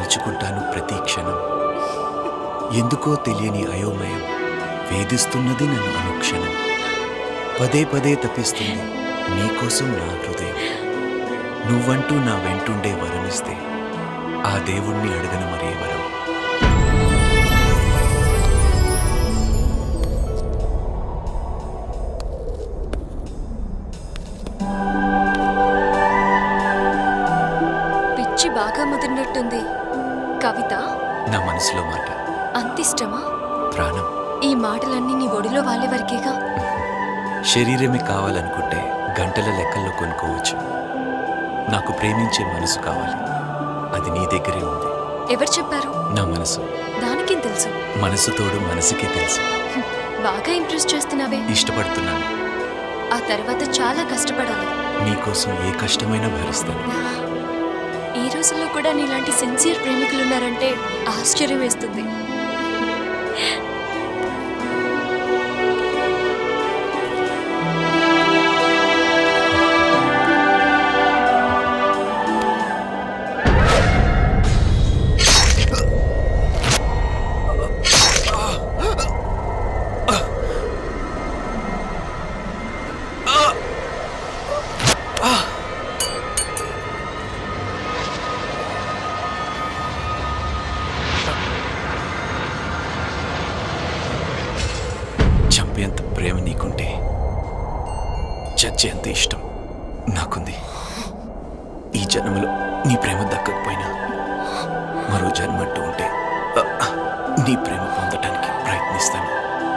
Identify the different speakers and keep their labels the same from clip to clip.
Speaker 1: తలుచుకుంటాను ప్రతి క్షణం ఎందుకో తెలియని అయోమయం వేధిస్తున్నది నన్ను అనుక్షణం పదే పదే తప్పిస్తుంది నీకోసం నా హృదయం నువ్వంటూ నా వెంటుండే వరమిస్తే ఆ దేవుణ్ణి అడగను మరే వరం
Speaker 2: పిచ్చి బాగా ముదిరినట్టుంది కవిత
Speaker 1: నా మనసులో మాట
Speaker 2: అంతిష్టమా
Speaker 1: ప్రాణం
Speaker 2: ఈ మాటలన్నీ నీ ఒడిలో వాళ్ళే వరకేగా
Speaker 1: శరీరమే కావాలనుకుంటే గంటల లెక్కల్లో కొనుక్కోవచ్చు నాకు ప్రేమించే మనసు కావాలి అది నీ దగ్గరే ఉంది
Speaker 2: ఎవరు చెప్పారు
Speaker 1: నా మనసు
Speaker 2: దానికేం తెలుసు
Speaker 1: మనసు తోడు మనసుకే తెలుసు
Speaker 2: హ్మ్, బాగా ఇంప్రెస్ చేస్తున్నావే
Speaker 1: ఇష్టపడుతున్నాను
Speaker 2: ఆ తర్వాత చాలా కష్టపడాలి
Speaker 1: నీకోసం ఏ కష్టమైనా భరిస్తాను
Speaker 2: ఈ రోజుల్లో కూడా నీలాంటి సిన్సియర్ ప్రేమికులు ఉన్నారంటే ఆశ్చర్యం వేస్తుంది
Speaker 1: చంపేంత ప్రేమ నీకుంటే చచ్చేంత ఇష్టం నాకుంది ఈ జన్మలో నీ ప్రేమ దక్కకపోయినా మరో జన్మ అంటూ ఉంటే ఆ, నీ ప్రేమ పొందటానికి ప్రయత్నిస్తాను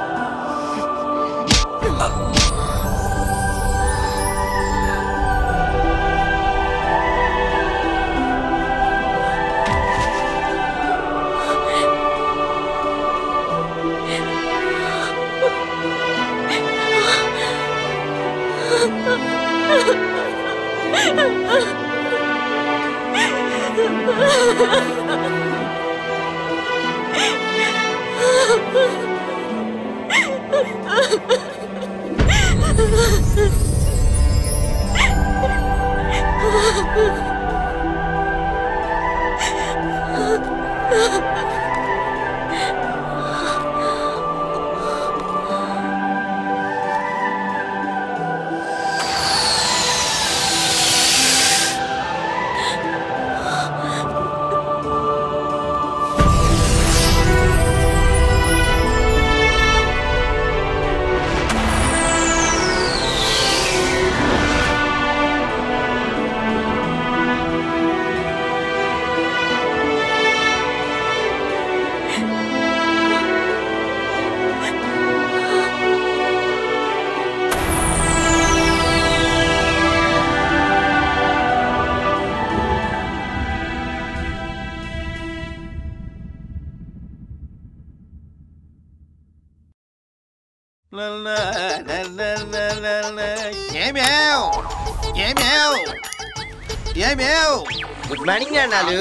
Speaker 3: ఏమేవ్ ఏమేవ్ ఏమేవ్
Speaker 4: గుడ్ మార్నింగ్ అన్నాలు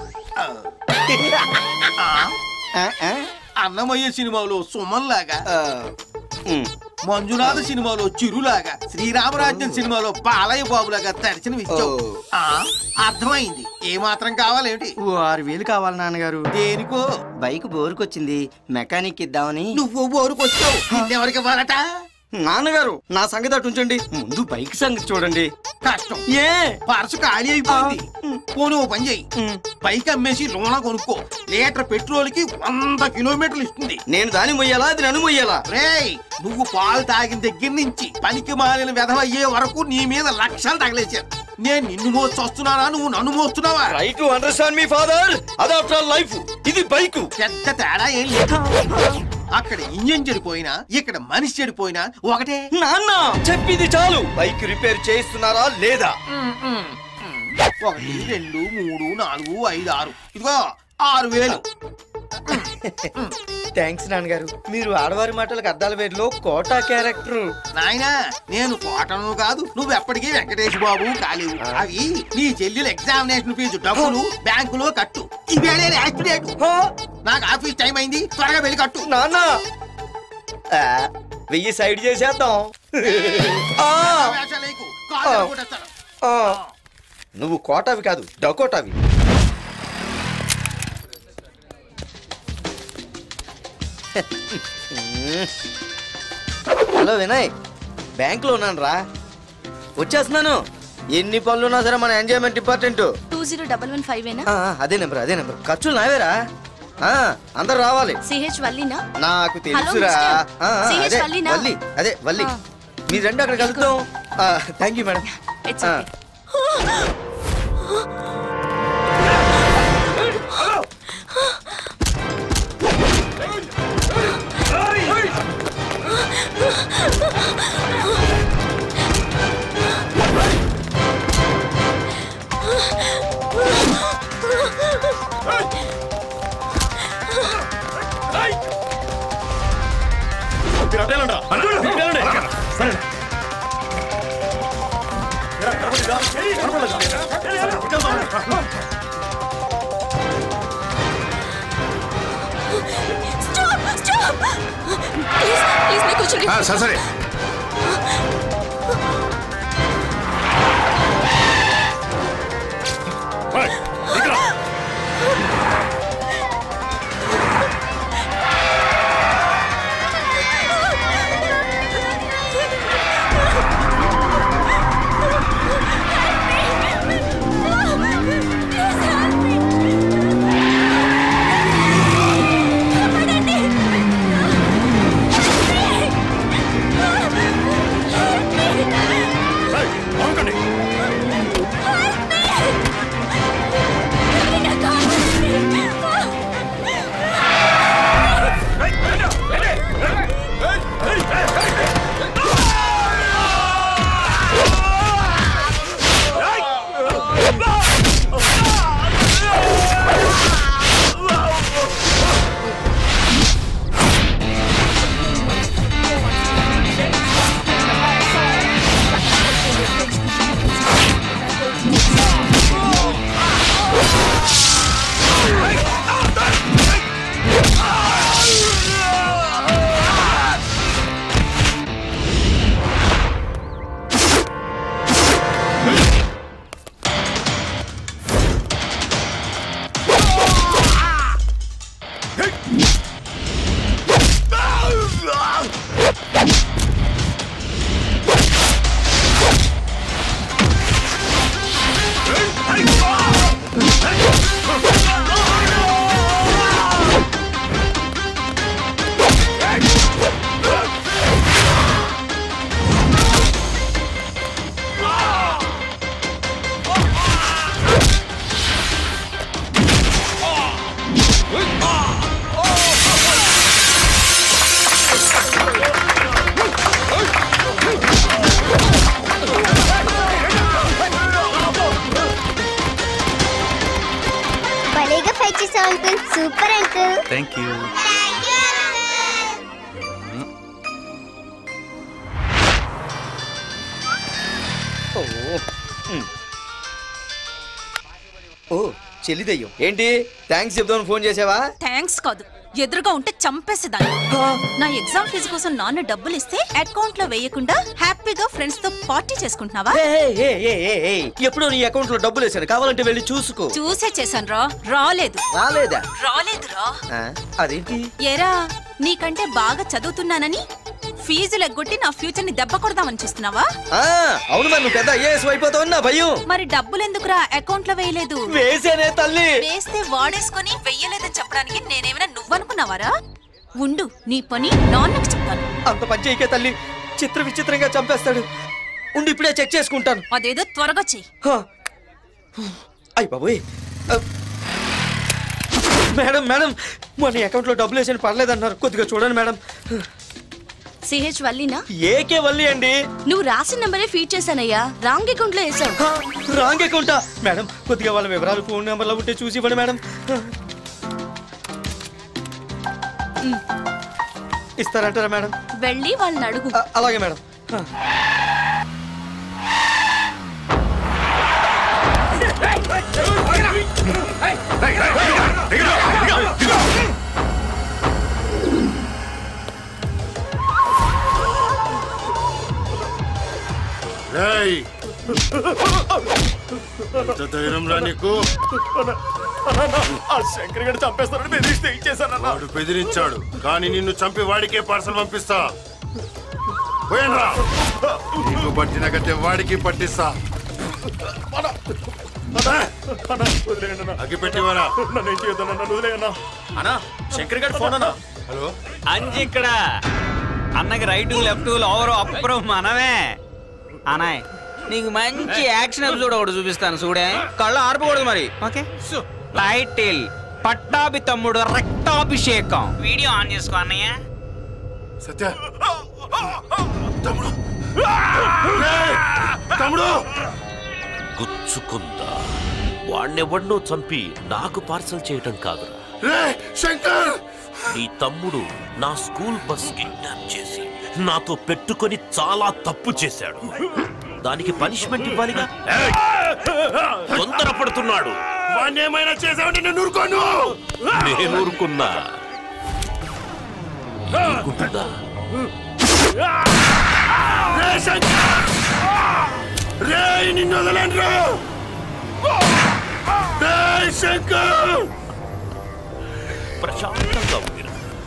Speaker 3: అన్నమయ్య సినిమాలో సుమన్ లాగా మంజునాథ సినిమాలో చిరులాగా శ్రీరామరాజ్యం సినిమాలో బాలయ్య బాబులాగా దర్శనం ఇచ్చావు
Speaker 4: ఓ.
Speaker 3: ఆ, అర్థమైంది ఏ మాత్రం కావాలేమిటి
Speaker 4: ఓ ఆరు వేలు కావాలి నాన్నగారు
Speaker 3: దేనికో
Speaker 4: బైక్ బోరుకొచ్చింది మెకానిక్ ఇద్దామని
Speaker 3: నువ్వు బోరుకొచ్చావు ఎవరికి ఇవ్వాలట
Speaker 4: నాన్నగారు నా సంగతి అటు ఉంచండి ముందు బైక్ సంగతి చూడండి
Speaker 3: కష్టం
Speaker 4: ఏ
Speaker 3: పర్సు ఖాళీ అయిపోయింది పోనీ ఓ పని చెయ్యి
Speaker 4: ఉమ్.
Speaker 3: బైక్ అమ్మేసి లోన కొనుక్కో లీటర్ పెట్రోల్ కి వంద కిలోమీటర్లు ఇస్తుంది
Speaker 4: నేను దాన్ని మొయ్యాలా అది నన్ను మొయ్యాలా
Speaker 3: రేయ్ నువ్వు పాలు తాగిన దగ్గర నుంచి పనికి మాలిన వెధవ అయ్యే వరకు నీ మీద లక్షలు తగిలేశారు నేను నిన్ను మోసి వస్తున్నానా నువ్వు నన్ను మోస్తున్నావా
Speaker 4: try to understand me father the after life ఇది బైక్
Speaker 3: పెద్ద తేడా ఏం లేదు అక్కడ ఇంజన్ చెడిపోయినా ఇక్కడ మనిషి చెడిపోయినా ఒకటే
Speaker 4: నాన్న చెప్పింది చాలు బైక్ రిపేర్ చేస్తున్నారా లేదా
Speaker 3: ఒకటి రెండు మూడు నాలుగు ఐదు ఆరు ఇదిగో ఆరు వేలు
Speaker 4: థ్యాంక్స్ నాన్నగారు మీరు ఆడవారి మాటలకు అద్దాల వేరులో కోటా క్యారెక్టర్
Speaker 3: నాయనా నేను కోటను కాదు నువ్వు ఎప్పటికీ వెంకటేష్ బాబు కాలేవు అవి నీ చెల్లెలు ఎగ్జామినేషన్ ఫీజు డబ్బులు బ్యాంకులో కట్టు ఇవేళ యాక్సిడెంట్ నాకు ఆఫీస్ టైం అయింది త్వరగా వెళ్ళి కట్టు
Speaker 4: నాన్న ఆ, వెయ్యి సైడ్ చేసేద్దాం ఆ,
Speaker 3: వేషాలేకు, కాళ్ళు ఎరగొట్టేస్తాను.
Speaker 4: ఆ. నువ్వు కోటావి కాదు డకోటావి హలో వినయ్ బ్యాంకులో ఉన్నాను రా వచ్చేస్తున్నాను ఎన్ని పనులు ఉన్నా సరే మన enjoyment important
Speaker 2: two zero double one five ఏనా
Speaker 4: అదే నెంబర్ అదే నెంబర్ ఖర్చులు నావేరా ఆ, అందరు రావాలి
Speaker 2: సిహెచ్ వల్లీనా
Speaker 4: నాకు తెలుసురా
Speaker 2: మిస్టర్.
Speaker 4: ఆ, ఆ,
Speaker 2: సిహెచ్
Speaker 4: అదే
Speaker 2: వల్లీనా?
Speaker 4: వల్లి అదే వల్లి
Speaker 2: ఆ.
Speaker 4: మీరు రెండు అక్కడ కలుద్దాం thank you madam
Speaker 2: it's
Speaker 4: ah.
Speaker 2: Okay stop stop please please నాకు కూర్చోండి
Speaker 5: సరే సరే
Speaker 6: భలేగా ఫైట్ చేసావు uncle super uncle
Speaker 1: thank you
Speaker 4: ఓ ఉమ్. ఓ చెల్లిదయ్యం ఏంటి థ్యాంక్స్ చెప్దామని ఫోన్ చేసావా
Speaker 7: థ్యాంక్స్ కాదు ఎదురుగా ఉంటే చంపేసేదాన్ని నా ఎగ్జామ్ ఫీజు కోసం నాన్న డబ్బులు ఇస్తే అకౌంట్ లో వేయకుండా హ్యాపీగా ఫ్రెండ్స్ తో పార్టీ చేసుకుంటున్నావా
Speaker 4: ఏయ్, ఏయ్, ఏయ్, ఏయ్, ఏయ్, ఎప్పుడో నీ అకౌంట్ లో డబ్బులు వేసాను కావాలంటే వెళ్ళి చూసుకో
Speaker 7: చూసే చేశాను రా రాలేదు
Speaker 4: రాలేదా
Speaker 7: రాలేదురా
Speaker 4: ఆ, అదేంటి
Speaker 7: ఏరా నీకంటే బాగా చదువుతున్నానని ఫీజులు ఎగ్గొట్టి నా ఫ్యూచర్ ని దెబ్బ కొడదామని చూస్తున్నావా
Speaker 4: ఆ, అవును మరి నువ్వు పెద్ద ఐఏఎస్ అయిపోతావు నా భయం
Speaker 7: మరి డబ్బులు ఎందుకురా అకౌంట్ లో వేయలేదు
Speaker 4: వేసేనే తల్లి
Speaker 7: వేస్తే వాడేసుకొని వెయ్యలేదని చెప్పడానికి నేనేమైనా నువ్వనుకున్నావారా ఉండు నీ పని నాన్నకు చెప్తాను
Speaker 4: అంత పని చేయకే తల్లి చిత్ర విచిత్రంగా చంపేస్తాడు ఉండి ఇప్పుడే చెక్ చేసుకుంటాను
Speaker 7: అదేదో త్వరగా చెయ్యి
Speaker 4: హా. అయ్ బాబోయ్ ఆ. మేడం మేడం మన అకౌంట్ లో డబ్బులు వేసాను పర్లేదన్నారు కొద్దిగా చూడండి మేడం
Speaker 2: సిహెచ్ వల్లీనా
Speaker 4: ఏకే వల్లి అండి
Speaker 2: నువ్వు రాసిన నెంబరే ఫీడ్ చేశానయ్యా రాంగ్ అకౌంట్ లో వేసావు
Speaker 4: హా, రాంగ్ అకౌంటా మేడం కొద్దిగా వాళ్ళ వివరాలు ఫోన్ నెంబర్లో ఉంటే చూసి ఇవ్వండి మేడం ఇస్తారంటారా మేడం
Speaker 2: వెళ్ళి వాళ్ళని అడుగు
Speaker 4: ఆ, అలాగే మేడం హా.
Speaker 5: రేయ్ ఎంత ధైర్యం రా నీకు ఆ శంకర్ గడి చంపేస్తారని బెదిరిస్తే ఇచ్చేసానన్నా
Speaker 8: వాడు బెదిరించాడు కానీ నిన్ను చంపి వాడికే పార్సల్ పంపిస్తా పోయినరా నీకు పట్టిన గట్టె వాడికి పట్టిస్తా అగ్గి పెట్టివరా
Speaker 5: నన్ను ఏం చేయొద్దన్నా నన్ను వదిలేయన్నా అన్నా శంకర్ గడి ఫోన్ అన్నా
Speaker 8: హలో
Speaker 9: అంజి ఇక్కడ అన్నకి రైట్ లెఫ్ట్ ఓవర్ అప్పురం మనమే అనాయ్ నీకు మంచి యాక్షన్ ఎపిసోడ్ ఒకటి చూపిస్తాను చూడే కళ్ళు ఆర్పకూడదు మరి ఓకే టైటిల్ పట్టాభి తమ్ముడు రక్తాభిషేకం వీడియో ఆన్ చేసుకో అన్నయ్య
Speaker 8: సత్య తమ్ముడు రేయ్! తమ్ముడు
Speaker 10: గుచ్చుకుందా వాణ్ణెవడ్నో చంపి నాకు పార్సల్ చేయటం కాదురా
Speaker 8: రే శంకర్
Speaker 10: నీ తమ్ముడు నా స్కూల్ బస్ కిడ్నాప్ చేసి నాతో పెట్టుకొని చాలా తప్పు చేశాడు దానికి పనిష్మెంట్ ఇవ్వాలిగా ఏయ్! తొందరపడుతున్నాడు
Speaker 8: వాడిని ఏమైనా చేసావంటే నేను ఊరుకోను
Speaker 10: నేను ఊరుకున్నా ఊరుకుంటుందా
Speaker 8: రే శంకర్ రే నిన్ను వదలండి రే శంకర్
Speaker 10: ప్రశాంతంగా ఉండిరా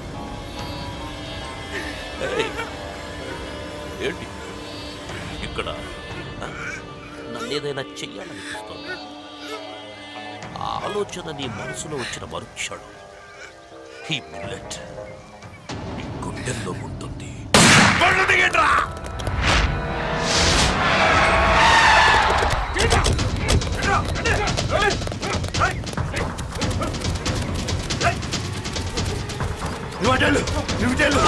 Speaker 10: ఏయ్! ఏంటి ఇక్కడ ఆ? నన్నేదైనా చెయ్యాలనిపిస్తోంది ఆ ఆలోచన నీ మనసులో వచ్చిన మరుక్షణం ఈ బుల్లెట్ నీ గుండెల్లో ఉంటుంది
Speaker 8: బండ్లు దిగండ్రా నువ్వు అటెళ్ళు నువ్వు ఇటెళ్ళు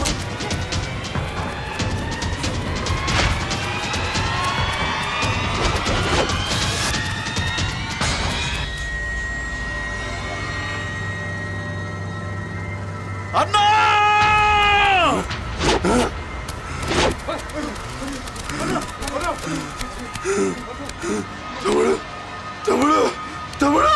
Speaker 5: అన్నా
Speaker 8: తమ్ముడు తమ్ముడు తమ్ముడు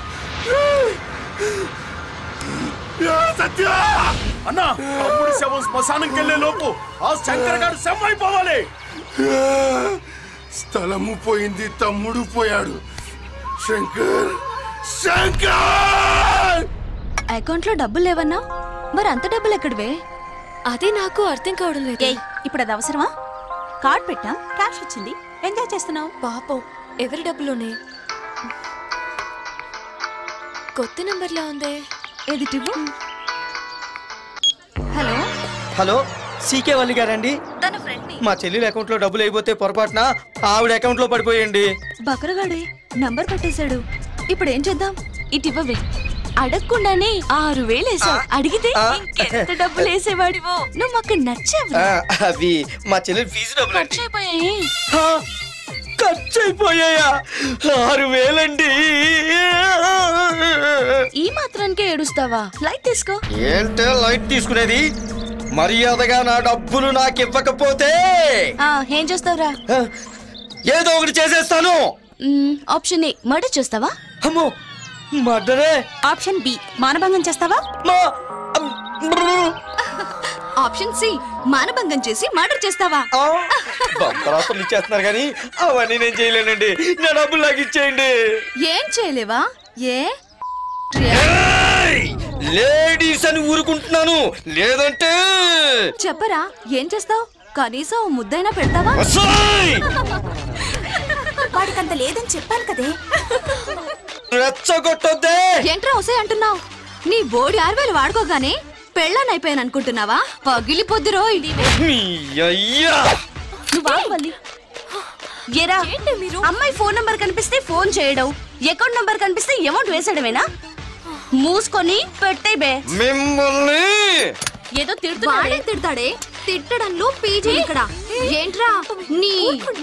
Speaker 8: యా సత్య
Speaker 5: అన్నా తమ్ముడి శవం శ్మశానంకి వెళ్ళే లోపు ఆ శంకర్ గారు శవం అయిపోవాలి
Speaker 8: స్థలము పోయింది తమ్ముడు పోయాడు శంకర్ శంకర్
Speaker 2: అకౌంట్ లో డబ్బులు లేవన్నా మరి అంత డబ్బులు ఎక్కడివే అదే నాకు అర్థం కావడం లేదు
Speaker 7: ఏయ్ ఇప్పుడు అది అవసరమా కార్డ్ పెట్టాం క్యాష్ వచ్చింది ఎంజాయ్ చేస్తున్నావు
Speaker 2: పాపం ఎవరి డబ్బులోనే కొత్త నంబర్లా ఉందే ఎదుటివ్వు
Speaker 4: హలో హలో సీకే వల్లి గారండి
Speaker 7: తన ఫ్రెండ్
Speaker 4: మా చెల్లెల అకౌంట్ లో డబ్బులు అయిపోతే పొరపాటున ఆవిడ అకౌంట్ లో పడిపోయండి
Speaker 2: బకరగాడే నంబర్ పెట్టేశాడు ఇప్పుడు ఏం చేద్దాం ఇటు ఇవ్వవే అడగకుండానే ఆరు వేలు వేసావు అడిగితే
Speaker 4: ఆ.
Speaker 2: ఇంకెంత డబ్బులు వేసేవాడివో నువ్వు మాకు నచ్చావు
Speaker 4: ఆ, అవి మా చెల్లెలు ఫీజు డబ్బులు
Speaker 2: ఖర్చు అయిపోయాయి
Speaker 4: హా, ఖర్చు అయిపోయాయా ఆరు వేలండి
Speaker 2: ఈ మాత్రానికే ఏడుస్తావా లైట్ తీసుకో
Speaker 4: ఏంటే లైట్ తీసుకునేది మర్యాదగా నా డబ్బులు నాకు ఇవ్వకపోతే
Speaker 2: ఆ ఏం చేస్తావురా
Speaker 4: ఆ, ఏదో ఒకటి చేసేస్తాను
Speaker 2: ఆప్షన్ ఏ మర్డర్ చేస్తావా
Speaker 4: అమ్మో మర్డరే
Speaker 7: ఆప్షన్ బి మానభంగం చేస్తావా
Speaker 4: మా
Speaker 2: ఆప్షన్ సి మానభంగం చేసి మర్డర్ చేస్తావా
Speaker 4: బంపరాపర్లు ఇచ్చేస్తున్నారు కానీ అవన్నీ నేను చేయలేనండి నా డబ్బులు నాకు ఇచ్చేయండి
Speaker 2: ఏం చేయలేవా ఏ
Speaker 4: లేడీస్ అని ఊరుకుంటున్నాను లేదంటే
Speaker 2: చెప్పరా ఏం చేస్తావు కనీసం ఓ ముద్దైనా పెడతావా
Speaker 4: వస్తాయ్!
Speaker 7: వాడికంత లేదని చెప్పాను కదే
Speaker 4: రెచ్చగొట్టొద్దే
Speaker 2: ఏంట్రా వసే అంటున్నావు నీ బోడి ఆరువేలు వాడుకోగానే పెళ్ళాన్ని అయిపోయాను అనుకుంటున్నావా పగిలిపోద్ది రోయ్
Speaker 4: నీ అయ్యా
Speaker 2: నువ్వు ఆగు వల్లి. ఏరా అమ్మాయి ఫోన్ నంబర్ కనిపిస్తే ఫోన్ చేయడం అకౌంట్ నంబర్ కనిపిస్తే అమౌంట్ వేసేయడమేనా మూసుకొని పెట్టే బే
Speaker 4: మిమ్మల్ని
Speaker 2: ఏదో తిడుతున్నాడే తిడతాడే తిట్టడంలో పీజీ ఇక్కడ ఏంట్రా నీ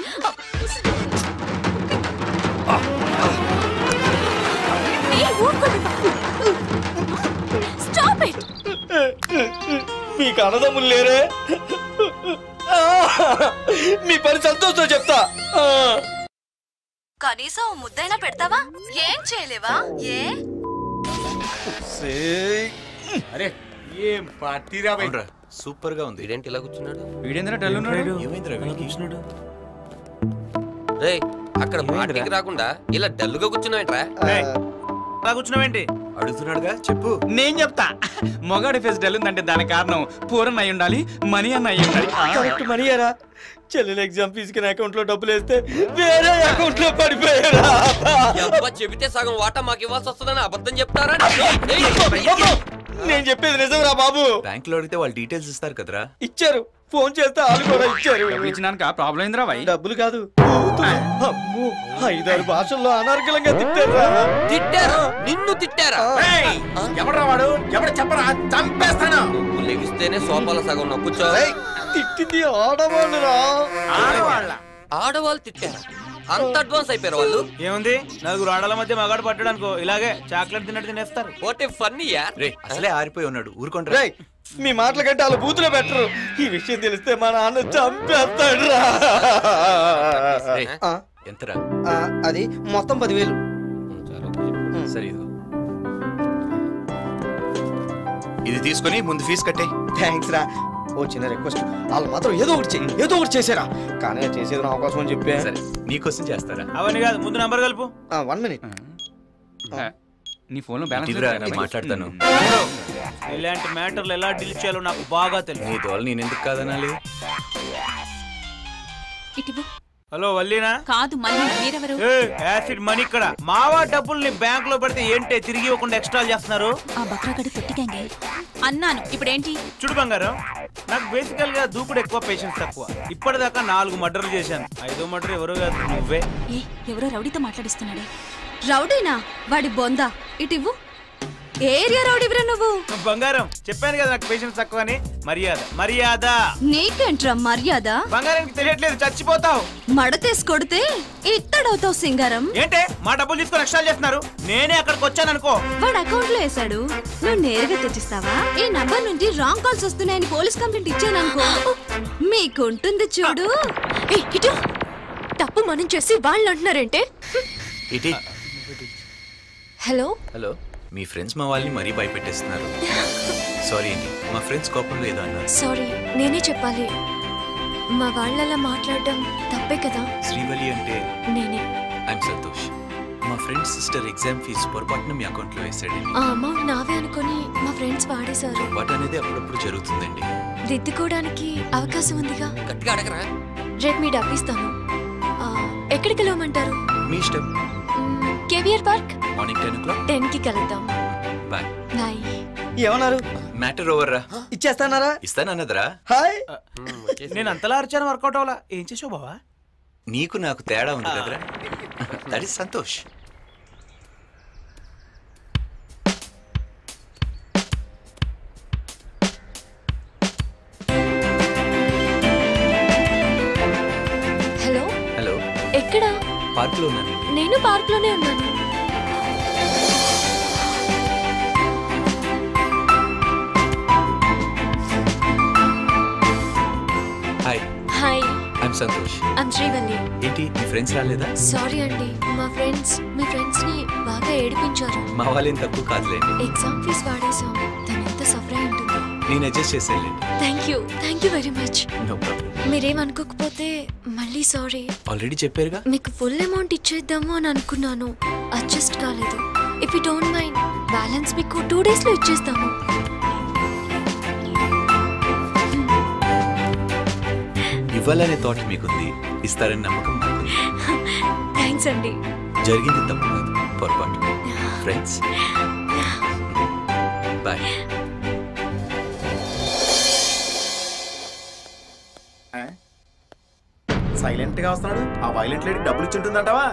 Speaker 2: స్టాప్ ఇట్
Speaker 4: మీకు అన్నదమ్ములు లేరే మీ పని సంతోషంతో చెప్తా ఆ.
Speaker 2: కనీసం ఓ ముద్దైనా పెడతావా ఏం చేయలేవా ఏ
Speaker 4: సేయ్.
Speaker 5: అరే ఏం పార్టీ రా
Speaker 1: సూపర్ గా ఉంది
Speaker 10: వీడేంటి ఇలా కూర్చున్నాడు
Speaker 9: వీడేంద్ర డల్ ఉన్నాడు
Speaker 1: ఏమైందిరా వీడికి?
Speaker 10: రే అక్కడ పార్టీకి రాకుండా ఇలా డల్లుగా కూర్చున్నావేంట్రా
Speaker 4: ఆ,
Speaker 9: అలా కూర్చున్నావేంటి
Speaker 1: అడుగుతున్నాడుగా చెప్పు
Speaker 9: నేను చెప్తా మొగాడి ఫేస్ డల్ ఉందంటే దానికి కారణం పూరన్ అయి ఉండాలి మనీ అన్న అయి ఉండాలి
Speaker 4: కరెక్ట్ మనీయరా చెల్లెలు ఎగ్జామ్ ఫీజుకి నా అకౌంట్ లో డబ్బులు వేస్తే వేరే అకౌంట్ లో పడిపోయారా
Speaker 11: అబ్బా చెబితే సగం వాటా మాకు ఇవ్వాల్సి వస్తుందని అబద్ధం చెప్తారా
Speaker 4: నేను చెప్పేది నిజంరా బాబు
Speaker 1: బ్యాంక్ లో అడిగితే వాళ్ళు డీటెయిల్స్ ఇస్తారు కదరా
Speaker 4: ఇచ్చారు ఫోన్ చేస్తే వాళ్ళు కూడా ఇచ్చారు
Speaker 9: డబ్బులు ఇచ్చినాక ప్రాబ్లం ఏందిరా భయ్
Speaker 4: డబ్బులు కాదు బూతులు. అమ్మో ఐదారు భాషల్లో అనర్గళంగా తిట్టారా
Speaker 11: తిట్టారా నిన్ను తిట్టారా
Speaker 3: ఎవడ్రా వాడు ఎవడు చెప్పరా చంపేస్తాను
Speaker 11: నువ్వు లెగిస్తేనే సోఫాల సగం నా కూర్చో
Speaker 4: తిట్టింది ఆడవాళ్ళురా
Speaker 3: ఆడవాళ్ళ
Speaker 11: ఆడవాళ్ళు తిట్టారా అంత అడ్వాన్స్ అయిపోయారు వాళ్ళు
Speaker 9: ఏముంది నలుగురు ఆడల మధ్య మగాడు పట్టాడు అనుకో ఇలాగే చాక్లెట్ తిన్నట్టు తినేస్తారు
Speaker 11: వాట్ ఏ ఫన్నీ యార్
Speaker 1: రే అసలే ఆరిపోయి ఉన్నాడు ఊరుకోండి
Speaker 4: రేయ్ మీ మాటల కంటే వాళ్ళు బూతులో పెట్టరు ఈ విషయం తెలిస్తే మా నాన్న చంపేస్తాడు
Speaker 1: ఎంతరా
Speaker 4: అది మొత్తం పదివేలు
Speaker 1: సరే ఇదిగో. ఇది తీసుకొని ముందు ఫీజు కట్టే
Speaker 4: థ్యాంక్స్ రా ఓ చిన్న రిక్వెస్ట్ వాళ్ళు మాత్రం ఏదో ఒకటి చెయ్యి ఏదో ఒకటి చేసారా కానీ చేసేది నా అవకాశం అని చెప్పా
Speaker 1: సరే నీకోసం చేస్తారా
Speaker 9: అవన్నీ కాదు ముందు నంబర్ కలుపు
Speaker 4: వన్ మినిట్
Speaker 9: నీ ఫోన్ లో బ్యాలెన్స్
Speaker 1: ఇదిరా,
Speaker 9: లేదా?
Speaker 1: నేను మాట్లాడతాను.
Speaker 9: ఇలాంటి మ్యాటర్లు ఎలా డీల్ చేయాలో నాకు బాగా తెలుసు
Speaker 1: నీ దోల నేను ఎందుకు కాదనాలి
Speaker 7: ఇటివ్వు
Speaker 9: హలో వల్లీనా
Speaker 7: కాదు మళ్ళీ మీరెవరు
Speaker 9: ఏ, యాసిడ్ మనీ ఇక్కడ మావా డబ్బుల్ని బ్యాంక్ లో పెడితే ఏంటే తిరిగి ఇవ్వకుండా ఎక్స్ట్రా చేస్తున్నారు
Speaker 7: ఆ బక్రాగడి పెట్టి గ్యాంగే అన్నాను ఇప్పుడేంటి
Speaker 9: చూడు బంగారం నాకు బేసికల్ గా దూకుడు ఎక్కువ పేషెన్స్ తక్కువ ఇప్పటిదాకా నాలుగు మర్డర్లు చేశాను ఐదో మర్డర్ ఎవరో కాదు నువ్వే
Speaker 7: ఏ ఎవరో రౌడీతో మాట్లాడిస్తున్నాడే
Speaker 2: రౌడీనా వాడి బొందా ఇటివ్వు ఏ ఏరియా రౌడీవిరా నువ్వు
Speaker 9: బంగారం చెప్పాను కదా నాకు పేషెన్స్ తక్కువ అని మర్యాద మర్యాద
Speaker 2: నీకేంట్రా మర్యాద
Speaker 9: బంగారానికి తెలియట్లేదు చచ్చిపోతావు
Speaker 2: మడతేసి కొడితే ఇత్తడవుతావు సింగారం
Speaker 9: ఏంటే మా డబ్బులు తీసుకొని ఎక్స్ట్రా చేస్తున్నారు నేనే అక్కడికి వచ్చాను అనుకో
Speaker 2: వాడు అకౌంట్ లో వేసాడు నువ్వు నేరుగా తెచ్చిస్తావా ఈ నంబర్ నుంచి రాంగ్ కాల్స్ వస్తున్నాయని పోలీస్ కంప్లైంట్ ఇచ్చాను అనుకో మీకుంటుంది చూడు ఏయ్, ఇటు తప్పు మనం చేసి వాళ్ళు అంటున్నారంటే
Speaker 1: ఇటీ
Speaker 2: హలో
Speaker 1: హలో మీ ఫ్రెండ్స్ మా వాళ్ళని మరీ భయపెట్టేస్తున్నారు సారీ అండి మా ఫ్రెండ్స్ కోపం లేదు అన్నారు
Speaker 2: సారీ నేనే చెప్పాలి మా వాళ్ళలా మాట్లాడడం తప్పే కదా
Speaker 1: శ్రీవల్లి అంటే
Speaker 2: నేనే
Speaker 1: ఐఎమ్ సంతోష్ మా ఫ్రెండ్ సిస్టర్ ఎగ్జామ్ ఫీజు పొరపాటున మీ అకౌంట్లో వేసాడండి
Speaker 2: ఆ అమౌంట్ నావే అనుకుని మా ఫ్రెండ్స్ వాడేశారు
Speaker 1: పొరపాటు అనేది అప్పుడప్పుడు జరుగుతుందండి
Speaker 2: దిద్దుకోవడానికి అవకాశం ఉందిగా
Speaker 11: గట్టిగా అడగరా
Speaker 2: రేపు మీ డబ్బు ఇస్తాను ఆ, ఎక్కడికి వెళ్ళమంటారు
Speaker 1: మీ ఇష్టం
Speaker 2: కేవియర్ park
Speaker 1: morning ten o'clock
Speaker 2: ten కి కలుద్దాం
Speaker 1: బాయ్
Speaker 2: బాయ్
Speaker 4: ఏమన్నారు
Speaker 1: మ్యాటర్ ఓవర్ రా
Speaker 4: ఇచ్చేస్తానారా
Speaker 1: ఇస్తానన్నదరా
Speaker 4: హాయ్
Speaker 9: నేను అంతలా అరిచాను వర్కౌట్ అవ్వాలా ఏం చేసావు బావా
Speaker 1: నీకు నాకు తేడా ఉంది కదరా that is Santosh
Speaker 2: hello
Speaker 1: hello
Speaker 2: ఎక్కడ
Speaker 1: పార్క్లో ఉన్నానండి
Speaker 2: నేను పార్క్ లోనే ఉన్నాను
Speaker 1: hi
Speaker 2: hi
Speaker 1: I'm Santosh
Speaker 2: I'm Srivalli
Speaker 1: ఏంటి మీ ఫ్రెండ్స్ రాలేదా
Speaker 2: సారీ అండి మా ఫ్రెండ్స్ మీ ఫ్రెండ్స్ ని బాగా ఏడిపించారు
Speaker 1: మా వాళ్ళేం తక్కువ కాదులేండి
Speaker 2: ఎగ్జామ్ ఫీజ్ వాడేసాం తను ఎంత సఫర్ అయి ఉంటుంది
Speaker 1: నేను అడ్జస్ట్ చేసేయండి
Speaker 2: thank you thank you very much
Speaker 1: no problem
Speaker 2: మీరేమనుకోకపోతే మళ్ళీ సారీ
Speaker 1: ఆల్రెడీ చెప్పారుగా
Speaker 2: మీకు ఫుల్ అమౌంట్ ఇచ్చేద్దాము అని అనుకున్నాను అడ్జస్ట్ కాలేదు if you don't mind balance మీకు టూ డేస్ లో ఇచ్చేస్తాము
Speaker 1: ఇవ్వాలనే థాట్ మీకుంది ఇస్తారని నమ్మకం నాకుంది
Speaker 2: థ్యాంక్స్ అండి
Speaker 1: జరిగింది తప్పు కాదు పొరపాటు ఫ్రెండ్స్ బాయ్
Speaker 5: సైలెంట్ గా వస్తున్నాడు ఆ వైలెంట్ లేడీ డబ్బులు ఇచ్చి ఉంటుందంటావా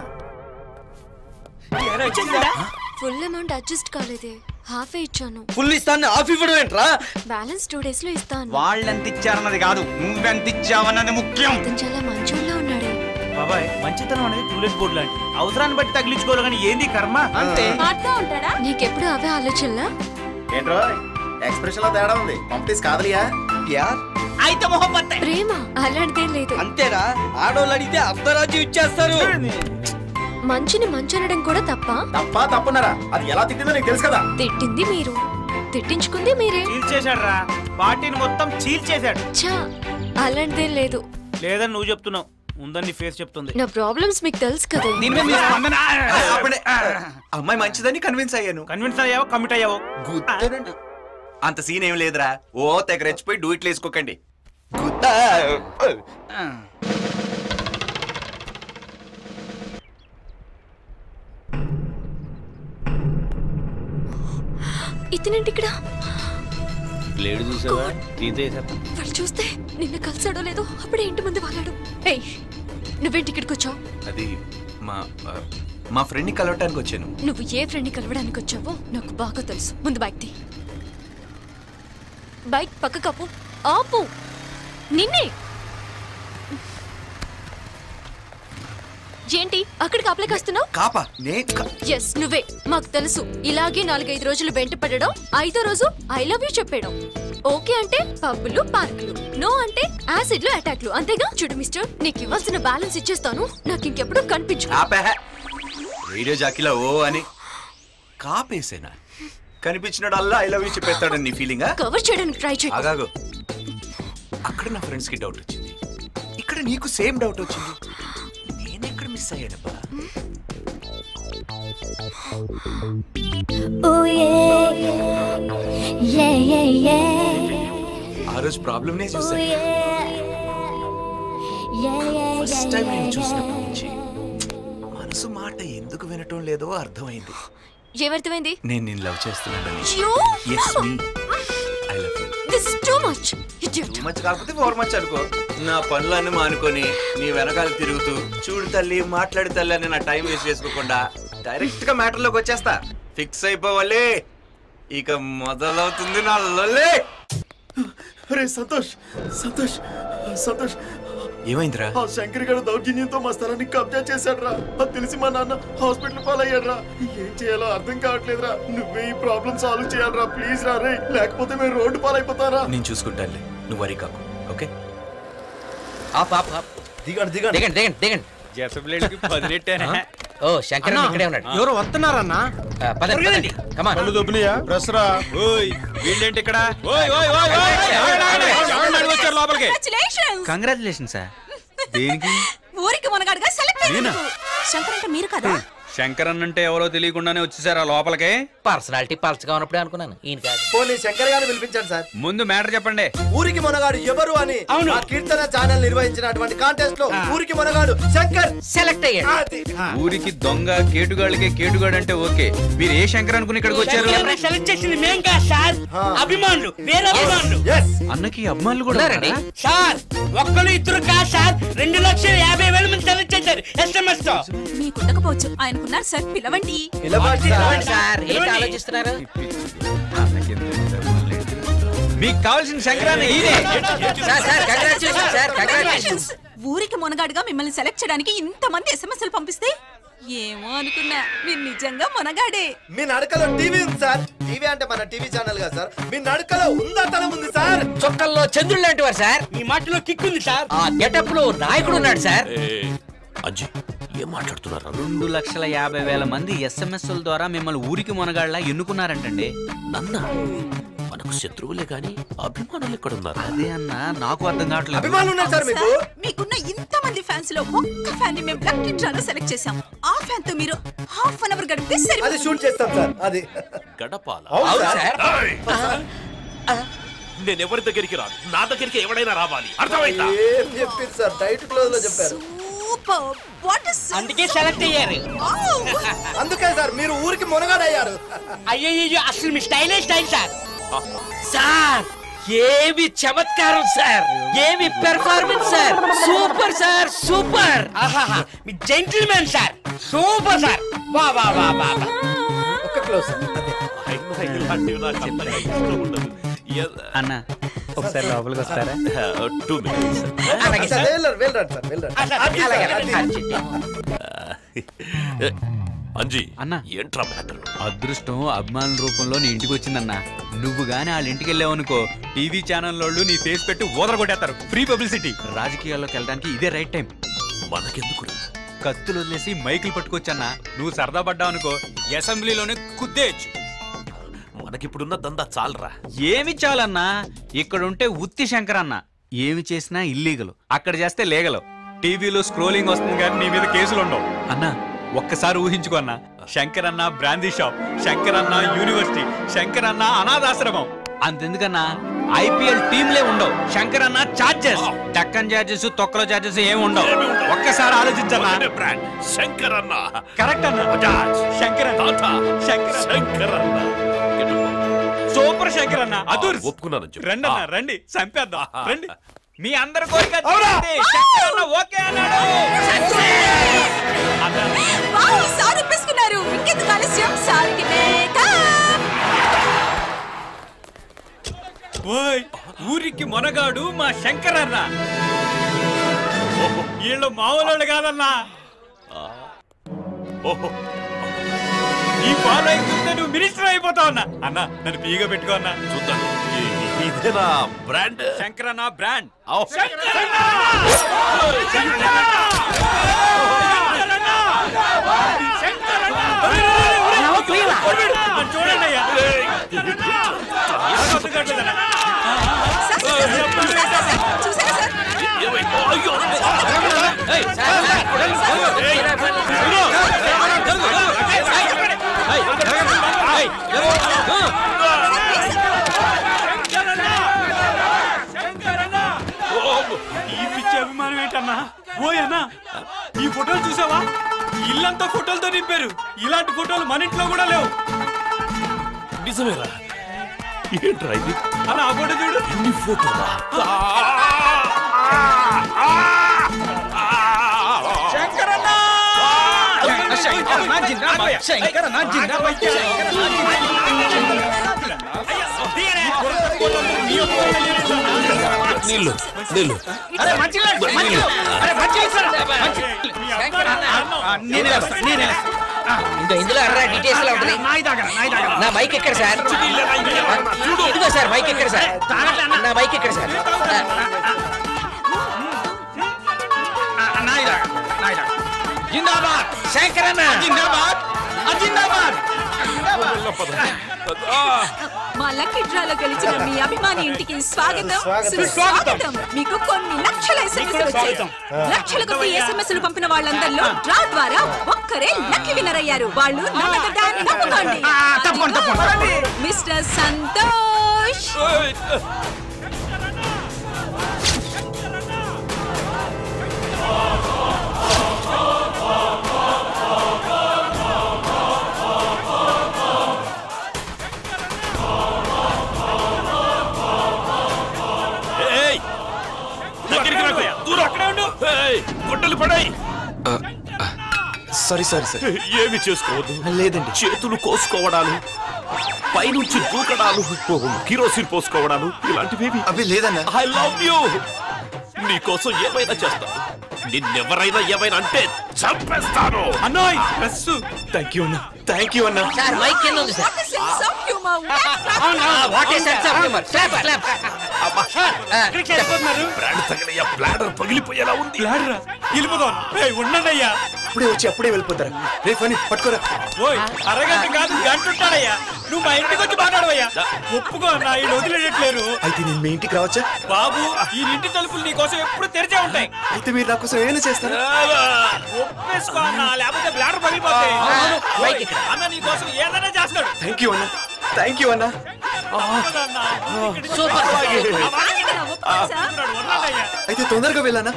Speaker 2: ఫుల్ అమౌంట్ అడ్జస్ట్ కాలేదే హాఫే ఇచ్చాను
Speaker 4: ఫుల్ ఇస్తాను ఆఫ్ ఇవ్వడం ఏంట్రా
Speaker 2: బ్యాలెన్స్ టూ డేస్ లో ఇస్తాను
Speaker 9: వాళ్ళెంత ఇచ్చారన్నది కాదు నువ్వెంత ఇచ్చావన్నది ముఖ్యం
Speaker 2: అతను చాలా మంచోళ్ళ ఉన్నాడే
Speaker 9: బాబాయ్ మంచితనం అనేది టూలెట్ బోర్డు లాంటి అవసరాన్ని బట్టి తగిలించుకోవాలి కానీ ఏంది కర్మ అంతే
Speaker 2: ఉంటాడా నీకెప్పుడు అవే ఆలోచనలా
Speaker 5: ఏంట్రో ఎక్స్ప్రెషన్ లో తేడా ఉంది పంపిస్ కాదలియా
Speaker 4: ప్యార్
Speaker 9: అయితే మొహబ్బత్
Speaker 2: ప్రేమ అలాంటిదేం లేదు
Speaker 4: అంతేరా ఆడోళ్ళు అడిగితే అర్ధరాజ్యం ఇచ్చేస్తారు
Speaker 2: మంచిని మంచనడం కూడా తప్ప
Speaker 5: తప్ప తప్పున్నారా అది ఎలా తిట్టిందో నీకు తెలుసు కదా
Speaker 2: తిట్టింది మీరు తిట్టించుకుంది మీరే
Speaker 9: చీల్చేశాడు రా పార్టీని మొత్తం చీల్చేశాడు
Speaker 2: ఛా అలాంటిదేం లేదు
Speaker 9: లేదని నువ్వు చెప్తున్నావు ఉందని ఫేస్ చెప్తుంది
Speaker 2: నా ప్రాబ్లమ్స్ మీకు తెలుసు కదా
Speaker 9: దీని మీద మీ స్పందన
Speaker 1: అప్పుడే అమ్మాయి మంచిదని కన్విన్స్ అయ్యాను
Speaker 9: కన్విన్స్ అయ్యావో కమిట్ అయ్యావో
Speaker 1: గుర్తేనండి అంత సీన్ ఏం లేదురా ఓ తెగ రెచ్చిపోయి డూ ఇట్లు వేసుకోకండి
Speaker 2: ఇతనేంటి ఇక్కడ
Speaker 9: బ్లేడ్ చూసావా తీసేసేస్తా
Speaker 2: వాడు చూస్తే నిన్న కలిసాడో లేదో అప్పుడే ఇంటి ముందు వాళ్ళాడు ఏయ్ నువ్వేంటి ఇక్కడికి వచ్చావు
Speaker 1: అది మా ఆ, మా ఫ్రెండ్ని కలవటానికి వచ్చాను
Speaker 2: నువ్వు ఏ ఫ్రెండ్ని కలవడానికి వచ్చావో నాకు బాగా తెలుసు ముందు బైక్ తీ బైక్ పక్క కప్పు ఆపు నిన్నే ఏంటి అక్కడికి అప్లైకి వస్తున్నావు
Speaker 1: కాపా నే కా-
Speaker 2: ఎస్ నువ్వే మాకు తెలుసు ఇలాగే నాలుగైదు రోజులు వెంట పడడం ఐదో రోజు ఐ లవ్ యూ చెప్పేయడం ఓకే అంటే పబ్బులు పార్కులు నో అంటే యాసిడ్లు అటాక్లు అంతేగా చూడు మిస్టర్ నీకు ఇవ్వాల్సిన బ్యాలెన్స్ ఇచ్చేస్తాను నాకు ఇంకెప్పుడు కనిపించు
Speaker 1: ఆపే రేడియో జాకీలో ఓ అని కాపేసేనా కనిపించినడల్లా ఐ లవ్ యూ చెప్పేస్తాడని నీ ఫీలింగా
Speaker 2: కవర్ చేయడానికి ట్రై చేయి
Speaker 1: ఆగాగు అక్కడ నా ఫ్రెండ్స్ కి డౌట్ వచ్చింది ఇక్కడ నీకు సేమ్ డౌట్ వచ్చింది నేను ఎక్కడ మిస్ అయ్యానబ్బా
Speaker 6: Oh yeah, yeah, yeah, yeah.
Speaker 1: ఆ రోజు ప్రాబ్లమ్ నే
Speaker 6: Oh
Speaker 1: చూసాను
Speaker 6: yeah, yeah, yeah,
Speaker 1: first
Speaker 6: yeah,
Speaker 1: time నేను
Speaker 6: yeah,
Speaker 1: చూసినప్పటి
Speaker 6: yeah.
Speaker 1: నుంచి మనసు మాట ఎందుకు వినటం లేదో అర్థమైంది
Speaker 2: ఏమర్థమైంది
Speaker 1: నేను నేను లవ్ చేస్తున్నానని
Speaker 2: You?
Speaker 1: Yes me I love you
Speaker 2: this is too much idiot
Speaker 1: too much కాకపోతే ఫోర్ మచ్ అనుకో నా పనులన్నీ మానుకొని నీ వెనకాల తిరుగుతూ చూడు తల్లి మాట్లాడు తల్లి అని నా టైం వేస్ట్ చేసుకోకుండా డైరెక్ట్ గా మ్యాటర్ లోకి వచ్చేస్తా ఫిక్స్ అయిపోవాలి ఇక మొదలవుతుంది నా లొల్లే
Speaker 5: అరే సంతోష్ సంతోష్ సంతోష్
Speaker 1: ఏమైందిరా
Speaker 5: ఆ శంకర్ గారు దౌర్జన్యంతో మా స్థలాన్ని కబ్జా చేశాడు రా అది తెలిసి మా నాన్న హాస్పిటల్ పాలయ్యాడు రా ఏం చేయాలో అర్థం కావట్లేదురా నువ్వే ఈ ప్రాబ్లం సాల్వ్ చేయాలరా ప్లీజ్ రా రే లేకపోతే మేము రోడ్డు పాలైపోతారా
Speaker 1: నేను చూసుకుంటానులే నువ్వు వరి కాకు ఓకే
Speaker 4: ఆప్ ఆప్ ఆప్
Speaker 5: దిగండి దిగండి
Speaker 4: దిగండి దిగండి దిగండి
Speaker 9: జెసబ్లేడ్కి పది నెట్టేనే
Speaker 4: ఓ శంకర్ ఇక్కడే ఉన్నాడు
Speaker 12: ఎవరు వస్తున్నారన్నా
Speaker 4: ఆ, పదండి పదండి కమాన్
Speaker 5: దొబ్బినాయా ప్రెస్ రా
Speaker 9: ఓయ్ వీళ్ళేంటి ఇక్కడ ఓయ్ ఓయ్ ఓయ్ ఓయ్ ఎవరు వచ్చారు లోపలికి
Speaker 7: కంగ్రాచులేషన్స్
Speaker 9: కంగ్రాచులేషన్ సార్ దేనికి
Speaker 7: ఊరికి మునగాడుగా సెలెక్ట్
Speaker 9: నేనా?
Speaker 7: అయ్యారు శంకర్ అంటే మీరు కదా
Speaker 9: శంకర్ అంటే ఎవరో తెలియకుండానే వచ్చేసారా లోపలికి
Speaker 4: పర్సనాలిటీ పల్చగా ఉన్నప్పుడే అనుకున్నాను ఈయన కాదు
Speaker 12: పోనీ శంకర్ గారిని పిలిపించండి సార్
Speaker 9: ముందు మ్యాటర్ చెప్పండి
Speaker 12: ఊరికి మొనగాడు ఎవరు అని అవును ఆ కీర్తన ఛానల్ నిర్వహించినటువంటి కాంటెస్ట్ లో ఊరికి మొనగాడు శంకర్
Speaker 4: సెలెక్ట్ అయ్యాడు
Speaker 12: అది.
Speaker 9: ఊరికి దొంగ కేటుగాళ్ళకి కేటుగాడు అంటే ఓకే మీరు ఏ శంకర్ అనుకుని ఇక్కడికి వచ్చారు
Speaker 13: సెలెక్ట్ చేసింది మేం కాదు సార్ అభిమానులు వేరే అభిమానులు
Speaker 12: Yes.
Speaker 9: అన్నకి అమ్మాయిలు కూడా
Speaker 4: ఉన్నారండి
Speaker 9: ఉన్నారా?
Speaker 13: సార్ ఒక్కరు ఇద్దరు కాదు సార్ రెండు లక్షల యాభై వేల మంది సెలెక్ట్ చేశారు ఎస్ఎంఎస్ తో
Speaker 7: మీకుండకపోవచ్చు ఆయనకున్నారు సార్ పిలవండి
Speaker 12: పిలవండి
Speaker 4: పిలవండి
Speaker 12: సార్.
Speaker 4: సార్ ఏంటి
Speaker 13: పిలవండి.
Speaker 4: ఆలోచిస్తున్నారు
Speaker 9: అన్నకి ఎంత అమ్మాయిలు లేదు. మీకు కావాల్సిన శంకరాన్ని ఈయనే
Speaker 4: sir sir congratulation sir congratulation
Speaker 7: ఊరికి మునగాడుగా మిమ్మల్ని సెలెక్ట్ చేయడానికి ఇంతమంది ఎస్ఎంఎస్లు పంపిస్తే ఏమో అనుకున్నా మీరు నిజంగా మునగాడే
Speaker 12: మీ నడకలో టీవీ ఉంది సార్ టీవీ అంటే మన టీవీ ఛానల్ కదా సార్ మీ నడకలో ఉందతనం ఉంది సార్
Speaker 4: చొక్కల్లో చంద్రుడు లాంటి వారు సార్
Speaker 13: మీ మాటలో కిక్ ఉంది సార్
Speaker 4: ఆ గెటప్ లో నాయకుడు ఉన్నాడు సార్
Speaker 10: అజ్జి ఏం మాట్లాడుతున్నారు
Speaker 9: రెండు లక్షల యాభై వేల మంది ఎస్ఎంఎస్ల ద్వారా మిమ్మల్ని ఊరికి మునగాళ్ళ ఎన్నుకున్నారంటండి
Speaker 10: నన్న మనకు శత్రువులే గాని అభిమానులు ఎక్కడున్నారు
Speaker 9: అదే అన్న నాకు అర్థం కావట్లేదు
Speaker 12: అభిమానులు ఉన్నారు సార్ మీకు
Speaker 7: సార్, మీకున్న ఇంతమంది ఫ్యాన్స్ లో ఒక్క ఫ్యాన్ ని మేము లక్కీ డ్రాలో సెలెక్ట్ చేసాం ఆ ఫ్యాన్ తో మీరు హాఫ్ అన్ అవర్ గడిపితే
Speaker 12: అది
Speaker 7: సరిపోతుంది
Speaker 12: షూట్ చేస్తాం సార్ అది
Speaker 10: గడపాల
Speaker 12: అవును
Speaker 4: అవును
Speaker 12: సార్
Speaker 4: సార్
Speaker 10: నేను ఎవరి దగ్గరికి రాను నా దగ్గరికి ఎవడైనా రావాలి అర్థమైందా
Speaker 12: ఏం చెప్పింది సార్ డైట్ క్లోజ్ లో చెప్పారు
Speaker 7: సూపర్ వాట్ ఇస్
Speaker 13: అందుకే సెలెక్ట్ అయ్యారు
Speaker 12: అందుకే సార్ మీరు ఊరికి మునగాడయ్యారు
Speaker 13: అయ్యో అసలు మీ స్టైలే స్టైల్ సార్
Speaker 4: సార్ ఏమి చమత్కారం సార్ ఏమి performance sir super sir super
Speaker 13: ఆహాహా మీ జెంటిల్మెన్ సార్ సూపర్ సార్ వా వా వా వా వా.
Speaker 12: ఒక్క క్లోజ్ సార్ అదే
Speaker 10: అయినా ఇలాంటివి నాకు అంతగా ఇష్టం ఉండదు ఎ-
Speaker 9: అన్న ఒకసారి లోపలికి వస్తారా
Speaker 10: టూ మినిట్స్
Speaker 4: అలాగే
Speaker 12: సార్
Speaker 4: సార్
Speaker 12: వెళ్ళండి వెళ్ళండి సార్ వెళ్ళండి
Speaker 13: ఆ, సార్,
Speaker 12: అది
Speaker 4: అలాగే
Speaker 12: సార్, అది.
Speaker 10: అంజీ
Speaker 9: అన్న.
Speaker 10: ఏంట్రా మ్యాటర్
Speaker 9: అదృష్టం అభిమానుల రూపంలో నీ ఇంటికి వచ్చిందన్న నువ్వు గాని వాళ్ళ ఇంటికి వెళ్ళావనుకో టీవీ ఛానల్ వాళ్ళు నీ ఫేస్ పెట్టి ఓదర కొట్టేస్తారు ఫ్రీ పబ్లిసిటీ రాజకీయాల్లోకి వెళ్ళడానికి ఇదే రైట్ టైం
Speaker 10: మనకెందుకురా
Speaker 9: కత్తులు వదిలేసి మైకులు పట్టుకొచ్చన్న నువ్వు సరదా పడ్డావు అనుకో అసెంబ్లీలోనే కుద్దేయచ్చు
Speaker 10: మనకిప్పుడున్న దందా చాలరా
Speaker 9: ఏమి చాలన్నా ఇక్కడ ఉంటే ఉత్తి శంకర్ అన్న ఏమి చేసినా ఇల్లీగలు అక్కడ చేస్తే లీగలు టీవీలో స్క్రోలింగ్ వస్తుంది కానీ నీ మీద కేసులు ఉండవు అన్న ఒక్కసారి ఊహించుకో అన్న శంకర్ అన్న బ్రాందీ షాప్ శంకర్ అన్న యూనివర్సిటీ శంకర్ అన్న అనాథాశ్రమం అంతెందుకన్నా ఐపీఎల్ టీంలే ఉండవు శంకర్ అన్న చార్జెస్ డక్కన్ చార్జెస్ తొక్కల చార్జెస్ ఏమి ఉండవు ఒక్కసారి ఆలోచించన్నా
Speaker 10: బ్రాండ్ శంకర్ అన్న
Speaker 9: కరెక్ట్ అన్న
Speaker 10: బజాజ్
Speaker 9: శంకర్ అన్న
Speaker 10: టాటా
Speaker 9: శంకర్
Speaker 10: శంకర్ అన్న
Speaker 9: సూపర్ శంకర్ అన్న అదూర్
Speaker 10: ఒప్పుకున్నాను చెప్పు.
Speaker 9: రండి అన్న
Speaker 10: ఆ.
Speaker 9: రండి చంపేద్దాం రండి మీ అందరి కోరిక తీరింది. శంకర్ అన్న ఓకే అన్నాడు
Speaker 7: వావ్, సార్ ఒప్పేసుకున్నారు ఇంకెందుకు ఆలస్యం సార్కి
Speaker 9: ఓయ్ ఊరికి మొనగాడు మా శంకర్ అన్న వీళ్ళు మామూలు కాదన్నా
Speaker 10: ఓహో
Speaker 9: ఈ ఫాలో అయిపోతే నువ్వు మినిస్టర్ అయిపోతావు అన్న అన్న నన్ను పీగా పెట్టుకో అన్న
Speaker 10: చూద్దాం ఇ- ఇదేనా బ్రాండ్
Speaker 9: శంకర్ అన్న బ్రాండ్
Speaker 10: ఔ.
Speaker 9: చూడండి అయ్యా ఈ పిచ్చి అభిమానం ఏంటన్నా ఓయ్ అన్నా ఈ ఫోటోలు చూసావా ఇల్లంతా ఫోటోలతో నింపారు ఇలాంటి ఫోటోలు మన ఇంట్లో కూడా లేవు
Speaker 10: నిజమేరా ఏంట్రా ఇది
Speaker 9: అన్న ఆ ఫోటో చూడు
Speaker 10: ఇన్ని ఫోటోలా
Speaker 9: శంకరన్న శంకరన్న జిందాబాద్ శంకరన్న జిందాబాద్
Speaker 10: నీళ్ళు నీళ్ళు
Speaker 13: అరే మంచి మంచి అరే మంచి
Speaker 9: నేనే వేస్తా, నేనే వేస్తా.
Speaker 14: ఇంకా ఇందులో అర్రా డీటెయిల్స్ లో ఉంటుంది
Speaker 9: నాయి దాగరా, నాయి దాగరా.
Speaker 14: నా మైక్ ఎక్కడ సార్ ఇదిగో సార్ మైక్ ఎక్కడ సార్ నా మైక్ ఎక్కడ సార్
Speaker 9: నాయి దాగరా, నాయి దాగరా. జిందాబాద్
Speaker 14: శంకరన్న
Speaker 9: జిందాబాద్ జిందాబాద్
Speaker 7: మా లక్కీ డ్రాలో గెలిచిన మీ అభిమాని ఇంటికి స్వాగతం సుస్వాగతం మీకు కొన్ని లక్షల ఎస్ఎంఎస్ వచ్చాయి లక్షల కొద్ది ఎస్ఎంఎస్ పంపిన వాళ్ళందరిలో డ్రా ద్వారా ఒక్కరే లక్కీ విన్నర్ అయ్యారు వాళ్ళు నమ్మకదా నమ్ముకోండి
Speaker 9: తప్పకుండా, తప్పకుండా.
Speaker 7: మిస్టర్ సంతోష్
Speaker 10: ఏయ్ దగ్గరికి రాకు దూరం అక్కడే ఉండు ఏయ్ గుడ్డలు పడాయి
Speaker 1: సారీ సారీ సార్
Speaker 10: ఏమి చేసుకోవద్దు
Speaker 1: లేదండి
Speaker 10: చేతులు కోసుకోవడాలు పైనుంచి దూకడాలు కిరోసిన్ పోసుకోవడాలు ఇలాంటివేవి
Speaker 1: అవి లేదన్నా
Speaker 10: ఐ లవ్ యూ నీకోసం ఏమైనా చేస్తాను నిన్నెవరైనా ఏమైనా అంటే చంపేస్తాను
Speaker 9: అన్నోయ్ ప్రెస్
Speaker 1: థ్యాంక్ యూ అన్నా థ్యాంక్ యూ అన్నా
Speaker 14: సార్ మైక్ కింద ఉంది sir
Speaker 7: sense of humour
Speaker 14: what is sense of humour clap clap
Speaker 10: brand తగిలయ్యా బ్లాడర్ పగిలిపోయేలా ఉంది
Speaker 9: లాడరా వెళ్ళిపోదాం ఏయ్ ఉండండి అయ్యా
Speaker 1: అప్పుడే వచ్చి అప్పుడే వెళ్ళిపోతారా రే ఫని పట్టుకోరా
Speaker 9: ఓయ్ అరగంట కాదు గంట ఉంటాడయ్యా నువ్వు మా ఇంటికి వచ్చి మాట్లాడవయ్యా ఒప్పుకో అన్న ఈ వదిలేయట్లేరు
Speaker 1: అయితే నేను మీ ఇంటికి రావచ్చా
Speaker 9: బాబు ఈ ఇంటి తలుపులు నీ కోసం ఎప్పుడు తెరిచే ఉంటాయి
Speaker 1: అయితే మీరు నా కోసం ఏమైనా చేస్తారా
Speaker 9: ఒప్పేసుకో అన్న లేకపోతే బ్లాడర్ పగిలిపోతాయి
Speaker 14: మైక్ ఇక్కడ.
Speaker 9: అన్న నీ కోసం ఏదైనా చేస్తాడు
Speaker 1: థ్యాంక్ యూ అన్నా థ్యాంక్ యూ అన్నా
Speaker 14: సూపర్
Speaker 1: అయితే తొందరగా వెళ్ళానా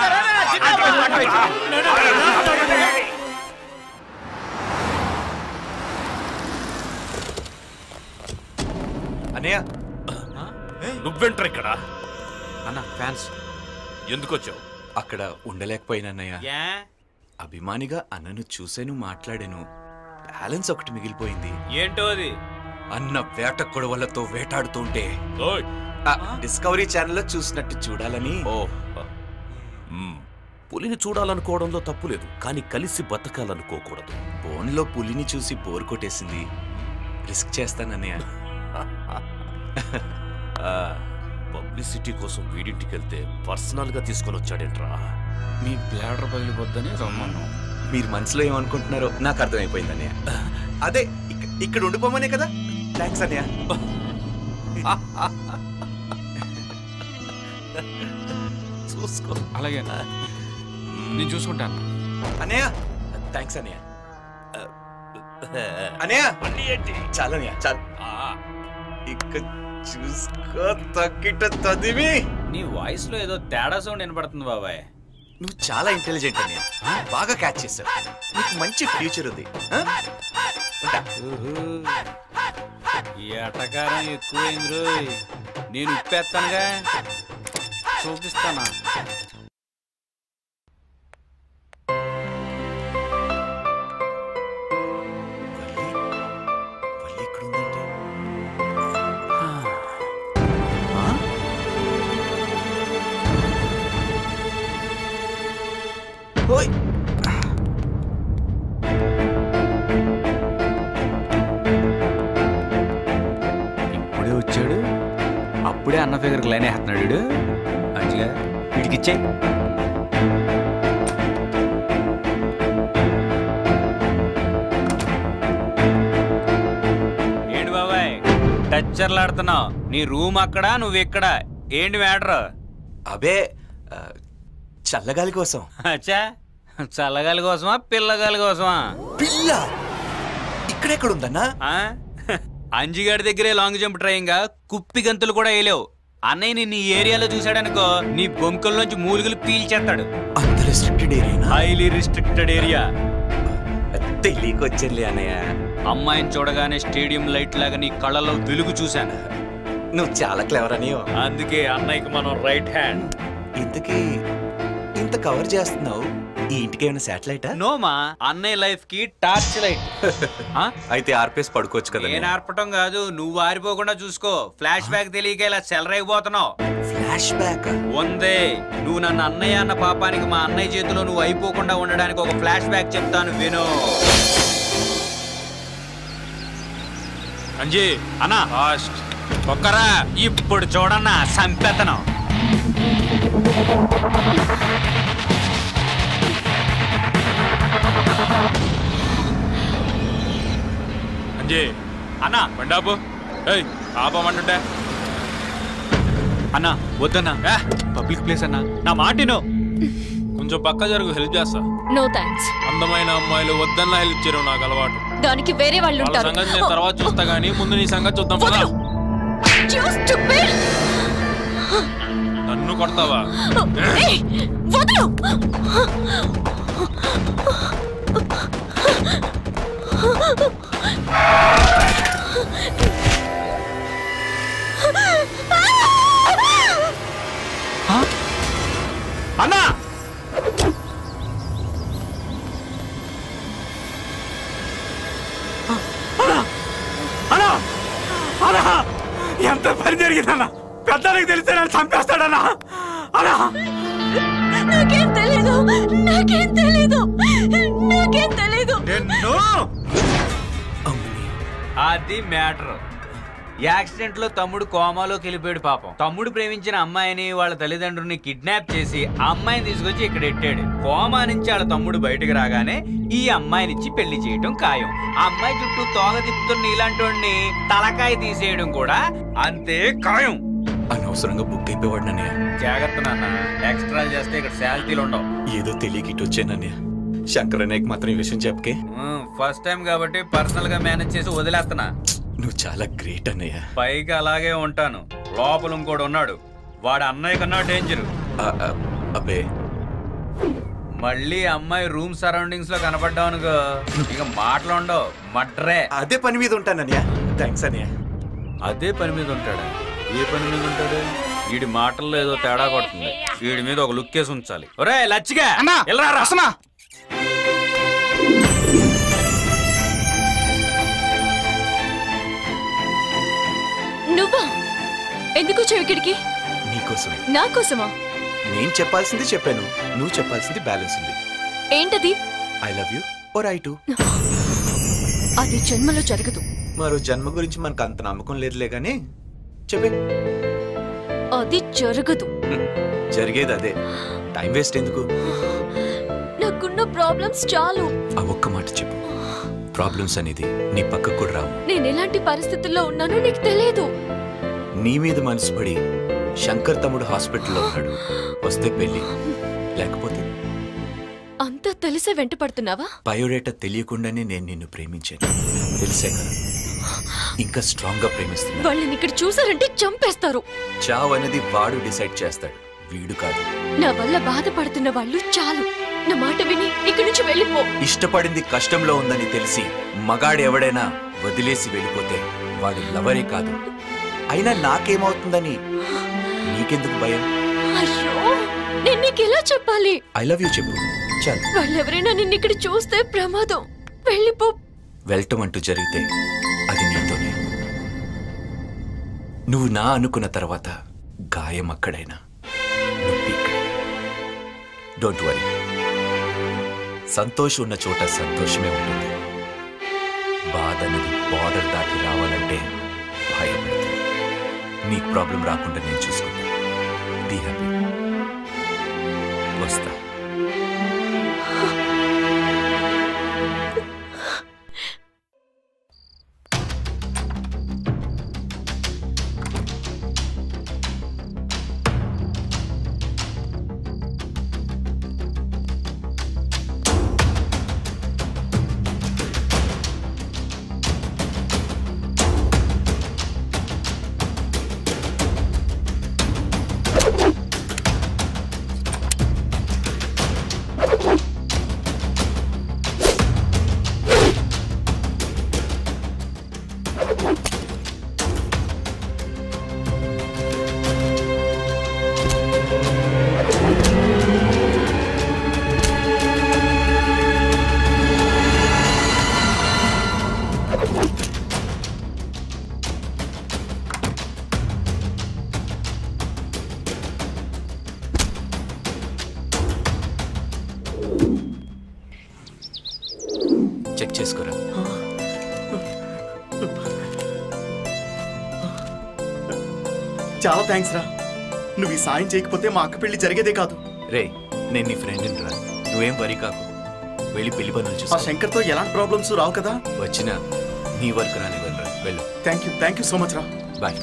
Speaker 1: అన్నయ్య
Speaker 10: నువ్వెంటర్ ఇక్కడ
Speaker 1: అన్న ఫ్యాన్స్
Speaker 10: ఎందుకు వచ్చావు
Speaker 1: అక్కడ ఉండలేకపోయినన్నయ్య అభిమానిగా అన్నను చూశాను మాట్లాడాను బ్యాలెన్స్ ఒకటి మిగిలిపోయింది
Speaker 9: ఏంటో అది
Speaker 1: అన్న వేట కొడవలతో వేటాడుతుంటే
Speaker 10: ఓయ్
Speaker 1: ఆ, డిస్కవరీ ఛానల్లో చూసినట్టు చూడాలని
Speaker 10: ఓ మ్మ్. పులిని చూడాలనుకోవడంలో తప్పులేదు కానీ కలిసి బతకాలనుకోకూడదు
Speaker 1: ఫోన్లో పులిని చూసి బోర్ కొట్టేసింది రిస్క్ చేస్తానన్నయ్య
Speaker 10: ఆ, పబ్లిసిటీ కోసం వీడింటికి వెళ్తే పర్సనల్ గా తీసుకొని వచ్చాడేంట్రా
Speaker 9: మీ బ్లాడర్ పగిలిపోద్దని రమ్మను
Speaker 1: మీరు మనసులో ఏమనుకుంటున్నారో నాకు అర్థమైపోయింది అన్నయ్య అదే ఇక్క- ఇక్కడ ఉండిపోమనే కదా థ్యాంక్స్ అన్నయ్య
Speaker 10: చూసుకో
Speaker 9: అలాగే
Speaker 15: నేను చూసుకుంటాను
Speaker 1: అన్నయ్య థ్యాంక్స్ అన్నయ్య అన్నయ్య చాలు అన్నయ్య చాలు ఇక చూసుకో తక్కిట తదిమి
Speaker 9: నీ వాయిస్ లో ఏదో తేడా సౌండ్ వినపడుతుంది బాబాయ్
Speaker 1: నువ్వు చాలా ఇంటెలిజెంట్ అన్నయ్య బాగా క్యాచ్ చేసావు నీకు మంచి ఫ్యూచర్ ఉంది ఆ? ఉంటా.
Speaker 9: ఈ అటకారం ఎక్కువైంది రోయ్ నేను ఉప్పేస్తానుగా చూపిస్తానా
Speaker 1: వల్లి ఇక్కడ ఉందేంటి? ఓయ్
Speaker 9: ఇప్పుడే వచ్చాడు అప్పుడే అన్న ఫిగర్ లైన్ వేస్తున్నాడు వీడు మంచిగా వీడికి ఇచ్చే ఏంటి బాబాయ్ టచ్చర్లాడుతున్నావు నీ రూమ్ అక్కడ నువ్వు ఇక్కడ ఏంటి మ్యాటర్
Speaker 1: అబే ఆ, చల్లగాలి కోసం
Speaker 9: అచ్చా చల్లగాలి కోసమా పిల్లగాలి కోసమా
Speaker 1: పిల్ల ఇక్కడెక్కడ ఉందన్నా
Speaker 9: ఆ? అంజిగాడి దగ్గరే లాంగ్ జంప్ ట్రైంగా కుప్పి గంతులు కూడా వేయలేవు అన్నయ్య నిన్ను ఈ ఏరియాలో చూశాడనుకో నీ బొంకల్లోంచి మూలుగులు పీల్చేస్తాడు
Speaker 1: అంత restricted area
Speaker 9: highly restricted area
Speaker 1: తెలియకొచ్చింది అన్నయ్య
Speaker 9: అమ్మాయిని చూడగానే స్టేడియం లైట్ లాగా నీ కళ్ళలో వెలుగు చూశాను
Speaker 1: నువ్వు చాలా క్లవర్ అని
Speaker 9: అందుకే అన్నయ్యకి మనం రైట్ హ్యాండ్
Speaker 1: ఇంతకీ ఇంత కవర్ చేస్తున్నావు ఈ ఇంటికి ఏమైనా శాటిలైటా
Speaker 9: నోమా అన్నయ్య లైఫ్ కి టార్చ్ లైట్
Speaker 1: అయితే ఆర్పేసి పడుకోవచ్చు కదా
Speaker 9: నేను ఆర్పటం కాదు నువ్వు ఆరిపోకుండా చూసుకో ఫ్లాష్ బ్యాక్ తెలియక ఇలా చెలరైపోతున్నావు
Speaker 1: ఫ్లాష్ బ్యాక్
Speaker 9: ఉందే నువ్వు నన్ను అన్నయ్య అన్న పాపానికి మా అన్నయ్య చేతిలో నువ్వు అయిపోకుండా ఉండడానికి ఒక ఫ్లాష్ బ్యాక్ చెప్తాను విను అంజీ అన్నా ఫాస్ట్ ఒక్కరా ఇప్పుడు చూడన్నా సంపెతనం
Speaker 15: అంజీ
Speaker 9: అన్నా
Speaker 15: బండాపు ఏయ్ ఆపమంటుంటే
Speaker 9: అన్నా వద్దన్నా పబ్లిక్ ప్లేస్ అన్నా నా మాటిను
Speaker 15: కొంచెం పక్క జరుగు హెల్ప్ చేస్తా
Speaker 2: నో థ్యాంక్స్
Speaker 15: అందమైన అమ్మాయిలు వద్దన్నా హెల్ప్ చేయడం నాకు అలవాటు
Speaker 2: దానికి వేరే వాళ్ళు
Speaker 15: వాళ్ళ
Speaker 2: ఉంటారు
Speaker 15: సంగతి నేను తర్వాత చూస్తా గానీ ముందు నీ సంగతి చూద్దాం పదా
Speaker 2: You stupid!
Speaker 15: నన్ను కొడతావా
Speaker 2: ఏయ్, వదలు
Speaker 9: అన్నా
Speaker 13: అన్నా అన్నా ఎంత పని జరిగిందన్నా పెద్దలకు తెలిస్తే నన్ను చంపేస్తాడన్నా అన్నా
Speaker 2: నాకేం తెలీదు నాకేం తెలీదు నాకేం తెలీదు
Speaker 9: నిన్ను అది మ్యాటర్ యాక్సిడెంట్ లో తమ్ముడు కోమాలోకి వెళ్ళిపోయాడు పాపం తమ్ముడు ప్రేమించిన అమ్మాయిని వాళ్ళ తల్లిదండ్రుల్ని కిడ్నాప్ చేసి ఆ అమ్మాయిని తీసుకొచ్చి ఇక్కడ ఎట్టాడు కోమా నుంచి వాళ్ళ తమ్ముడు బయటకు రాగానే ఈ అమ్మాయినిచ్చి పెళ్లి చేయడం ఖాయం ఆ అమ్మాయి చుట్టూ తోగ తిప్పుతున్న ఇలాంటి వాడిని తలకాయ తీసేయడం కూడా అంతే ఖాయం
Speaker 1: అనవసరంగా బుక్ అయిపోయాడు నన్నయ్య
Speaker 9: జాగ్రత్త నాన్న ఎక్స్ట్రా చేస్తే ఇక్కడ శాలరీలు ఉండవు
Speaker 1: ఏదో తెలియక ఇటు వచ్చానన్నయ్య శంకర్ అన్నయ్యకి మాత్రం ఈ విషయం చెప్పకే
Speaker 9: ఫస్ట్ టైం కాబట్టి పర్సనల్ గా మేనేజ్ చేసి వదిలేస్తున్నా
Speaker 1: నువ్వు చాలా గ్రేట్ అన్నయ్య
Speaker 9: పైకి అలాగే ఉంటాను లోపల ఇంకోడు ఉన్నాడు వాడు అన్నయ్య కన్నా డేంజర్
Speaker 1: ఆ, ఆ, అబ్బే
Speaker 9: మళ్ళీ అమ్మాయి రూమ్ సరౌండింగ్స్ లో కనపడ్డావునుగో ఇక మాటలు ఉండవు మడ్రే
Speaker 1: అదే పని మీద ఉంటానన్నయ్య థ్యాంక్స్ అన్నయ్య
Speaker 9: అదే పని మీద ఉంటాడా ఏ పని మీద ఉంటాడు వీడి మాటల్లో ఏదో తేడా కొడుతుంది వీడి మీద ఒక లుక్ వేసి ఉంచాలి ఒరే లచ్చిగా ఎల్రా రా.
Speaker 2: నువ్వా ఎందుకు చెవికిడికి
Speaker 1: నీకోసమే
Speaker 2: నా కోసమా
Speaker 1: నేను చెప్పాల్సింది చెప్పాను నువ్వు చెప్పాల్సింది బ్యాలెన్స్ ఉంది
Speaker 2: ఏంటది
Speaker 1: I love you or I too
Speaker 2: అది జన్మలో జరగదు
Speaker 1: మరో జన్మ గురించి మనకు అంత నమ్మకం లేదులే కానీ చెప్పే
Speaker 2: అది జరగదు
Speaker 1: జరిగేది అదే టైం వేస్ట్ ఎందుకు
Speaker 2: నాకున్న ప్రాబ్లమ్స్ చాలు
Speaker 1: ఆ ఒక్క మాట చెప్పు ప్రాబ్లమ్స్ అనేది నీ పక్కకు కూడా రావు
Speaker 2: నేను ఎలాంటి పరిస్థితుల్లో ఉన్నానో నీకు తెలియదు
Speaker 1: నీ మీద మనసు పడి శంకర్ తమ్ముడు హాస్పిటల్లో ఉన్నాడు వస్తే పెళ్ళి లేకపోతే
Speaker 2: తెలిసే వెంట పడుతున్నావా
Speaker 1: బయోడేటా తెలియకుండానే నేను నిన్ను ప్రేమించాను తెలిసే కదా ఇంకా స్ట్రాంగ్ గా ప్రేమిస్తున్నా
Speaker 2: వాళ్ళని ఇక్కడ చూసారంటే చంపేస్తారు
Speaker 1: చావ్ అనేది వాడు డిసైడ్ చేస్తాడు వీడు కాదు
Speaker 2: నా వల్ల బాధపడుతున్న వాళ్ళు చాలు నా మాట విని ఇక్కడి నుంచి వెళ్ళిపో
Speaker 1: ఇష్టపడింది కష్టంలో ఉందని తెలిసి మగాడు ఎవడైనా వదిలేసి వెళ్ళిపోతే వాడు లవరే కాదు అయినా నాకేమవుతుందని నీకెందుకు భయం
Speaker 2: అయ్యో నేను నీకు ఎలా చెప్పాలి
Speaker 1: ఐ లవ్ యూ చెప్పు చాలు
Speaker 2: వాళ్ళెవరైనా నిన్ను ఇక్కడ చూస్తే ప్రమాదం వెళ్ళిపో
Speaker 1: వెళ్ళటం అంటూ జరిగితే అది నీతోనే నువ్వు నా అనుకున్న తర్వాత గాయం అక్కడైనా నొప్పి ఇక్కడ డోంట్ వరీ సంతోషం ఉన్న చోట సంతోషమే ఉంటుంది బాధ అనేది బార్డర్ దాటి రావాలంటే భయపడుతుంది నీకు ప్రాబ్లం రాకుండా నేను చూసుకుంటా బీ హ్యాపీ వస్తా చెక్ చేసుకోరా
Speaker 5: చాలా థ్యాంక్స్ రా నువ్వు ఈ సాయం చేయకపోతే మా అక్క పెళ్లి జరిగేదే కాదు
Speaker 1: రే నేను నీ ఫ్రెండ్ రా నువ్వేం వరి కాకు వెళ్ళి పెళ్లి పనులు
Speaker 5: ఆ
Speaker 1: చూసుకో
Speaker 5: శంకర్తో ఎలాంటి ప్రాబ్లమ్స్ రావు కదా
Speaker 1: వచ్చినా నీ వర్క్ రానివ్వరా వెళ్ళు
Speaker 5: thank you thank you so much రా
Speaker 1: బాయ్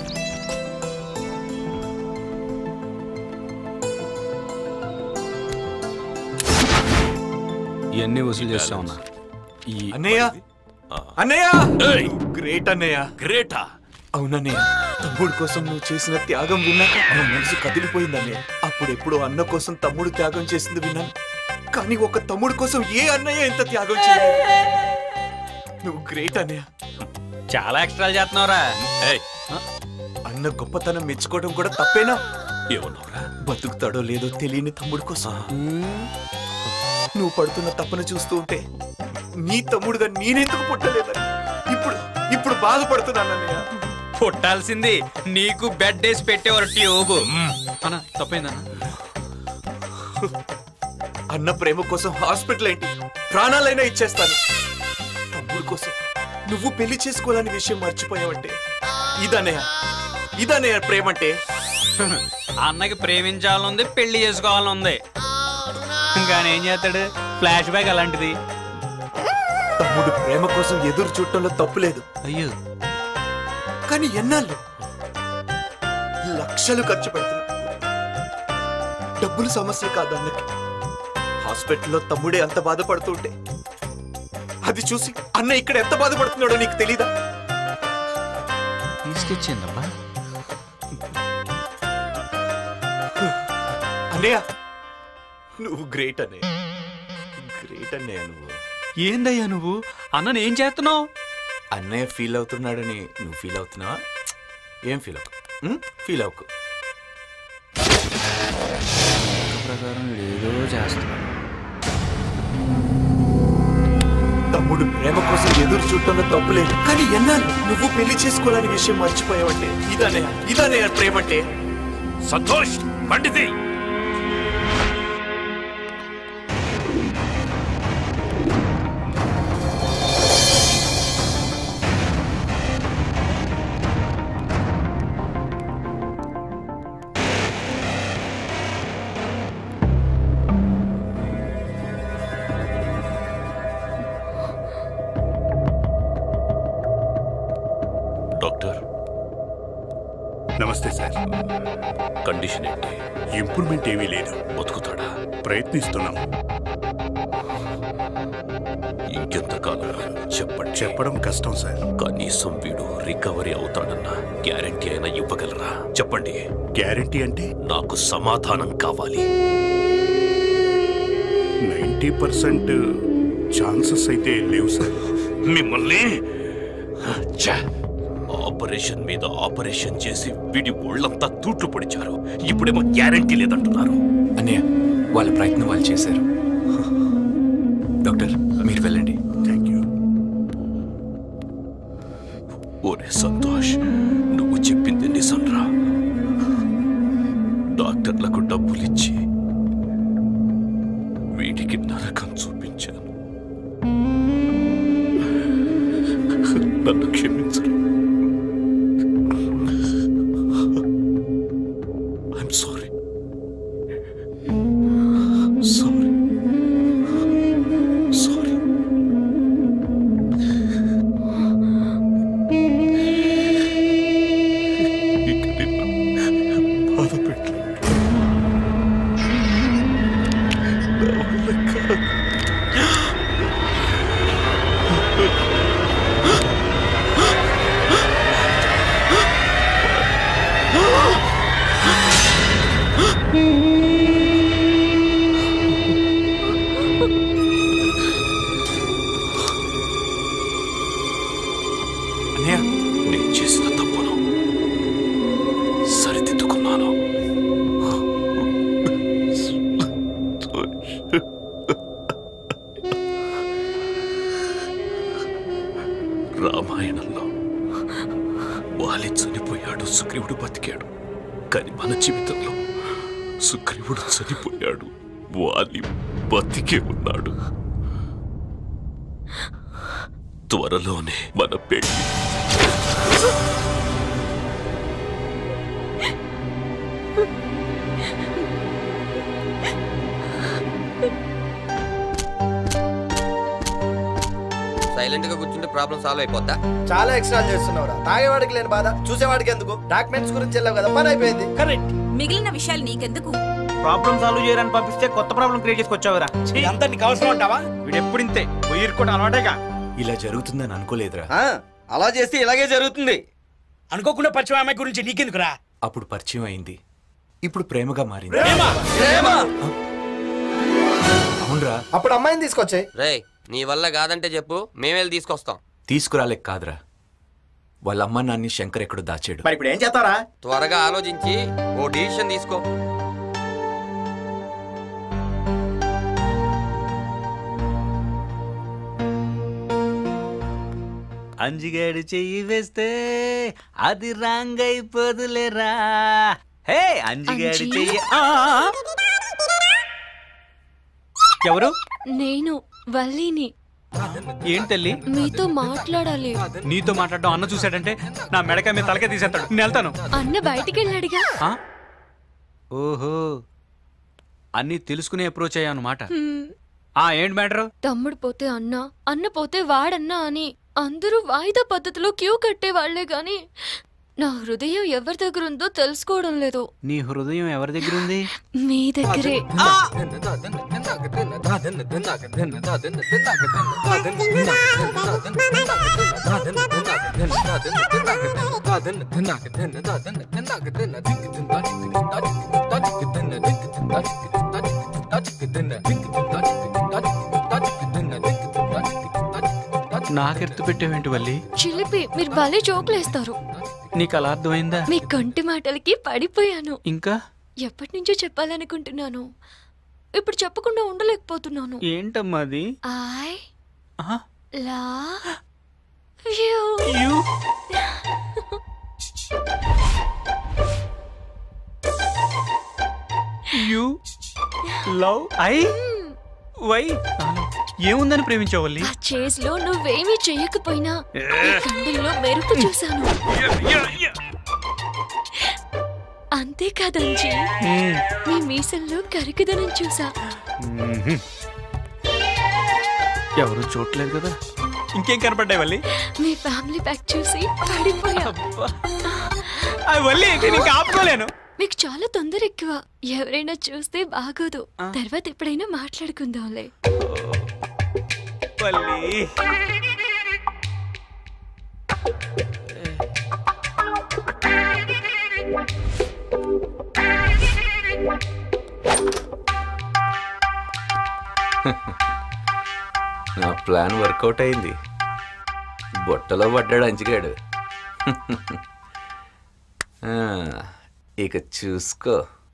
Speaker 9: ఇవన్నీ వసూలు చేస్తా ఉన్నా
Speaker 1: అన్నయ్య అన్నయ్య గ్రేట్ అన్నయ్య
Speaker 10: గ్రేటా
Speaker 1: అవునన్నయ్య తమ్ముడు కోసం నువ్వు చేసిన త్యాగం విన్నాక నా మనసు కదిలిపోయింది అన్నయ్య అప్పుడెప్పుడు అన్న కోసం తమ్ముడు త్యాగం చేసింది విన్నాను కానీ ఒక తమ్ముడు కోసం ఏ అన్నయ్య ఇంత త్యాగం చేయలేదు నువ్వు గ్రేట్ అన్నయ్య
Speaker 9: చాలా ఎక్స్ట్రాలు చేస్తున్నావురా
Speaker 1: అన్న గొప్పతనం మెచ్చుకోవడం కూడా తప్పేనా
Speaker 10: ఏమన్నావురా
Speaker 1: బతుకుతాడో లేదో తెలియని తమ్ముడు కోసం నువ్వు పడుతున్న తప్పను చూస్తూ ఉంటే నీ తమ్ముడుగా నేనెందుకు పుట్టలేదని ఇప్పుడు ఇప్పుడు బాధపడుతున్నాను అన్నయ్య
Speaker 9: పుట్టాల్సింది నీకు బెడ్ వేసి పెట్టేవారు ట్యూబ్ అన్న తప్పైందన్న
Speaker 1: అన్న ప్రేమ కోసం హాస్పిటల్ ఏంటి ప్రాణాలైనా ఇచ్చేస్తాను తమ్ముడు కోసం నువ్వు పెళ్లి చేసుకోవాలని విషయం మర్చిపోయావంటే ఇదన్నయ్య ఇదన్నయ్య ప్రేమ అంటే
Speaker 9: అన్నకి ప్రేమించాలనుంది పెళ్లి చేసుకోవాలనుంది కానీ ఏం చేస్తాడు ఫ్లాష్ బ్యాక్ అలాంటిది
Speaker 1: తమ్ముడు ప్రేమ కోసం ఎదురు చూడటంలో తప్పు లేదు
Speaker 9: అయ్యో
Speaker 1: కానీ ఎన్నాళ్ళు లక్షలు ఖర్చు పెడుతున్నా డబ్బులు సమస్య కాదు అన్నకి హాస్పిటల్లో తమ్ముడే అంత బాధపడుతుంటే అది చూసి అన్న ఇక్కడ ఎంత బాధపడుతున్నాడో నీకు తెలీదా
Speaker 9: తీసుకొచ్చిందబ్బా
Speaker 1: అన్నయ్య నువ్వు గ్రేట్ అన్నయ్య గ్రేట్ అన్నయ్య నువ్వు
Speaker 9: ఏందయ్యా నువ్వు అన్నని ఏం చేస్తున్నావు
Speaker 1: అన్నయ్య ఫీల్ అవుతున్నాడని నువ్వు ఫీల్ అవుతున్నావా ఏం ఫీల్ అవ్వకు ఫీల్ అవ్వకు
Speaker 9: ప్రకారం ఏదో చేస్తున్నాడు
Speaker 1: తమ్ముడు ప్రేమ కోసం ఎదురు చూడటంలో తప్పు లేదు కానీ ఎన్నాళ్ళు నువ్వు పెళ్లి చేసుకోవాలని విషయం మర్చిపోయావంటే ఇదనే ఇదనే ప్రేమ అంటే
Speaker 10: సంతోష్ పండితి డాక్టర్
Speaker 16: నమస్తే సార్
Speaker 10: కండిషన్ ఏంటి
Speaker 16: ఇంప్రూవ్మెంట్ ఏమీ లేదు
Speaker 10: బతుకుతాడా
Speaker 16: ప్రయత్నిస్తున్నాం
Speaker 10: చెప్పండి
Speaker 8: చెప్పడం కష్టం సార్
Speaker 10: కనీసం వీడు రికవరీ అవుతాడన్న గ్యారంటీ అయినా ఇవ్వగలరా చెప్పండి
Speaker 8: గ్యారంటీ అంటే
Speaker 10: నాకు సమాధానం కావాలి
Speaker 8: నైంటీ పర్సెంట్ ఛాన్సెస్ అయితే లేవు సార్
Speaker 10: మిమ్మల్ని ఛ! ఆపరేషన్ మీద ఆపరేషన్ చేసి వీడి ఒళ్ళంతా తూట్లు పొడిచారు ఇప్పుడేమో గ్యారంటీ లేదంటున్నారు
Speaker 1: అన్నయ్య వాళ్ళ ప్రయత్నం వాళ్ళు చేశారు డాక్టర్ మీరు వెళ్ళండి
Speaker 8: థ్యాంక్ యూ
Speaker 10: ఓరే సంతోష్ నువ్వు చెప్పింది నిజంరా డాక్టర్లకు డబ్బులిచ్చి వీడికి నరకం చూపించాను నన్ను క్షమించరు ఐఎమ్ సారీ సారీ సారీ ఇక నిన్ను బాధ పెట్టలేదు నా వల్ల కాదు
Speaker 1: అన్నయ్య
Speaker 10: నేను చేసిన తప్పును సరిదిద్దుకున్నాను రామాయణంలో వాలి చనిపోయాడు సుగ్రీవుడు బతికాడు కానీ మన జీవితంలో సుగ్రీవుడు చనిపోయాడు వాలి బతికే ఉన్నాడు త్వరలోనే మన పెళ్లి
Speaker 11: సైలెంట్ గా కూర్చుంటే ప్రాబ్లం సాల్వ్ అయిపోద్దా
Speaker 12: చాలా ఎక్స్ట్రా చేస్తున్నావురా తాగేవాడికి లేని బాధ చూసేవాడికి ఎందుకు డాక్యుమెంట్స్ గురించి వెళ్ళావు కదా పని అయిపోయింది
Speaker 13: కరెక్ట్
Speaker 7: మిగిలిన విషయాలు నీకెందుకు
Speaker 9: ప్రాబ్లం సాల్వ్ చేయడానికి పంపిస్తే కొత్త ప్రాబ్లం క్రియేట్ చేసుకొచ్చావురా
Speaker 13: అంతా నీకు అవసరం అంటావా
Speaker 9: వీడు ఎప్పుడు ఇంతే పోయి కూడా అలవాటేగా
Speaker 1: ఇలా జరుగుతుందని అనుకోలేదురా
Speaker 4: ఆ, అలా చేస్తే ఇలాగే జరుగుతుంది
Speaker 13: అనుకోకుండా పరిచయం అమ్మాయి గురించి నీకెందుకురా
Speaker 1: అప్పుడు పరిచయం అయింది ఇప్పుడు ప్రేమగా మారింది అవునరా
Speaker 12: అప్పుడు అమ్మాయిని తీసుకొచ్చాయి
Speaker 11: రే నీ వల్ల కాదంటే చెప్పు మేమేళ్ళు తీసుకొస్తాం
Speaker 1: తీసుకురాలేక కాదురా వాళ్ళ అమ్మ నాన్ని శంకర్ ఎక్కడో దాచాడు
Speaker 12: మరి ఇప్పుడు ఏం చేస్తారా
Speaker 11: త్వరగా ఆలోచించి ఓ డిసిషన్ తీసుకో
Speaker 9: అంజిగాడు చెయ్యి వేస్తే అది రాంగ్ అయిపోదులేరా హే అంజిగాడు
Speaker 2: అంజి?
Speaker 9: చెయ్యి ఆ! ఎవరు
Speaker 2: నేను వల్లిని
Speaker 9: ఏం తల్లి
Speaker 2: మీతో మాట్లాడాలి
Speaker 9: నీతో మాట్లాడడం అన్న చూశాడంటే నా మెడకాయ మీద తలకే తీసేస్తాడు నేను వెళ్తాను
Speaker 2: అన్న బయటికి వెళ్ళాడుగా
Speaker 9: ఆ? ఓహో అన్నీ తెలుసుకునే అప్రోచ్ అయ్యా అన్నమాట
Speaker 2: హ్మ్.
Speaker 9: ఆ ఏంటి మ్యాటర్
Speaker 2: తమ్ముడు పోతే అన్న అన్న పోతే వాడన్నా అని అందరూ వాయిదా పద్ధతిలో క్యూ కట్టే వాళ్లే గాని నా హృదయం ఎవరి దగ్గర ఉందో తెలుసుకోవడం లేదు
Speaker 9: నీ హృదయం ఎవరి దగ్గర ఉంది
Speaker 2: మీ దగ్గరే
Speaker 9: నాకెర్తు పెట్టావేంటి వల్లి
Speaker 2: చిలిపి మీరు భలే జోకులేస్తారు
Speaker 9: నీకు అలా అర్థమైందా
Speaker 2: మీ కంటి మాటలకి పడిపోయాను
Speaker 9: ఇంకా
Speaker 2: ఎప్పటి నుంచో చెప్పాలనుకుంటున్నాను ఇప్పుడు చెప్పకుండా ఉండలేకపోతున్నాను
Speaker 9: ఏంటమ్మా అది
Speaker 2: ఐ
Speaker 9: ఆహా.
Speaker 2: లా you
Speaker 9: you you love I why ఏముందని ప్రేమించావు వల్లి
Speaker 2: ఆ చేజ్ లో నువ్వేమీ చెయ్యకపోయినా ఈ కండల్లో మెరుపు చూశాను అంతేకాదంజీ మీ మీసల్లో కరికిదనం చూసా
Speaker 9: ఎవరు చూడలేదు కదా ఇంకేం కనపడ్డాయి వల్లి
Speaker 2: మీ ఫ్యామిలీ ప్యాక్ చూసి పడిపోయా
Speaker 9: అవి వల్లి నేను ఆపుకోలేను
Speaker 2: మీకు చాలా తొందర ఎక్కువ ఎవరైనా చూస్తే బాగోదు తర్వాత ఎప్పుడైనా మాట్లాడుకుందాంలే
Speaker 9: వల్లి
Speaker 1: నా ప్లాన్ వర్కౌట్ అయింది బొట్టలో పడ్డాడు అంచిగాడు ఆ, ఇక చూసుకో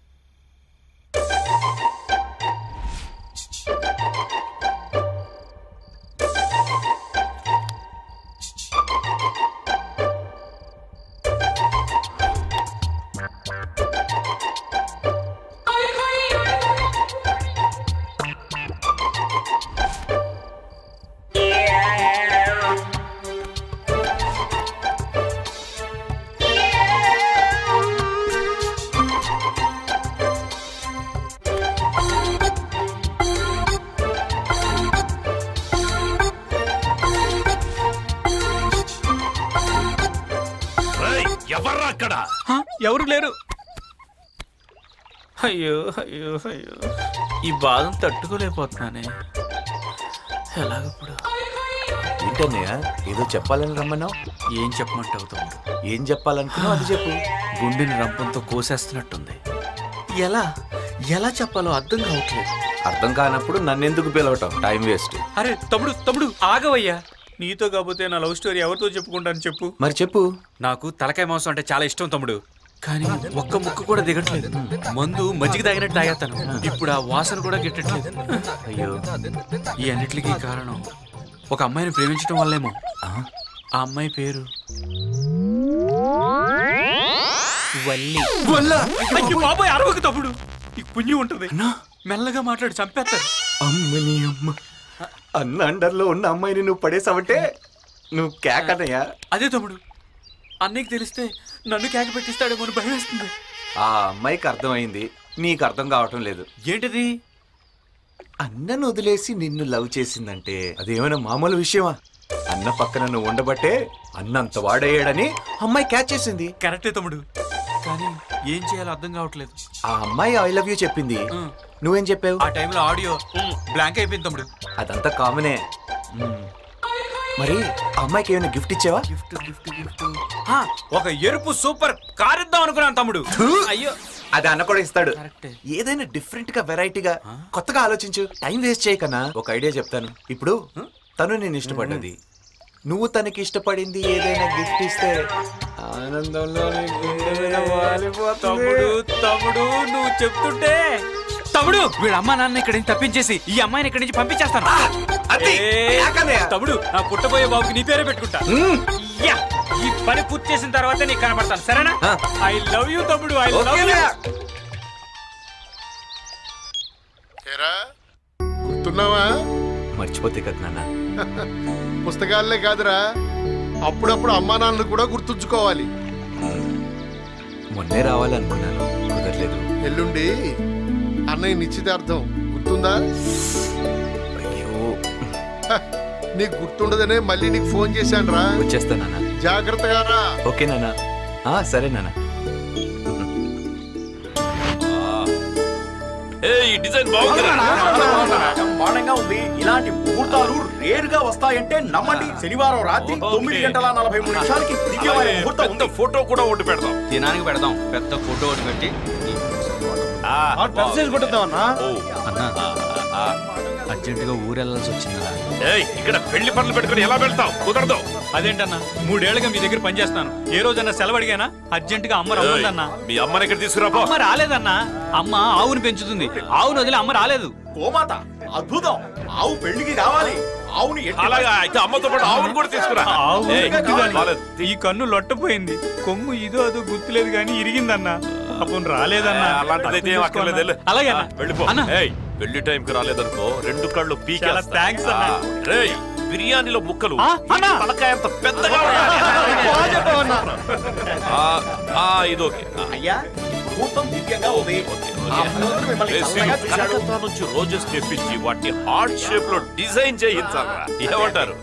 Speaker 10: ఎవర్రా అక్కడ
Speaker 9: ఎవరు లేరు అయ్యో అయ్యో అయ్యో ఈ బాధను తట్టుకోలేకపోతున్నానే ఎలాగప్పుడు
Speaker 1: ఏంటన్నయ్య ఏదో చెప్పాలని రమ్మన్నావు
Speaker 9: ఏం చెప్పమంటావు తమ్ముడు
Speaker 1: ఏం చెప్పాలనుకున్నావు అది చెప్పు
Speaker 9: గుండెని రంపంతో కోసేస్తున్నట్టుంది ఎలా ఎలా చెప్పాలో అర్థం కావట్లేదు
Speaker 1: అర్థం కానప్పుడు నన్నెందుకు పిలవటం టైం వేస్ట్
Speaker 9: అరే తమ్ముడు తమ్ముడు ఆగవయ్యా నీతో కాకపోతే నా లవ్ స్టోరీ ఎవరితో చెప్పుకుంటాను చెప్పు
Speaker 1: మరి చెప్పు
Speaker 9: నాకు తలకాయ మాంసం అంటే చాలా ఇష్టం తమ్ముడు కానీ ఒక్క ముక్క కూడా దిగట్లేదు మందు మజ్జిగ తాగినట్టు తాగేస్తాను ఇప్పుడు ఆ వాసన కూడా గిట్టట్లేదు అయ్యో ఈ అన్నిటికీ కారణం ఒక అమ్మాయిని ప్రేమించడం వల్లేమో ఆ అమ్మాయి పేరు వల్లి అయ్యో బాబాయ్ అరవకు తమ్ముడు ఈ పుణ్యం ఉంటుంది మెల్లగా మాట్లాడి చంపేస్తారు
Speaker 1: అమ్మని అమ్మ అన్న అండర్లో ఉన్న అమ్మాయిని నువ్వు పడేసావంటే నువ్వు కేకనయ్యా
Speaker 9: అదే తమ్ముడు అన్నయ్యకి తెలిస్తే నన్ను కేక పెట్టిస్తాడేమో అని భయం వేస్తుంది
Speaker 1: ఆ అమ్మాయికి అర్థమైంది నీకు అర్థం కావటం లేదు
Speaker 9: ఏంటిది
Speaker 1: అన్నను వదిలేసి నిన్ను లవ్ చేసిందంటే అదేమైనా మామూలు విషయమా అన్న పక్కన నువ్వు ఉండబట్టే అన్నంత వాడయ్యాడని అమ్మాయి క్యాచ్ చేసింది
Speaker 9: కరెక్టే తమ్ముడు కానీ ఏం చేయాలో అర్థం కావట్లేదు
Speaker 1: ఆ అమ్మాయి ఐ లవ్ యూ చెప్పింది నువ్వేం చెప్పావు
Speaker 9: ఆ టైంలో ఆడియో బ్లాంక్ అయిపోయింది తమ్ముడు
Speaker 1: అదంతా కామనే మ్మ్. మరి ఆ అమ్మాయికి ఏమైనా గిఫ్ట్ ఇచ్చావా
Speaker 9: గిఫ్ట్ గిఫ్ట్ గిఫ్ట్ ఒక ఎరుపు సూపర్ కార్ ఇద్దాం అనుకున్నాను తమ్ముడు అయ్యో
Speaker 1: అది అన్న కూడా ఇస్తాడు ఏదైనా డిఫరెంట్ గా వెరైటీగా కొత్తగా ఆలోచించు టైం వేస్ట్ చేయకన్నా ఒక ఐడియా చెప్తాను ఇప్పుడు తను నేను ఇష్టపడ్డది నువ్వు తనకి ఇష్టపడింది ఏదైనా గిఫ్ట్ ఇస్తే ఆనందంలో నీ గుండె మీద వాలిపోతుంది.
Speaker 9: తమ్ముడు తమ్ముడు నువ్వు చెప్తుంటే తమ్ముడు వీళ్ళ అమ్మ నాన్న ఇక్కడి నుంచి తప్పించేసి ఈ అమ్మాయిని ఇక్కడి నుంచి పంపించేస్తాను ఏ, తమ్ముడు నా పుట్టబోయే బాబుకి నీ పేరే పెట్టుకుంటా యా, ఈ పని పూర్తి చేసిన తర్వాత నీకు కనబడతాను సరేనా ఐ లవ్ యూ తమ్ముడు ఐ లవ్ యూ
Speaker 8: గుర్తున్నావా
Speaker 1: మర్చిపోతే కదా నాన్న
Speaker 8: పుస్తకాలే కాదురా అప్పుడప్పుడు అమ్మా నాన్నలు కూడా గుర్తుంచుకోవాలి
Speaker 1: మొన్నే రావాలనుకున్నాను కుదరలేదు
Speaker 8: ఎల్లుండి అన్నయ్య నిశ్చితార్థం గుర్తుందా హ, నీకు గుర్తుండదనే మళ్ళీ నీకు ఫోన్ చేశాను రా
Speaker 1: వచ్చేస్తా నాన్న
Speaker 8: జాగ్రత్తగా రా
Speaker 1: ఓకే నాన్న ఆ, సరే నాన్న
Speaker 10: ఈ డిజైన్
Speaker 16: బ్రహ్మాండంగా ఉంది ఇలాంటి ముహూర్తాలు రేరుగా వస్తాయంటే నమ్మండి శనివారం రాత్రి తొమ్మిది గంటల నలభై మూడు నిమిషాలకి దివ్యమైన ముహూర్తం ఉంది
Speaker 10: ఫోటో కూడా ఒకటి పెడదాం
Speaker 9: దినానికి పెడదాం పెద్ద ఫోటో ఒకటి పెట్టి అన్నా అర్జెంటుగా ఊరెళ్ళాల్సి వచ్చిందా
Speaker 10: ఏయ్ ఇక్కడ పెళ్లి పనులు పెట్టుకుని ఎలా వెళ్తావు కుదరదు
Speaker 9: అదేంటన్నా మూడేళ్లుగా మీ దగ్గర పనిచేస్తాను ఏ రోజన్నా సెలవు అడిగానా అర్జెంట్ గా అమ్మ రమ్మందన్నా
Speaker 10: మీ అమ్మని ఇక్కడ తీసుకురాపో
Speaker 9: అమ్మ రాలేదన్నా అమ్మ ఆవును పెంచుతుంది ఆవును వదిలి అమ్మ రాలేదు
Speaker 16: గోమాత అద్భుతం ఆవు పెళ్లికి కావాలి ఆవుని ఎట్టి
Speaker 10: అలాగా అయితే అమ్మతో పాటు ఆవును కూడా తీసుకురా
Speaker 9: ఆవు
Speaker 10: ఏయ్,
Speaker 9: గుర్తుగాని.
Speaker 10: బాలేదు.
Speaker 9: ఈ కన్ను లొట్టపోయింది కొమ్ము ఇదో అదో గుర్తులేదు కానీ ఇరిగిందన్నా పాపం రాలేదన్నా
Speaker 10: అలాంటిదైతే ఏం అక్కర్లేదు వెళ్ళు.
Speaker 9: అలాగే
Speaker 10: ఆ, వెళ్ళిపో ఏయ్ పెళ్లి టైంకి రాలేదనుకో రెండు కళ్ళు పీకే
Speaker 9: చాలా thanks అన్న.
Speaker 10: రేయ్ బిర్యానీలో ముక్కలు
Speaker 9: ఆ, అన్న.
Speaker 10: తలకాయ అంత పెద్దగా ఉండాలి. ఆ, ఆ, ఇదోకే ఆ.
Speaker 16: అయ్యా ముహూర్తం దివ్యంగా ఉంది ఆ భగవంతుడు మిమ్మల్ని
Speaker 10: రేయ్,
Speaker 16: చల్లగా
Speaker 10: శివు,
Speaker 16: చూశాడు
Speaker 10: కలకత్తా నుంచి రోజెస్ తెప్పించి వాటిని హార్ట్ షేప్ లో డిజైన్ చేయించాలరా ఏమంటారు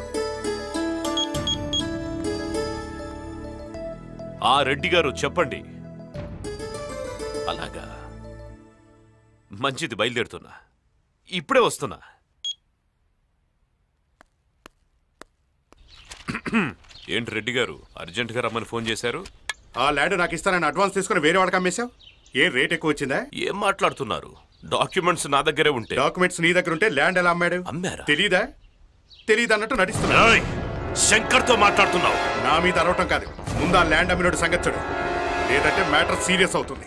Speaker 10: ఆ రెడ్డి గారు చెప్పండి అలాగా మంచిది బయలుదేరుతున్నా ఇప్పుడే వస్తున్నా
Speaker 17: ఏంటి రెడ్డి గారు అర్జెంట్ గా రమ్మని ఫోన్ చేశారు
Speaker 8: ఆ ల్యాండ్ నాకు ఇస్తానని అడ్వాన్స్ తీసుకుని వేరే వాడికి అమ్మేశావు ఏ రేట్ ఎక్కువ వచ్చిందా
Speaker 10: ఏం మాట్లాడుతున్నారు డాక్యుమెంట్స్ నా దగ్గరే ఉంటే
Speaker 8: డాక్యుమెంట్స్ నీ దగ్గర ఉంటే ల్యాండ్ ఎలా అమ్మాడు
Speaker 10: అమ్మారా
Speaker 8: తెలీదా తెలీదు అన్నట్టు నడుస్తున్నా
Speaker 10: ఏయ్, శంకర్తో మాట్లాడుతున్నావు
Speaker 8: నా మీద అరవటం కాదు ముందు ఆ ల్యాండ్ అమ్మినోడు సంగతి చూడు లేదంటే మ్యాటర్ సీరియస్ అవుతుంది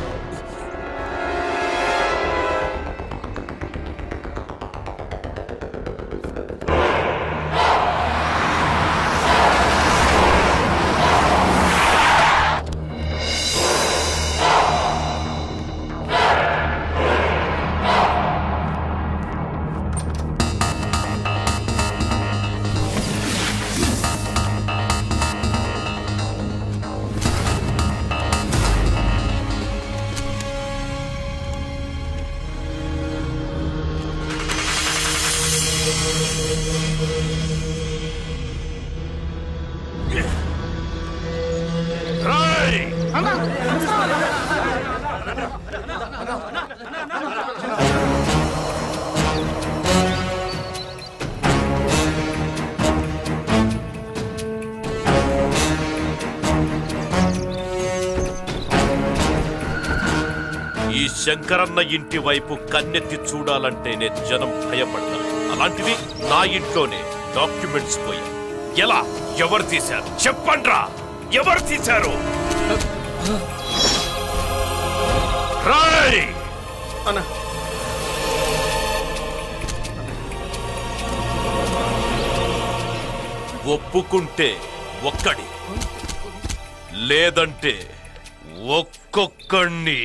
Speaker 10: ఈ శంకరన్న ఇంటి వైపు కన్నెత్తి చూడాలంటేనే జనం భయపడతారు అలాంటివి నా ఇంట్లోనే డాక్యుమెంట్స్ పోయాయి ఎలా ఎవరు తీశారు చెప్పండ్రా ఎవరు తీశారు రాయ్
Speaker 5: అన్న
Speaker 10: ఒప్పుకుంటే ఒక్కడి లేదంటే ఒక్కొక్కడిని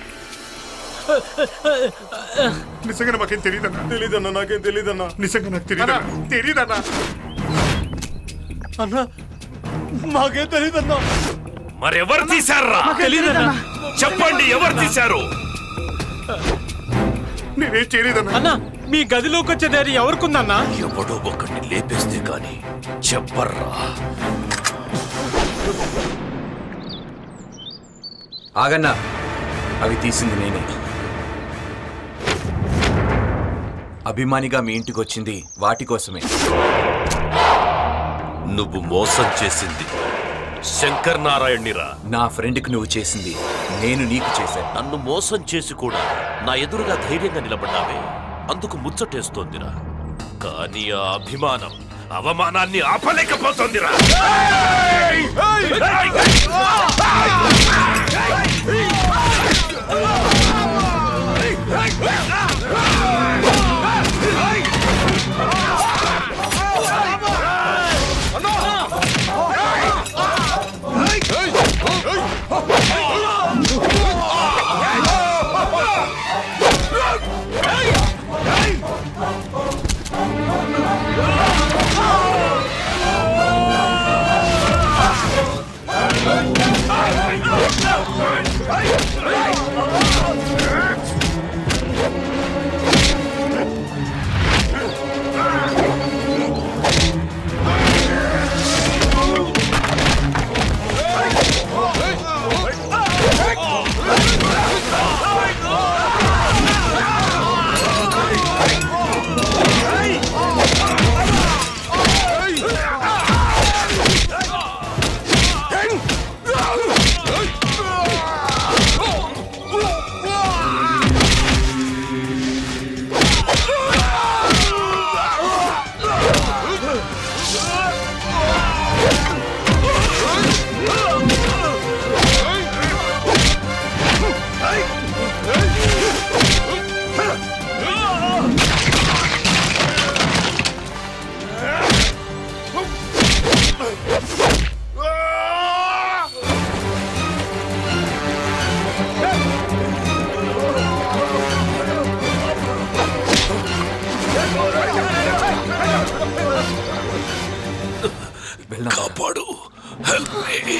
Speaker 8: నిజంగా మాకేం తెలియదన్నా
Speaker 5: తెలీదన్నా నాకేం తెలీదన్నా
Speaker 8: నిజంగా నాకు తెలియదన్నా తెలియదన్నా
Speaker 5: అన్నా మాకేం తెలీదన్నా
Speaker 10: మరెవరు తీశారా
Speaker 5: మాకేం తెలీదన్నా.
Speaker 10: చెప్పండి ఎవరు తీశారు
Speaker 8: నేనేం చేయలేదన్నా
Speaker 18: అన్నా మీ గదిలోకి వచ్చే దారి ఎవరికుందన్నా
Speaker 10: ఎవడో ఒకడిని లేపేస్తే గాని చెప్పర్రా
Speaker 1: ఆగన్నా అవి తీసింది నేనే అభిమానిగా మీ ఇంటికి వచ్చింది వాటి కోసమే
Speaker 10: నువ్వు మోసం చేసింది శంకర్ నారాయణ్నిరా
Speaker 1: నా ఫ్రెండ్కి నువ్వు చేసింది నేను నీకు చేశాను
Speaker 10: నన్ను మోసం చేసి కూడా నా ఎదురుగా ధైర్యంగా నిలబడ్డావే అందుకు ముచ్చటేస్తోందిరా కానీ ఆ అభిమానం అవమానాన్ని ఆపలేకపోతోందిరా కాపాడు హెల్ప్ మీ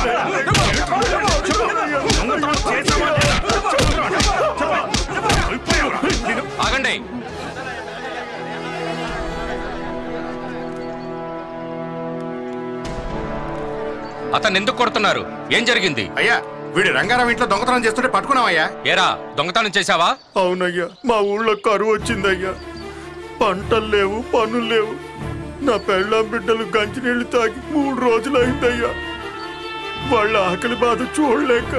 Speaker 8: చెప్పు
Speaker 19: అతను ఎందుకు కొడుతున్నారు ఏం జరిగింది
Speaker 8: అయ్యా వీడి రంగారావు ఇంట్లో దొంగతనం చేస్తుంటే పట్టుకున్నావయ్యా
Speaker 19: ఏరా దొంగతనం చేశావా
Speaker 5: అవునయ్యా మా ఊళ్ళో కరువు వచ్చిందయ్యా పంటలు లేవు పనులు లేవు నా పెళ్ళాం బిడ్డలు గంజినీళ్లు తాగి మూడు రోజులు అయిందయ్యా వాళ్ళ ఆకలి బాధ చూడలేక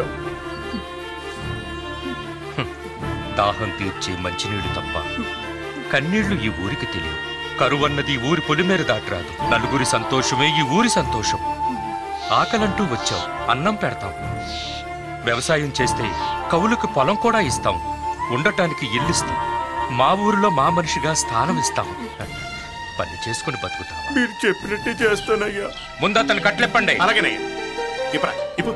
Speaker 19: దాహం తీర్చే మంచినీళ్లు తప్ప కన్నీళ్లు ఈ ఊరికి తెలియవు కరువన్నది ఈ ఊరి పొలిమేర దాటరాదు నలుగురి సంతోషమే ఈ ఊరి సంతోషం ఆకలంటూ వచ్చావు అన్నం పెడతాం వ్యవసాయం చేస్తే కవులకు పొలం కూడా ఇస్తాం ఉండటానికి ఇల్లిస్తాం మా ఊరిలో మా మనిషిగా స్థానం ఇస్తాం పని చేసుకుని బతుకుతాం
Speaker 5: మీరు చెప్పినట్టే చేస్తానయ్యా
Speaker 19: ముందు అతను కట్లెప్పండి
Speaker 8: అలాగేనయ్యా ఇప్పుడు ఇప్పుడు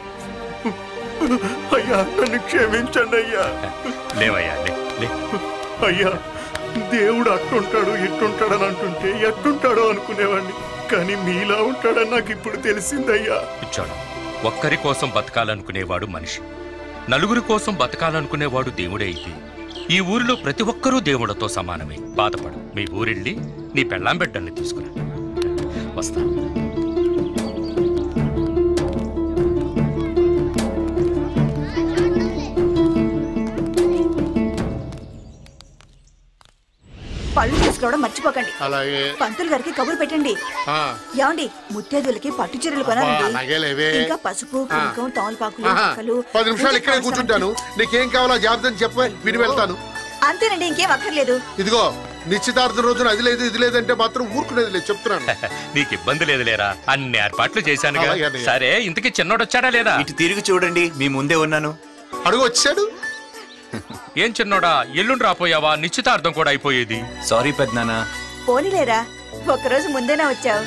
Speaker 5: అయ్యా నన్ను క్షమించండి అయ్యా
Speaker 19: లేవయ్యా లే లే
Speaker 5: అయ్యా దేవుడు అట్టుంటాడు ఇట్టుంటాడని అంటుంటే ఎట్టుంటాడో అనుకునేవాడిని కానీ మీలా ఉంటాడని నాకు ఇప్పుడు తెలిసిందయ్యా
Speaker 19: కూర్చోడు ఒక్కరి కోసం బతకాలనుకునేవాడు మనిషి నలుగురి కోసం బతకాలనుకునేవాడు దేవుడే అయితే ఈ ఊరిలో ప్రతి ఒక్కరూ దేవుడితో సమానమే బాధపడు మీ ఊరెళ్ళి నీ పెళ్ళాం బిడ్డల్ని తీసుకురా వస్తా
Speaker 20: పళ్ళు తీసుకురావడం మర్చిపోకండి
Speaker 8: అలాగే
Speaker 20: పంతులు గారికి కబురు పెట్టండి
Speaker 8: ఆ,
Speaker 20: ఏమండి ముత్తేదులకి పట్టు చీరలు
Speaker 8: అబ్బా,
Speaker 20: కొనాలండి
Speaker 8: అలాగేలేవే.
Speaker 20: ఇంకా పసుపు
Speaker 8: ఆ.
Speaker 20: కుంకుమ తమలపాకులు
Speaker 8: ఆహా,
Speaker 20: మొక్కలు
Speaker 8: పది నిమిషాలు
Speaker 20: పూజకి
Speaker 8: ఇక్కడే
Speaker 20: కావాల్సిన
Speaker 8: కూర్చుంటాను నీకేం కావాలో జాబితాని చెప్ప విని వెళ్తాను
Speaker 20: అంతేనండి ఇంకేం అక్కర్లేదు
Speaker 8: ఇదిగో నిశ్చితార్థం రోజున అది లేదు ఇది లేదంటే మాత్రం ఊరుకునేది లేదు చెప్తున్నాను
Speaker 19: నీకు ఇబ్బంది లేదు లేరా అన్ని ఏర్పాట్లు చేశాను
Speaker 8: అలాగే అన్నయ్య.
Speaker 19: సరే ఇంతకీ చిన్నోడు వచ్చాడా లేదా
Speaker 1: ఇటు తిరిగి చూడండి మీ ముందే ఉన్నాను
Speaker 8: అడుగు వచ్చాడు
Speaker 19: ఏం చిన్నోడా ఎల్లుండి రాపోయావా నిశ్చితార్థం కూడా అయిపోయేది
Speaker 1: సారీ పెద్దనాన్న
Speaker 20: పోనీలేరా ఒక్కరోజు ముందేనా వచ్చావు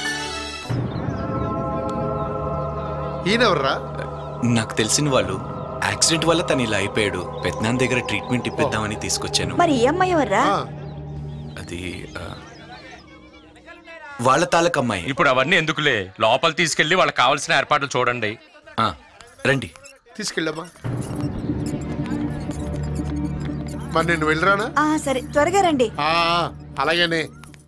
Speaker 8: ఈయనెవర్రా
Speaker 1: నాకు తెలిసిన వాళ్ళు యాక్సిడెంట్ వల్ల తను ఇలా అయిపోయాడు పెద్దనాన్న దగ్గర ట్రీట్మెంట్ ఇప్పిద్దామని తీసుకొచ్చాను
Speaker 20: మరి ఈ అమ్మాయి ఎవర్రా
Speaker 1: అది ఆ, వాళ్ళ తాలూకు అమ్మాయి
Speaker 19: ఇప్పుడు అవన్నీ ఎందుకులే లోపల తీసుకెళ్లి వాళ్ళకి కావాల్సిన ఏర్పాట్లు చూడండి
Speaker 1: రండి
Speaker 8: తీసుకెళ్ళమ్మా మరి నేను వెళ్ళరానా
Speaker 20: ఆ సరే త్వరగా రండి
Speaker 8: ఆ, అలాగేనే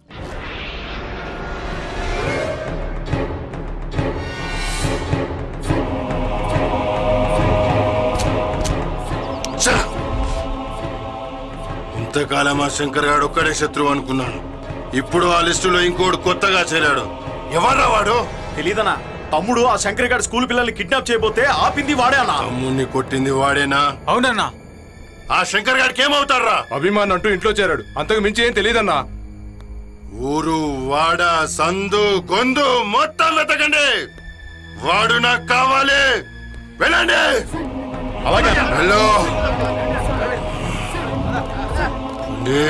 Speaker 21: ఇంతకాలం ఆ శంకర్ గాడు ఒక్కడే శత్రువు అనుకున్నాను ఇప్పుడు ఆ లిస్టులో ఇంకోడు కొత్తగా చేరాడు ఎవర్రా వాడు
Speaker 16: తెలీదనా తమ్ముడు ఆ శంకర్ గారి స్కూల్ పిల్లల్ని కిడ్నాప్ చేయబోతే ఆపింది వాడే అన్నా
Speaker 21: తమ్ముణ్ణి కొట్టింది వాడేనా
Speaker 15: అవునన్నా
Speaker 21: ఆ శంకర్ గారికి ఏమవుతారా
Speaker 22: అభిమాన్ అంటూ ఇంట్లో చేరాడు అంతకు మించి ఏం తెలియదన్నా
Speaker 21: ఊరు వాడ సందు గొందు మొత్తం వెతకండి వాడు నాకు కావాలి వెళ్ళండి
Speaker 22: అలాగే
Speaker 21: హలో ఉండి.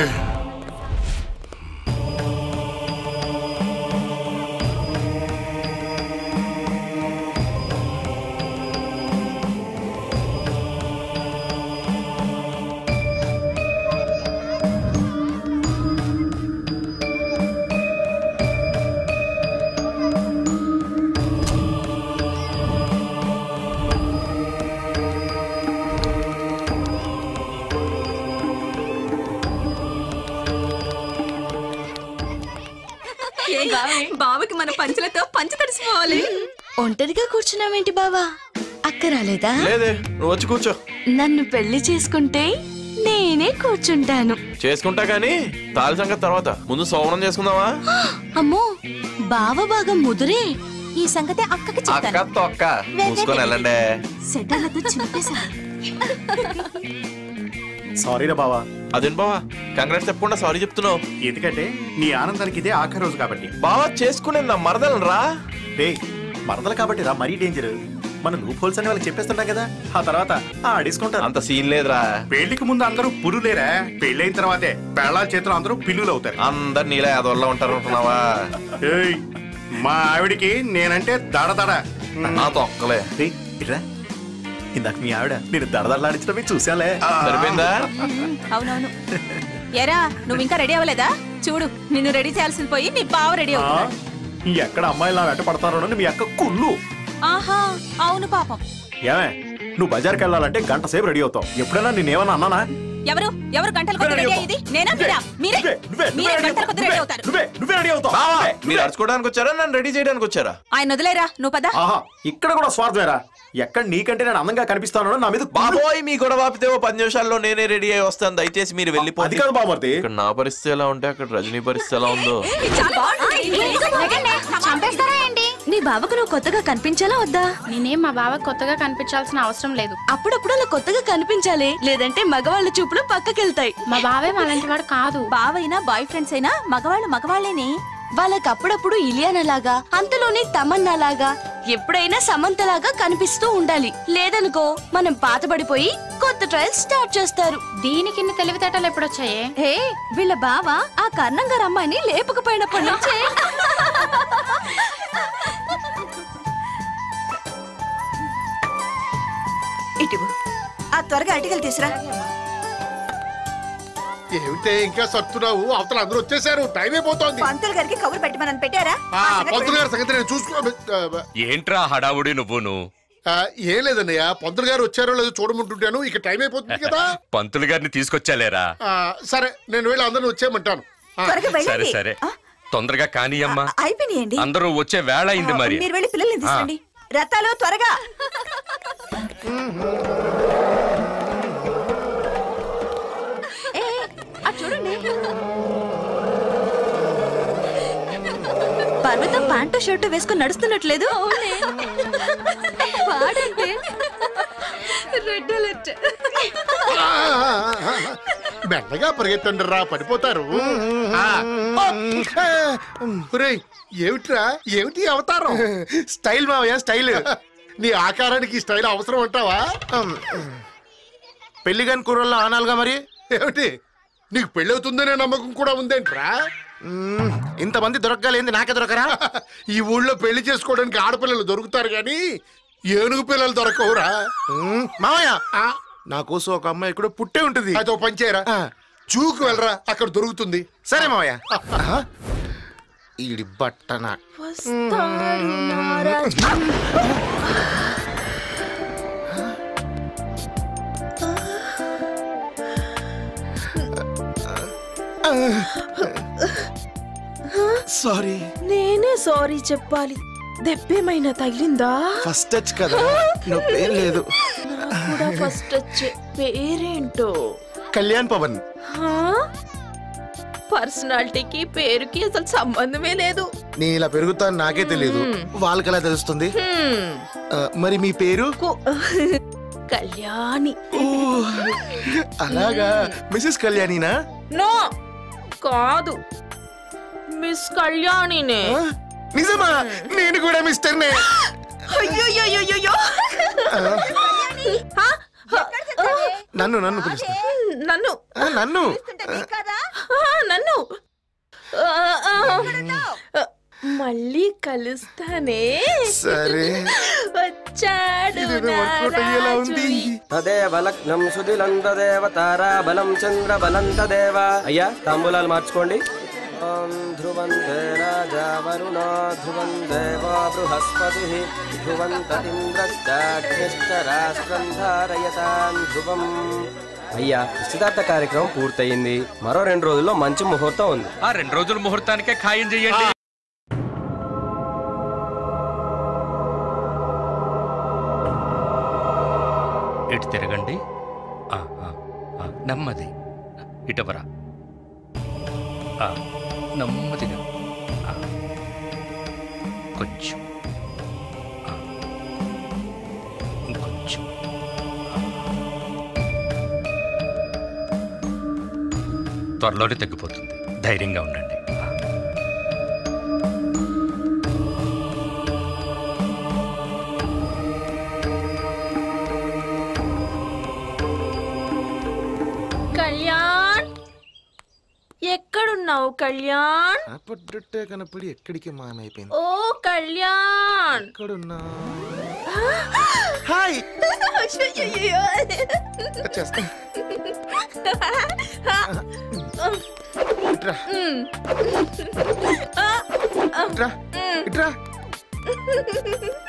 Speaker 7: ఏ బావకి మన పంచులతో పంచ తడిసిపోవాలి
Speaker 2: ఒంటరిగా కూర్చున్నావేంటి బావా అక్క రాలేదా
Speaker 23: లేదే నువ్వు వచ్చి కూర్చో
Speaker 2: నన్ను పెళ్లి చేసుకుంటే నేనే కూర్చుంటాను
Speaker 23: చేసుకుంటా కానీ తాళి సంగతి తర్వాత ముందు సోమరం చేసుకుందామా
Speaker 2: అమ్మో బావ బాగా ముదురే ఈ సంగతి అక్కకి
Speaker 23: అక్క తొక్క మూసుకొని వెళ్ళండి
Speaker 2: సెటలతో చింపేశా
Speaker 16: సారీ రా బావా
Speaker 23: అదేం బావా కంగ్రాట్స్ చెప్పకుండా సారీ చెప్తున్నావు
Speaker 16: ఎందుకంటే నీ ఆనందానికి ఇదే ఆఖరి రోజు కాబట్టి
Speaker 23: బావా చేసుకునేది నా మరదలను రా
Speaker 16: రే మరదలు కాబట్టి రా మరీ డేంజర్ మన లూప్ హోల్స్ అని వాళ్ళకి చెప్పేస్తుంటాం కదా ఆ తర్వాత ఆ డిస్కౌంట్
Speaker 23: అంత సీన్ లేదురా
Speaker 16: పెళ్లికి ముందు అందరూ పురులేరా పెళ్ళైన తర్వాతే పెళ్ళాల చేతులు అందరూ పిల్లులు అవుతారు
Speaker 23: అందరు నీలా యాదవల్లో ఉంటారు అనుకున్నావా
Speaker 16: ఏయ్, మా ఆవిడికి నేనంటే దడ దడ
Speaker 23: నా తొక్కలే
Speaker 16: రేయ్, ఇట్రా ఇందాక మీ ఆవిడ నేను దడదడలాడించడమే చూసాలే
Speaker 23: సరిపోయిందా
Speaker 7: అవునవును ఎరా నువ్వు ఇంకా రెడీ అవ్వలేదా చూడు నిన్ను రెడీ చేయాల్సింది పోయి నీ బావ రెడీ
Speaker 16: ఆ,
Speaker 7: అవుతున్నా
Speaker 16: ఈ ఎక్కడ అమ్మాయిలు నా వెంట పడతారో మీ అక్క కుళ్ళు
Speaker 7: ఆహా అవును పాపం
Speaker 16: ఏమే నువ్వు బజార్కి వెళ్ళాలంటే గంట సేపు రెడీ అవుతావు ఎప్పుడైనా నేనేమన్నా అన్నానా
Speaker 7: ఎవరు ఎవరు గంటల కొద్ది రెడీ అయ్యేది నేనా మీరా మీరే మీరే గంటల కొద్ది రెడీ అవుతారు
Speaker 16: నువ్వే నువ్వే రెడీ అవుతావు
Speaker 23: బావా
Speaker 16: నువ్వే,
Speaker 23: మీరు
Speaker 16: నువ్వే.
Speaker 23: అరుచుకోవడానికి వచ్చారా నన్ను రెడీ చేయడానికి వచ్చారా
Speaker 7: ఆయన వదిలేరా నువ్వు పదా
Speaker 16: ఆహా ఇక్కడ కూడా స్వార్థమేరా ఎక్కడ నీకంటే నేను అందంగా కనిపిస్తాను నా మీద
Speaker 23: బాబోయ్ మీ గొడవ ఆపితే ఓ పది నిమిషాల్లో నేనే రెడీ అయి వస్తాను దయచేసి మీరు వెళ్ళిపోండి
Speaker 16: అది కాదు బామర్ది
Speaker 23: ఇక్కడ నా పరిస్థితి ఎలా ఉంటే అక్కడ రజనీ పరిస్థితి ఎలా ఉందో
Speaker 2: చంపేస్తారా ఏంటి నీ బావకు నువ్వు కొత్తగా కనిపించాలా వద్దా
Speaker 3: నేనేం మా బావ కొత్తగా కనిపించాల్సిన అవసరం లేదు
Speaker 2: అప్పుడప్పుడు అలా కొత్తగా కనిపించాలి లేదంటే మగవాళ్ళ చూపులు పక్కకెళ్తాయి
Speaker 3: మా బావే మాలాంటి వాడు కాదు
Speaker 2: బావైనా బాయ్ ఫ్రెండ్స్ అయినా మగవాళ్ళు మగవాళ్ళేనే వాళ్ళకి అప్పుడప్పుడు ఇలియానలాగా అంతలోనే తమన్నాలాగా ఎప్పుడైనా సమంతలాగా కనిపిస్తూ ఉండాలి లేదనుకో మనం పాతబడిపోయి కొత్త ట్రయల్స్ స్టార్ట్ చేస్తారు
Speaker 3: దీనికి ఇన్ని తెలివితేటలు ఎప్పుడొచ్చాయే
Speaker 2: హే వీళ్ళ బావ ఆ కర్ణం గారు అమ్మాయిని లేపకపోయినప్పటి నుంచే
Speaker 20: ఇటు ఆ త్వరగా అటికలు తీసురా
Speaker 6: ఏమిటే ఇంకా సత్తున్నావు అవతల అందరూ వచ్చేసారు టైం అయిపోతోంది
Speaker 20: పంతులు గారికి కబురు పెట్టమని పెట్టారా
Speaker 6: ఆ, పంతులు గారి సంగతి నేను చూసుకో
Speaker 19: ఏంట్రా హడావుడి నువ్వును
Speaker 6: ఆ, ఏం లేదన్నయ్య పంతులు గారు వచ్చారో లేదో చూడమంటుంటాను ఇక టైం అయిపోతుంది కదా
Speaker 19: పంతులు గారిని తీసుకొచ్చాలేరా
Speaker 6: ఆ, సరే నేను వెళ్ళి అందరిని వచ్చేయమంటాను ఆ.
Speaker 19: సరే సరే తొందరగా కానియమ్మా
Speaker 20: అయిపోయినాయండి
Speaker 19: అందరూ వచ్చే వేళ అయింది మరి
Speaker 20: మీరు వెళ్ళి పిల్లల్ని తీసుకోండి రథాలు త్వరగా
Speaker 2: చూడండి పర్వతం ప్యాంటు షర్టు వేసుకుని నడుస్తున్నట్లేదు వాడంటే రెడ్ అలర్ట్
Speaker 6: ఆ, ఆ, ఆ, ఆ. మెల్లగా పరిగెత్తండి రా పడిపోతారు ఆ. ఒరేయ్, ఏమిట్రా ఏమిటి ఈ అవతారం స్టైల్ మావయ్య స్టైల్ నీ ఆకారానికి ఈ స్టైల్ అవసరం అంటావా
Speaker 21: పెళ్లి కాని కూరల్లో ఆనాలుగా మరి
Speaker 6: ఏమిటి నీకు పెళ్లి అవుతుందనే నమ్మకం కూడా ఉందేంట్రా
Speaker 21: ఇంతమంది దొరకలేంది నాకే దొరకరా
Speaker 6: ఈ ఊళ్ళో పెళ్లి చేసుకోవడానికి ఆడపిల్లలు దొరుకుతారు గాని ఏనుగు పిల్లలు దొరకవురా
Speaker 21: మామయ్య నా కోసం ఒక అమ్మాయి ఇక్కడ పుట్టే ఉంటుంది
Speaker 6: అదో పంచేరా చూకు వెళ్ళరా అక్కడ దొరుకుతుంది
Speaker 21: సరే మామయ్య ఈడి బట్టన
Speaker 14: సారీ
Speaker 24: నేనే సారీ చెప్పాలి దెబ్బేమైనా తగిలిందా
Speaker 14: ఫస్ట్ టచ్ కదా నొప్పేం లేదు
Speaker 24: నాకు కూడా ఫస్ట్ వచ్చే పేరేంటో
Speaker 21: కళ్యాణ్ పవన్
Speaker 24: పర్సనాలిటీకి పేరుకి అసలు సంబంధమే లేదు
Speaker 21: నీ ఇలా పెరుగుతాను నాకే తెలియదు వాళ్ళకి ఎలా తెలుస్తుంది
Speaker 24: హ్మ్.
Speaker 21: ఆ, మరి మీ పేరు
Speaker 24: కళ్యాణి
Speaker 21: అలాగా మిసెస్ కళ్యాణినా
Speaker 24: నో కాదు మిస్ కళ్యాణినే
Speaker 21: నిజమా నేను కూడా మిస్టర్నే
Speaker 24: అయ్యో
Speaker 21: నన్ను నన్ను పిలుస్తా
Speaker 24: నన్ను
Speaker 21: ఆ, నన్ను
Speaker 24: ఆ, నన్ను ఆ, ఆ, మళ్ళీ కలుస్తానే
Speaker 21: సరే
Speaker 24: వచ్చాడు నా
Speaker 4: తదేవ లగ్నం సుదిలం తదేవ తారాబలం చంద్రబలం తదేవ అయ్యా తాంబూలాలు మార్చుకోండి ఓం ధ్రువం దే రాజా వరుణ ధ్రువం దేవో బృహస్పతి ధ్రువంతరింద్రశ్చాగ్నిశ్చ రాష్ట్రం ధారయతాం ధ్రువం అయ్యా నిశ్చితార్థ కార్యక్రమం పూర్తయింది మరో రెండు రోజుల్లో మంచి ముహూర్తం ఉంది
Speaker 19: ఆ రెండు రోజుల ముహూర్తానికే ఖాయం చెయ్యండి ఇటు తిరగండి ఆ, ఆ, ఆ, నెమ్మది ఇటవరా ఆ, నెమ్మదిగా ఆ, కొంచెం ఆ, ఇంకొంచెం ఆ. త్వరలోనే తగ్గిపోతుంది ధైర్యంగా ఉండండి
Speaker 24: కళ్యాణ్ ఎక్కడున్నావు కళ్యాణ్
Speaker 21: పడ్డట్టే కనపడి ఎక్కడికి మాయమైపోయింది
Speaker 24: ఓ కళ్యాణ్
Speaker 21: ఎక్కడున్నా హాయ్ వచ్చేస్తా ఇట్రా ఇట్రా ఇట్రా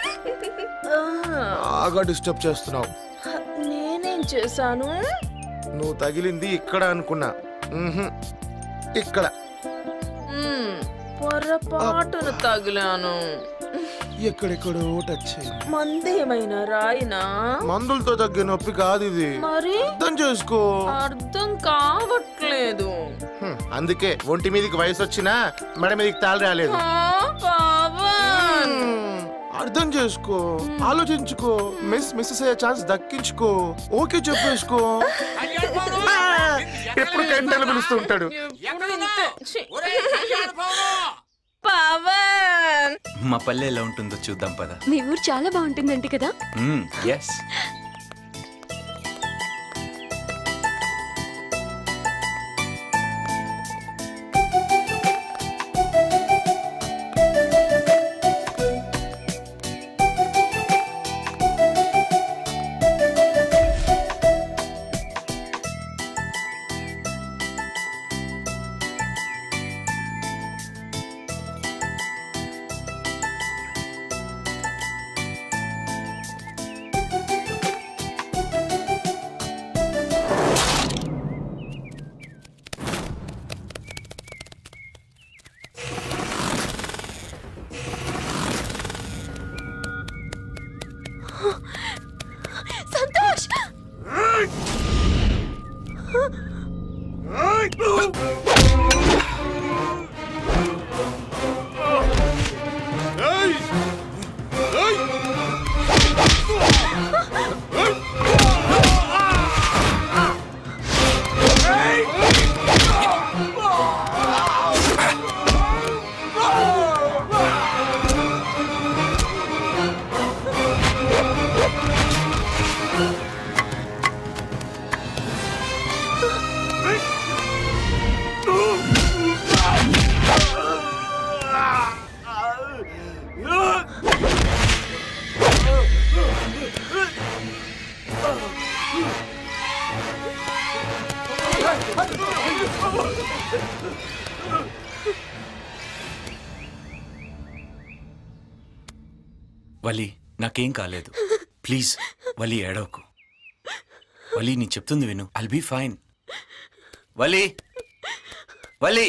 Speaker 21: బాగా డిస్టర్బ్ చేస్తున్నావు
Speaker 24: నేనేం చేశాను
Speaker 6: నువ్వు తగిలింది ఇక్కడ అనుకున్నా మ్హూ. ఇక్కడ
Speaker 24: మ్మ్, పొరపాటున తగిలాను
Speaker 6: ఎక్కడెక్కడో టచ్ అయింది
Speaker 24: మందేమైనా రాయినా
Speaker 6: మందులతో తగ్గే నొప్పి కాదు ఇది
Speaker 24: మరి
Speaker 6: అర్థం చేసుకో
Speaker 24: అర్థం కావట్లేదు
Speaker 6: హ్మ్, అందుకే ఒంటి మీదకి వయసు వచ్చినా మెడ మీదకి తాళి రాలేదు
Speaker 24: ఆ, పవన్
Speaker 6: అర్థం చేసుకో ఆలోచించుకో మిస్ మిస్సెస్ అయ్యే ఛాన్స్ దక్కించుకో ఓకే చెప్పేసుకో ఆ, ఎప్పుడు కంటెలు పిలుస్తూ ఉంటాడు
Speaker 24: ఎప్పుడు ఇంతే. ఛీ. పవన్
Speaker 1: మా పల్లె ఎలా ఉంటుందో చూద్దాం పద
Speaker 2: మీ ఊరు చాలా బాగుంటుందంట కదా
Speaker 1: ఎస్
Speaker 2: సంతోష్
Speaker 1: వలి నాకేం కాలేదు ప్లీజ్ వలి ఏడవకు వలి నీ చెప్తుంది విను I'll be fine Valli Valli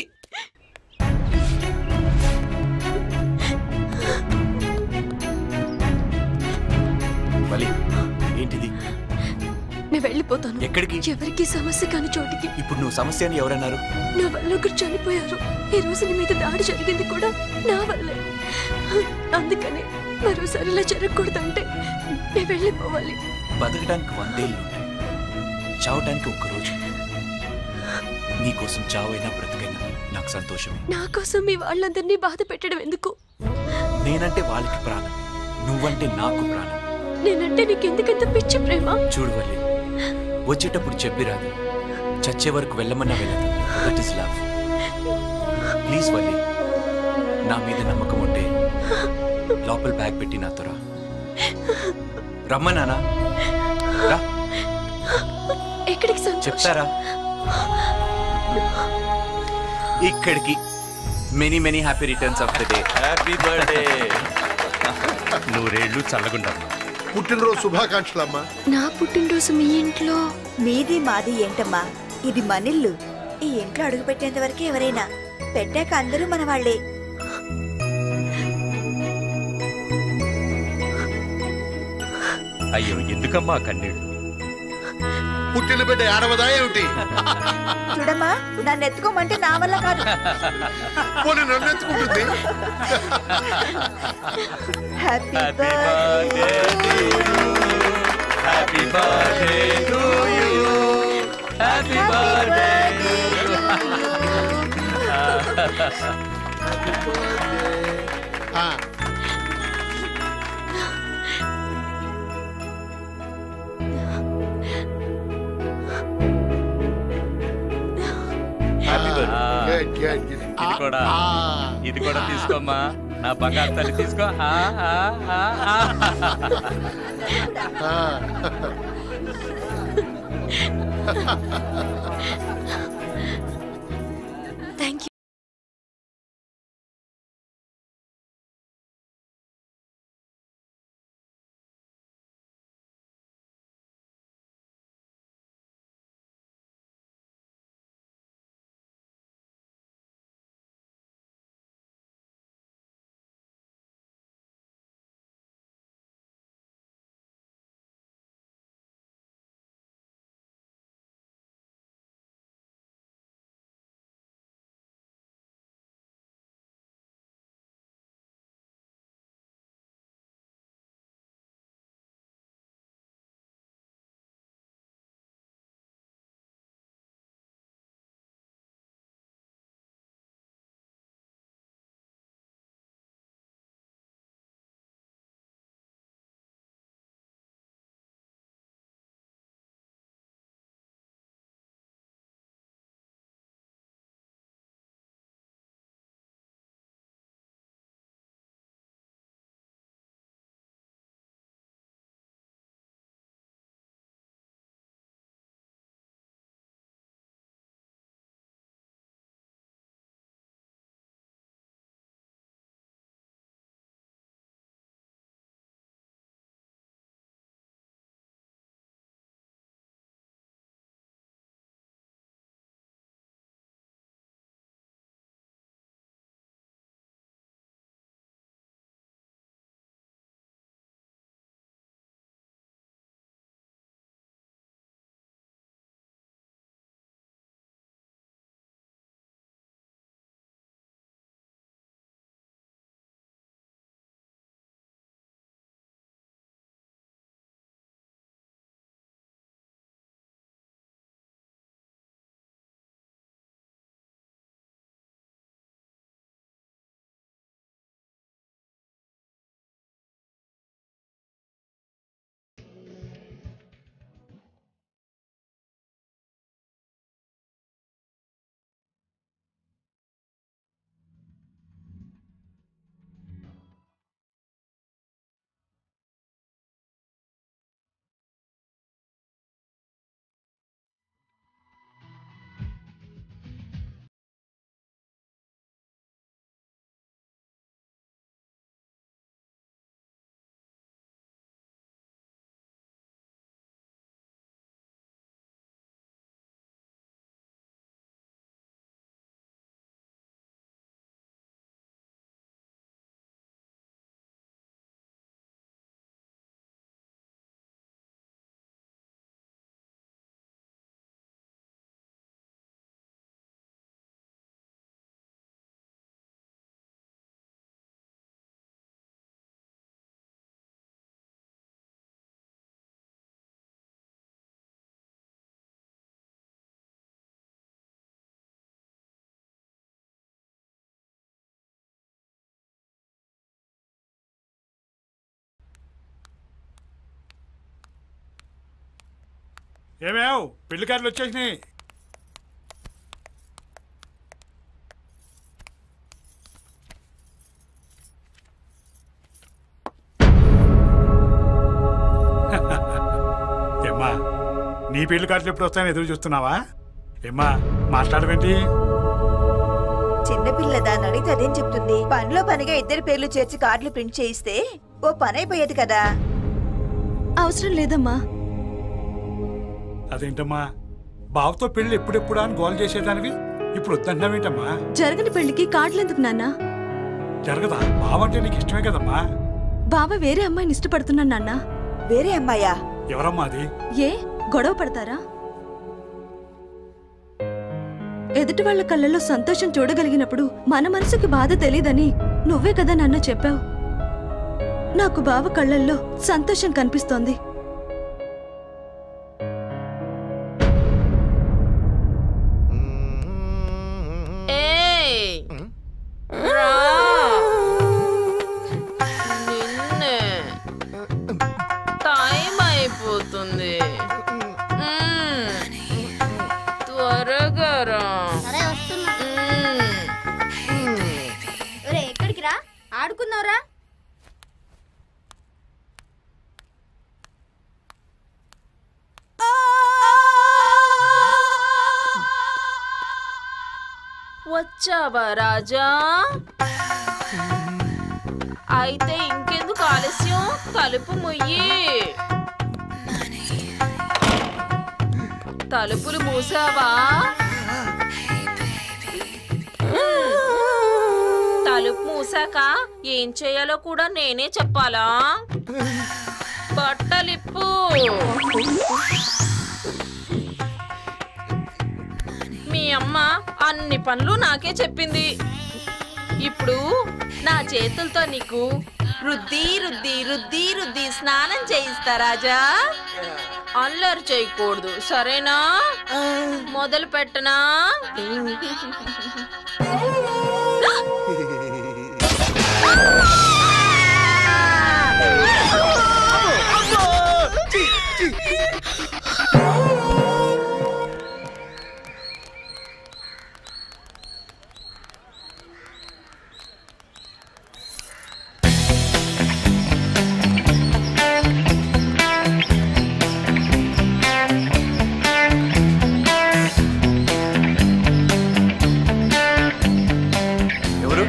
Speaker 1: Valli ఏంటిది
Speaker 2: నేను వెళ్ళిపోతాను
Speaker 1: ఎక్కడికి?
Speaker 2: ఎవరికి సమస్య కాని చోటికి
Speaker 1: ఇప్పుడు నువ్వు సమస్య అని ఎవరన్నారు
Speaker 2: నా వల్ల ఒకరు చనిపోయారు ఈ రోజు నీ మీద దాడి జరిగింది కూడా నా వల్లే అందుకని మరోసారి ఇలా జరగకూడదంటే నేను వెళ్ళిపోవాలి
Speaker 1: బతకడానికి వందేళ్ళు ఉంటాయి చావటానికి ఒక్కరోజు నీకోసం చావైనా బ్రతికైనా నాకు సంతోషమే
Speaker 2: నా కోసం మీ వాళ్ళందరినీ బాధ పెట్టడం ఎందుకు
Speaker 1: నేనంటే వాళ్ళకి ప్రాణం నువ్వంటే నాకు ప్రాణం
Speaker 2: నేనంటే నీకెందుకంత పిచ్చి ప్రేమ
Speaker 1: చూడు వల్లి వచ్చేటప్పుడు చెప్పి రాదు చచ్చే వరకు వెళ్ళమన్నా వెళ్ళదు that is love please Valli నా మీద నమ్మకం ఉంటే లోపల బ్యాగ్ పెట్టి నాతో రా రమ్మనానా రా
Speaker 2: ఎక్కడికి సంతోష్
Speaker 1: చెప్తారా ఇక్కడికి many many happy returns of the day happy birthday
Speaker 19: నూరేళ్లు చల్లగుండమ్మా
Speaker 6: పుట్టినరోజు శుభాకాంక్షలు అమ్మా
Speaker 2: నా పుట్టినరోజు మీ ఇంట్లో
Speaker 20: మీది మాది ఏంటమ్మా ఇది మనిల్లు ఈ ఇంట్లో అడుగు పెట్టేంత వరకు ఎవరైనా పెట్టాక అందరూ మన వాళ్ళే
Speaker 19: అయ్యో ఎందుకమ్మా కన్నీళ్ళు
Speaker 6: పుట్టిన బిడ్డ ఏడవదా ఏమిటి
Speaker 20: చూడమ్మా నన్ను ఎత్తుకోమంటే నా వల్ల కాదు
Speaker 6: పోనీ నన్ను ఎత్తుకుంటుంది
Speaker 20: happy
Speaker 19: happy birthday to you happy birthday
Speaker 6: ఆ, good, good, good.
Speaker 19: ఇది కూడా ఇది కూడా తీసుకోమ్మా నా బంగారు తల్లి తీసుకో ఆ, ఆ, ఆ, ఆ.
Speaker 6: ఆ.
Speaker 9: ఏమేవ్ పెళ్లి కార్డులు వచ్చేసినాయి ఏమ్మా నీ పెళ్లి కార్డులు ఎప్పుడు వస్తాయని ఎదురు చూస్తున్నావా ఏమ్మా మాట్లాడవేంటి
Speaker 20: చిన్నపిల్ల దాన్ని అడిగితే అదేం చెప్తుంది పనిలో పనిగా ఇద్దరి పేర్లు చేర్చి కార్డులు ప్రింట్ చేయిస్తే ఓ పని అయిపోయేది కదా
Speaker 2: అవసరం లేదమ్మా
Speaker 9: అదేంటమ్మా బావతో పెళ్లి ఎప్పుడెప్పుడా అని గోల్ చేసేదానివి ఇప్పుడు వద్దంటావేంటమ్మా
Speaker 2: జరగని పెళ్లికి కార్డులు ఎందుకు నాన్న
Speaker 9: జరగదా బావ అంటే నీకు ఇష్టమే కదమ్మా
Speaker 2: బావ వేరే అమ్మాయిని ఇష్టపడుతున్నాను నాన్న
Speaker 20: వేరే అమ్మాయా
Speaker 9: ఎవరమ్మా అది
Speaker 2: ఏ గొడవ పడతారా ఎదుటి వాళ్ళ కళ్ళల్లో సంతోషం చూడగలిగినప్పుడు మన మనసుకి బాధ తెలీదని నువ్వే కదా నాన్న చెప్పావు నాకు బావ కళ్ళల్లో సంతోషం కనిపిస్తోంది
Speaker 24: ఏయ్ రా నిన్నే టైం అయిపోతుంది మ్మ్. త్వరగా రా
Speaker 11: ఎక్కడికి రా ఆడుకున్నావురా
Speaker 24: వచ్చావా రాజా అయితే ఇంకెందుకు ఆలస్యం తలుపు ముయ్యి తలుపులు మూసావా తలుపు మూసాక ఏం చేయాలో కూడా నేనే చెప్పాలా బట్టలిప్పు మీ అమ్మ అన్ని పనులు నాకే చెప్పింది ఇప్పుడు నా చేతులతో నీకు రుద్ది రుద్ది రుద్ది రుద్ది స్నానం చేయిస్తా రాజా అల్లరి చేయకూడదు సరేనా మొదలు పెట్టనా
Speaker 1: ఎవరు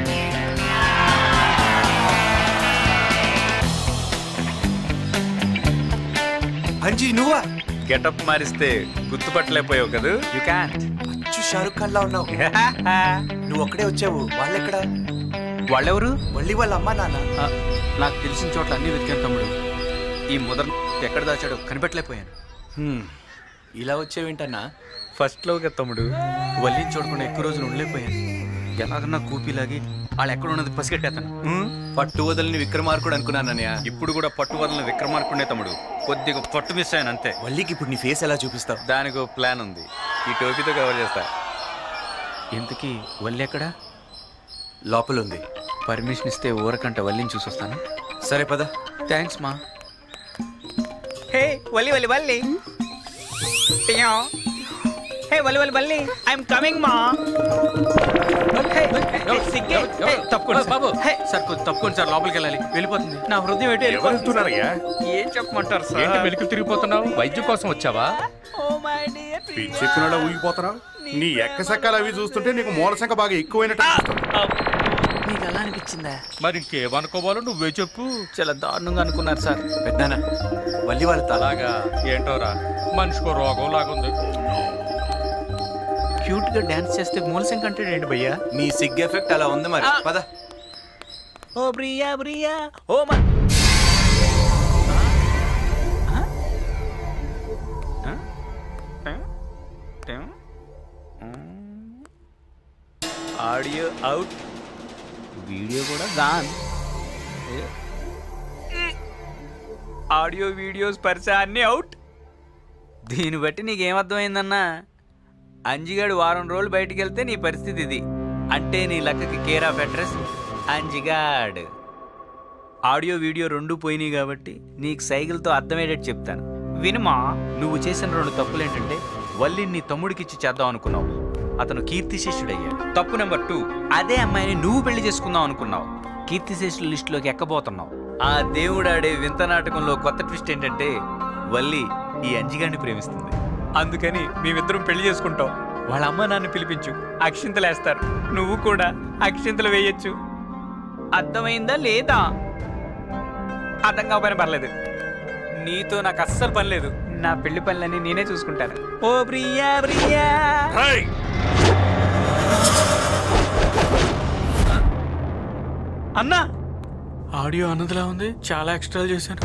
Speaker 1: అంజీ నువ్వా
Speaker 12: గెటప్ మారిస్తే గుర్తుపట్టలేకపోయావు కదా యు క్యాన్
Speaker 1: అచ్చు షారుఖ్ ఖాన్ లా ఉన్నావు నువ్వు ఒక్కడే వచ్చావు వాళ్ళెక్కడ
Speaker 12: వాళ్ళెవరు
Speaker 1: మళ్ళీ వాళ్ళ అమ్మా నాన్న
Speaker 12: నాకు తెలిసిన చోట్ల అన్ని వెతికాను తమ్ముడు ఈ ముదర్ ఎక్కడ దాచాడో కనిపెట్టలేకపోయాను
Speaker 1: హ్మ్. ఇలా వచ్చావేంటన్నా
Speaker 12: ఫస్ట్ లోగా తమ్ముడు వల్లిని చూడకుండా ఎక్కువ రోజులు ఉండలేకపోయాను ఎలాగన్నా కూపిలాగి వాళ్ళు ఎక్కడ ఉన్నది పసిగట్టేస్తాను
Speaker 1: పట్టు వదలని విక్రమార్కుడు అనుకున్నానన్నయ్య
Speaker 12: ఇప్పుడు కూడా పట్టు వదలని విక్రమార్కుడే తమ్ముడు కొద్దిగా పట్టు మిస్ అయ్యాను అంతే
Speaker 1: వల్లికి ఇప్పుడు నీ ఫేస్ ఎలా చూపిస్తావు
Speaker 12: దానికి ఒక ప్లాన్ ఉంది ఈ టోపీతో కవర్ చేస్తా ఇంతకీ వల్లి ఎక్కడా
Speaker 1: లోపల ఉంది
Speaker 12: పర్మిషన్ ఇస్తే ఊరకంట వల్లిని చూసొస్తాను
Speaker 1: సరే పద
Speaker 12: థ్యాంక్స్ మా హే వల్లి వల్లి వల్లి
Speaker 13: హే వల్లి వల్లి వల్లి ఐఎమ్ కమింగ్ మా
Speaker 12: తప్పుకోండి బాబు సార్ కొంచెం తప్పుకోండి సార్ లోపలికి వెళ్ళాలి వెళ్ళిపోతుంది నా హృదయం ఎటు
Speaker 22: ఎవరు వెళ్తున్నారయ్యా?
Speaker 12: ఏం చెప్పమంటారు సార్
Speaker 19: ఏంటి వెలికి తిరిగిపోతున్నావు వైద్యం కోసం వచ్చావా
Speaker 22: పిచ్చెక్కునాడా ఊగిపోతున్నావు నీ ఎక్కసెక్కలు అవి చూస్తుంటే నీకు మూలశంక బాగా ఎక్కువైనట్టు
Speaker 12: నీకు అలా అనిపించిందా
Speaker 19: మరి ఇంకేమనుకోవాలో నువ్వే చెప్పు
Speaker 12: చాలా దారుణంగా అనుకున్నారు సార్
Speaker 1: పెద్దనా వల్లి వాళ్ళ
Speaker 19: అలాగా ఏంటోరా మనిషికో రోగం లాగుంది
Speaker 12: క్యూట్ గా డాన్స్ చేస్తే మూలశంక అంటే ఏంటి భయ్యా
Speaker 1: నీ సిగ్ ఎఫెక్ట్ అలా ఉంది మరి పద
Speaker 13: ఓ ప్రియా ప్రియా ఓ మా
Speaker 12: ఆడియో అవుట్ వీడియో కూడా గాన్ ఆడియో వీడియోస్ పరిచయ అన్నీ అవుట్ దీన్ని బట్టి నీకేమర్థమైందన్నా అంజిగాడు వారం రోజులు బయటికి వెళ్తే నీ పరిస్థితి ఇది అంటే నీ లక్కకి కేర్ ఆఫ్ అడ్రస్ అంజిగాడ్ ఆడియో వీడియో రెండు పోయినాయి కాబట్టి నీకు సైకిల్తో అర్థమయ్యేటట్టు చెప్తాను వినుమా నువ్వు చేసిన రెండు తప్పులు ఏంటంటే వల్లి నీ తమ్ముడికిచ్చి చేద్దాం అనుకున్నావు అతను కీర్తి శిష్యుడయ్యాడు తప్పు నెంబర్ టూ అదే అమ్మాయిని నువ్వు పెళ్లి చేసుకుందాం అనుకున్నావు కీర్తి శిష్యుల లిస్టులోకి ఎక్కబోతున్నావు ఆ దేవుడు ఆడే వింత నాటకంలో కొత్త ట్విస్ట్ ఏంటంటే వల్లి ఈ అంజిగాన్ని ప్రేమిస్తుంది అందుకని మేమిద్దరం పెళ్లి చేసుకుంటాం వాళ్ళ అమ్మ నాన్న పిలిపించు అక్షింతలు వేస్తారు నువ్వు కూడా అక్షింతలు వేయొచ్చు అర్థమైందా లేదా అర్థం కాకపోయినా పర్లేదు నీతో నాకు అస్సలు పని లేదు నా పెళ్లి పనులన్నీ నేనే చూసుకుంటాను ఓ ప్రియా ప్రియా అన్నా
Speaker 15: ఆడియో అన్నదిలా ఉంది చాలా ఎక్స్ట్రాలు చేశాను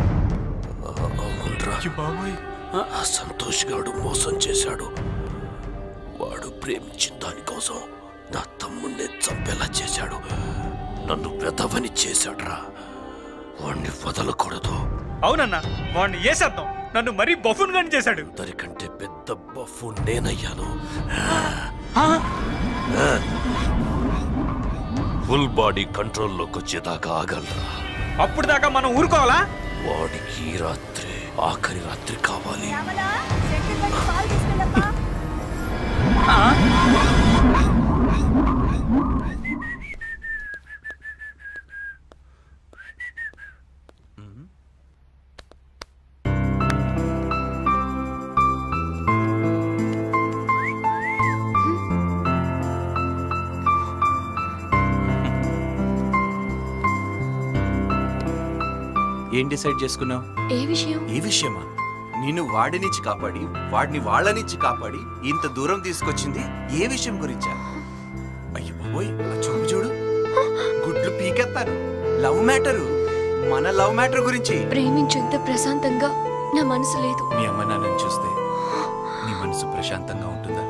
Speaker 15: బాబోయ్
Speaker 5: ఆ సంతోష్ గాడు మోసం చేశాడు వాడు ప్రేమించిన దానికోసం నా తమ్ముణ్ణి చంపేలా చేశాడు నన్ను పెదవని చేశాడ్రా వాణ్ణి వదలకూడదు
Speaker 12: అవునన్నా వాడిని వేసేద్దాం నన్ను మరీ బఫున్ గాని చేశాడు
Speaker 5: అందరికంటే పెద్ద బఫు నేనయ్యాను ఫుల్ బాడీ కంట్రోల్లోకి వచ్చేదాకా ఆగలరా
Speaker 12: అప్పుడు దాకా మనం ఊరుకోవాలా
Speaker 5: వాడికి ఈ రాత్రి ఆఖరి రాత్రి కావాలి
Speaker 1: ఏం డిసైడ్ చేసుకున్నావు
Speaker 2: ఏ విషయం
Speaker 1: ఈ విషయమా నిన్ను వాడి నుంచి కాపాడి వాడిని వాళ్ళ నుంచి కాపాడి ఇంత దూరం తీసుకొచ్చింది ఏ విషయం గురించా అయ్యో బాబోయ్ ఆ చూపు చూడు గుడ్లు పీకెత్తాను లవ్ మ్యాటరు మన లవ్ మ్యాటర్ గురించి
Speaker 2: ప్రేమించేంత ప్రశాంతంగా నా మనసు లేదు
Speaker 1: మీ అమ్మ నాన్నని చూస్తే నీ మనసు ప్రశాంతంగా ఉంటుందా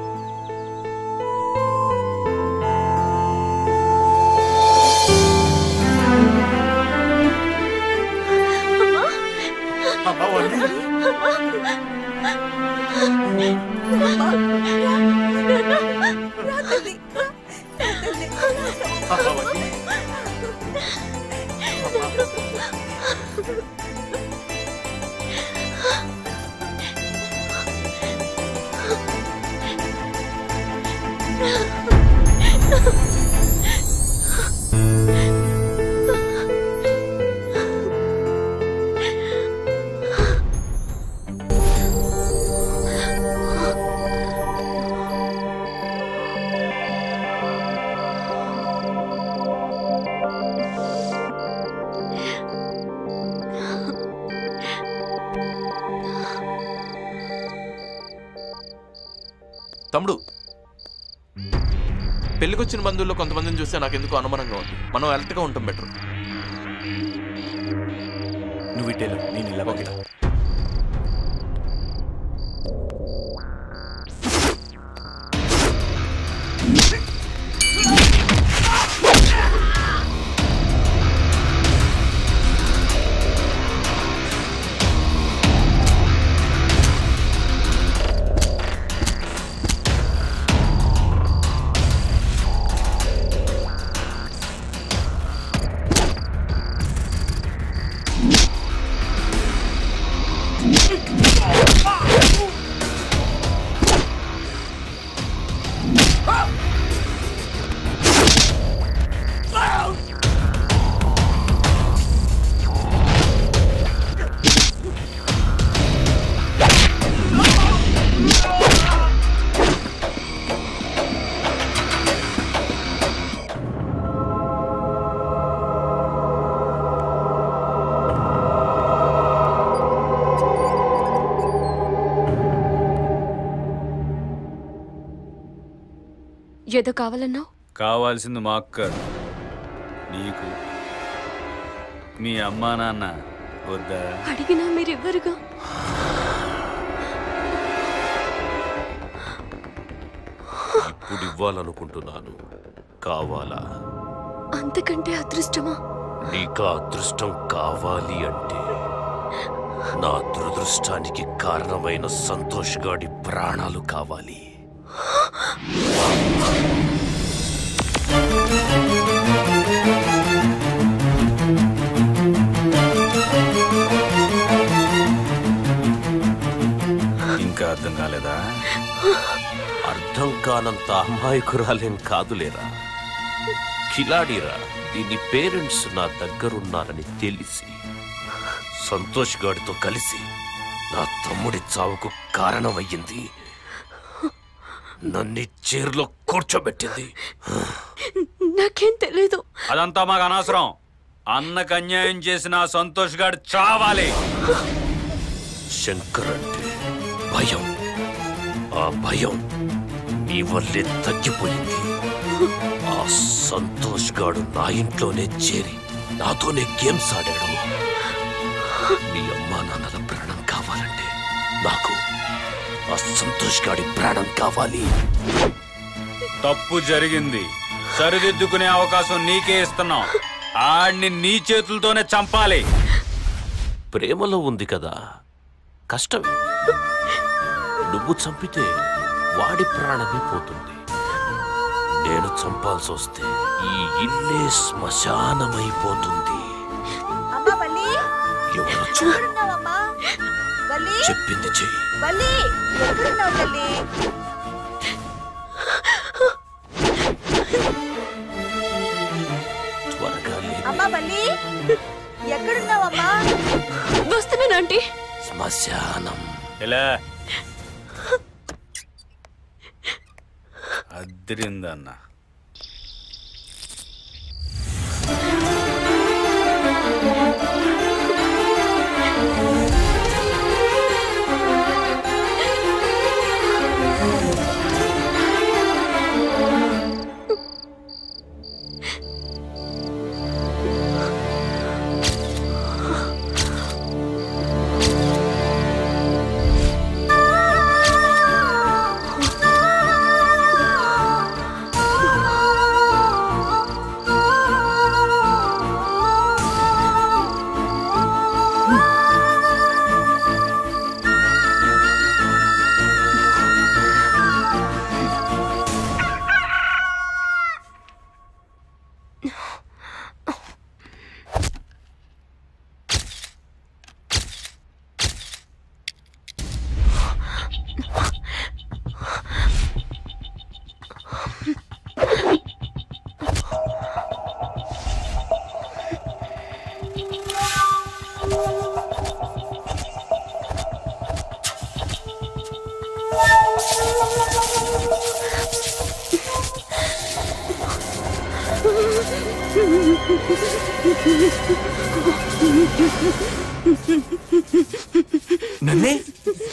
Speaker 23: తమ్ముడు పెళ్ళికొచ్చిన బంధువుల్లో కొంతమందిని చూస్తే నాకు ఎందుకు అనుమానంగా ఉంది మనం అలర్ట్గా ఉంటాం బెటర్
Speaker 1: నువ్వు ఇటేలు నేను ఇలా
Speaker 23: ఓకే
Speaker 2: ఏదో కావాలన్నావు
Speaker 12: కావాల్సింది మా అక్క నీకు మీ అమ్మా నాన్న వద్దా
Speaker 2: అడిగినా మీరివ్వరుగా
Speaker 5: ఇప్పుడు ఇవ్వాలనుకుంటున్నాను కావాలా
Speaker 2: అంతకంటే అదృష్టమా
Speaker 5: నీకా అదృష్టం కావాలి అంటే నా దురదృష్టానికి కారణమైన సంతోష్ గాడి ప్రాణాలు కావాలి అర్థం కాలేదా అర్థం కానంత అమాయకురాలేం కాదులేరా కిలాడిరా దీని పేరెంట్స్ నా దగ్గరున్నారని తెలిసి సంతోష్ గాడితో కలిసి నా తమ్ముడి చావుకు కారణమయ్యింది నన్ను చీరలో కూర్చోబెట్టింది
Speaker 2: నాకేం తెలీదు
Speaker 12: అదంతా మాకు అనవసరం అన్నకు అన్యాయం చేసిన ఆ సంతోష్ గాడు చావాలి
Speaker 5: శంకర్ అంటే భయం ఆ భయం మీ వల్లే తగ్గిపోయింది ఆ సంతోష్ గాడు నా ఇంట్లోనే చేరి నాతోనే గేమ్స్ ఆడాడు మీ అమ్మా నాన్నల ప్రాణం కావాలంటే నాకు ఆ సంతోష్ గాడి ప్రాణం కావాలి
Speaker 12: తప్పు జరిగింది సరిదిద్దుకునే అవకాశం నీకే ఇస్తున్నాం ఆడిని నీ చేతులతోనే చంపాలి
Speaker 5: ప్రేమలో ఉంది కదా కష్టమే నువ్వు చంపితే వాడి ప్రాణమే పోతుంది నేను చంపాల్సి వస్తే ఈ ఇల్లే శ్మశానమైపోతుంది
Speaker 20: అమ్మా వల్లి
Speaker 5: ఎవరు చూ
Speaker 20: ఎక్కడున్నావమ్మా వల్లి
Speaker 5: చెప్పింది చెయ్యి
Speaker 20: వల్లి ఎక్కడున్నావు తల్లి
Speaker 5: త్వరగా లే
Speaker 20: అమ్మా వల్లి ఎక్కడున్నావమ్మా
Speaker 2: వస్తున్నానంటీ
Speaker 5: శ్మశానం
Speaker 12: ఎలా అద్దరిందన్న
Speaker 1: నన్నే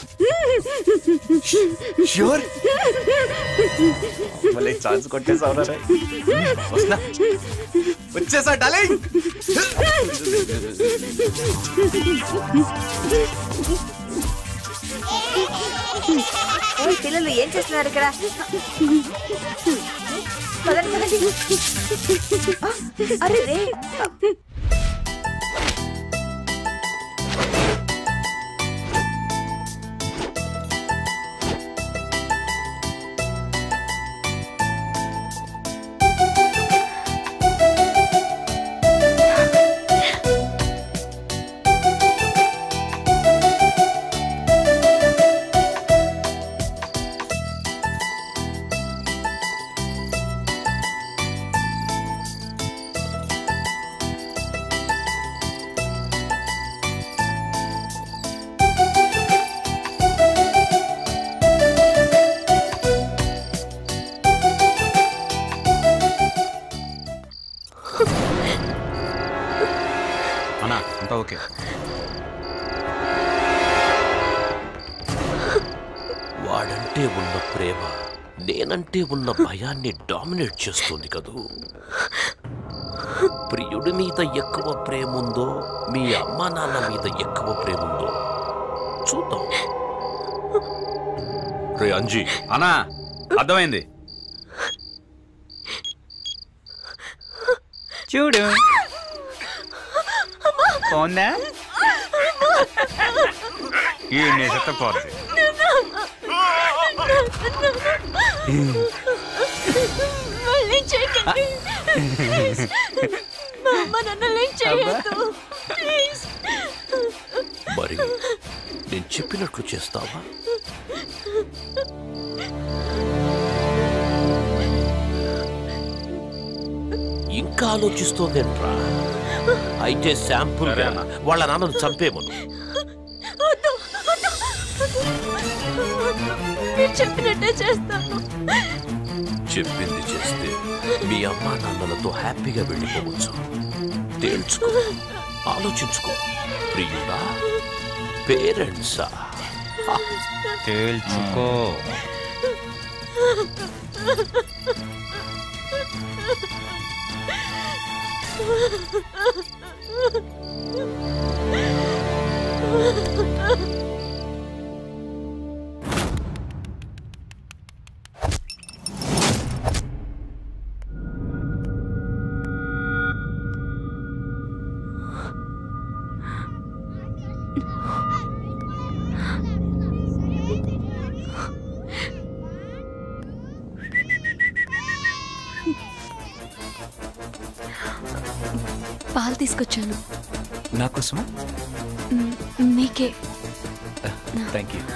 Speaker 1: ష్యూర్
Speaker 6: మళ్ళీ ఛాన్స్ కొట్టేసావు
Speaker 1: వస్తున్నా వచ్చేసా డార్లింగ్
Speaker 20: ఓయ్ పిల్లలు ఏం చేస్తున్నారు ఇక్కడ పదండి, పదండి. ఆ, అరే రే
Speaker 12: అన్నా అంతా ఓకే
Speaker 5: వాడంటే ఉన్న ప్రేమ నేనంటే ఉన్న భయాన్ని డామినేట్ చేస్తుంది కదూ ప్రియుడి మీద ఎక్కువ ప్రేమ ఉందో మీ అమ్మా నాన్న మీద ఎక్కువ ప్రేమ ఉందో చూద్దాం రే అంజీ
Speaker 12: అన్నా అర్థమైంది చూడు పోందా ఈ పోద్ది
Speaker 2: మళ్ళీ చేయకండి ప్లీజ్ మా అమ్మ నన్ను ఏం చేయొద్దు ప్లీజ్
Speaker 5: మరి నేను చెప్పినట్లు చేస్తావా ఇంకా ఆలోచిస్తోందేంట్రా అయితే శాంపుల్ వాళ్ళ నాన్నను చంపేమను
Speaker 2: వద్దు, వద్దు, వద్దు. మీరు చెప్పినట్టే చేస్తాను
Speaker 5: చెప్పింది చేస్తే మీ అమ్మా నాన్నలతో హ్యాపీగా వెళ్ళిపోవచ్చు తేల్చుకో ఆలోచించుకో ప్రియుడా పేరెంట్సా
Speaker 12: తేల్చుకో
Speaker 2: పాలు తీసుకొచ్చాను
Speaker 1: నాకోసమా
Speaker 2: మ్, మీకే
Speaker 1: థ్యాంక్ యూ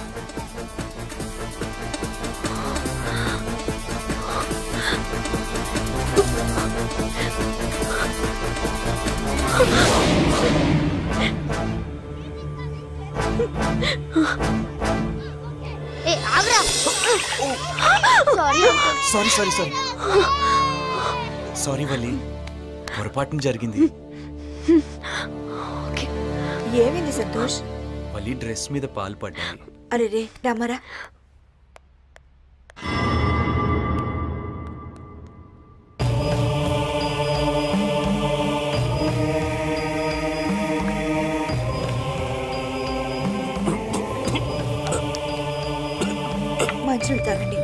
Speaker 11: ఏ ఆగ్రా sorry
Speaker 1: sorry sorry sorry sorry Valli పొరపాటున జరిగింది
Speaker 20: ఏమైంది సంతోష్
Speaker 1: వల్లి డ్రెస్ మీద పాలు పడ్డాయి
Speaker 20: అరే రే రమ్మరా మంచినీళ్ళు తాగండి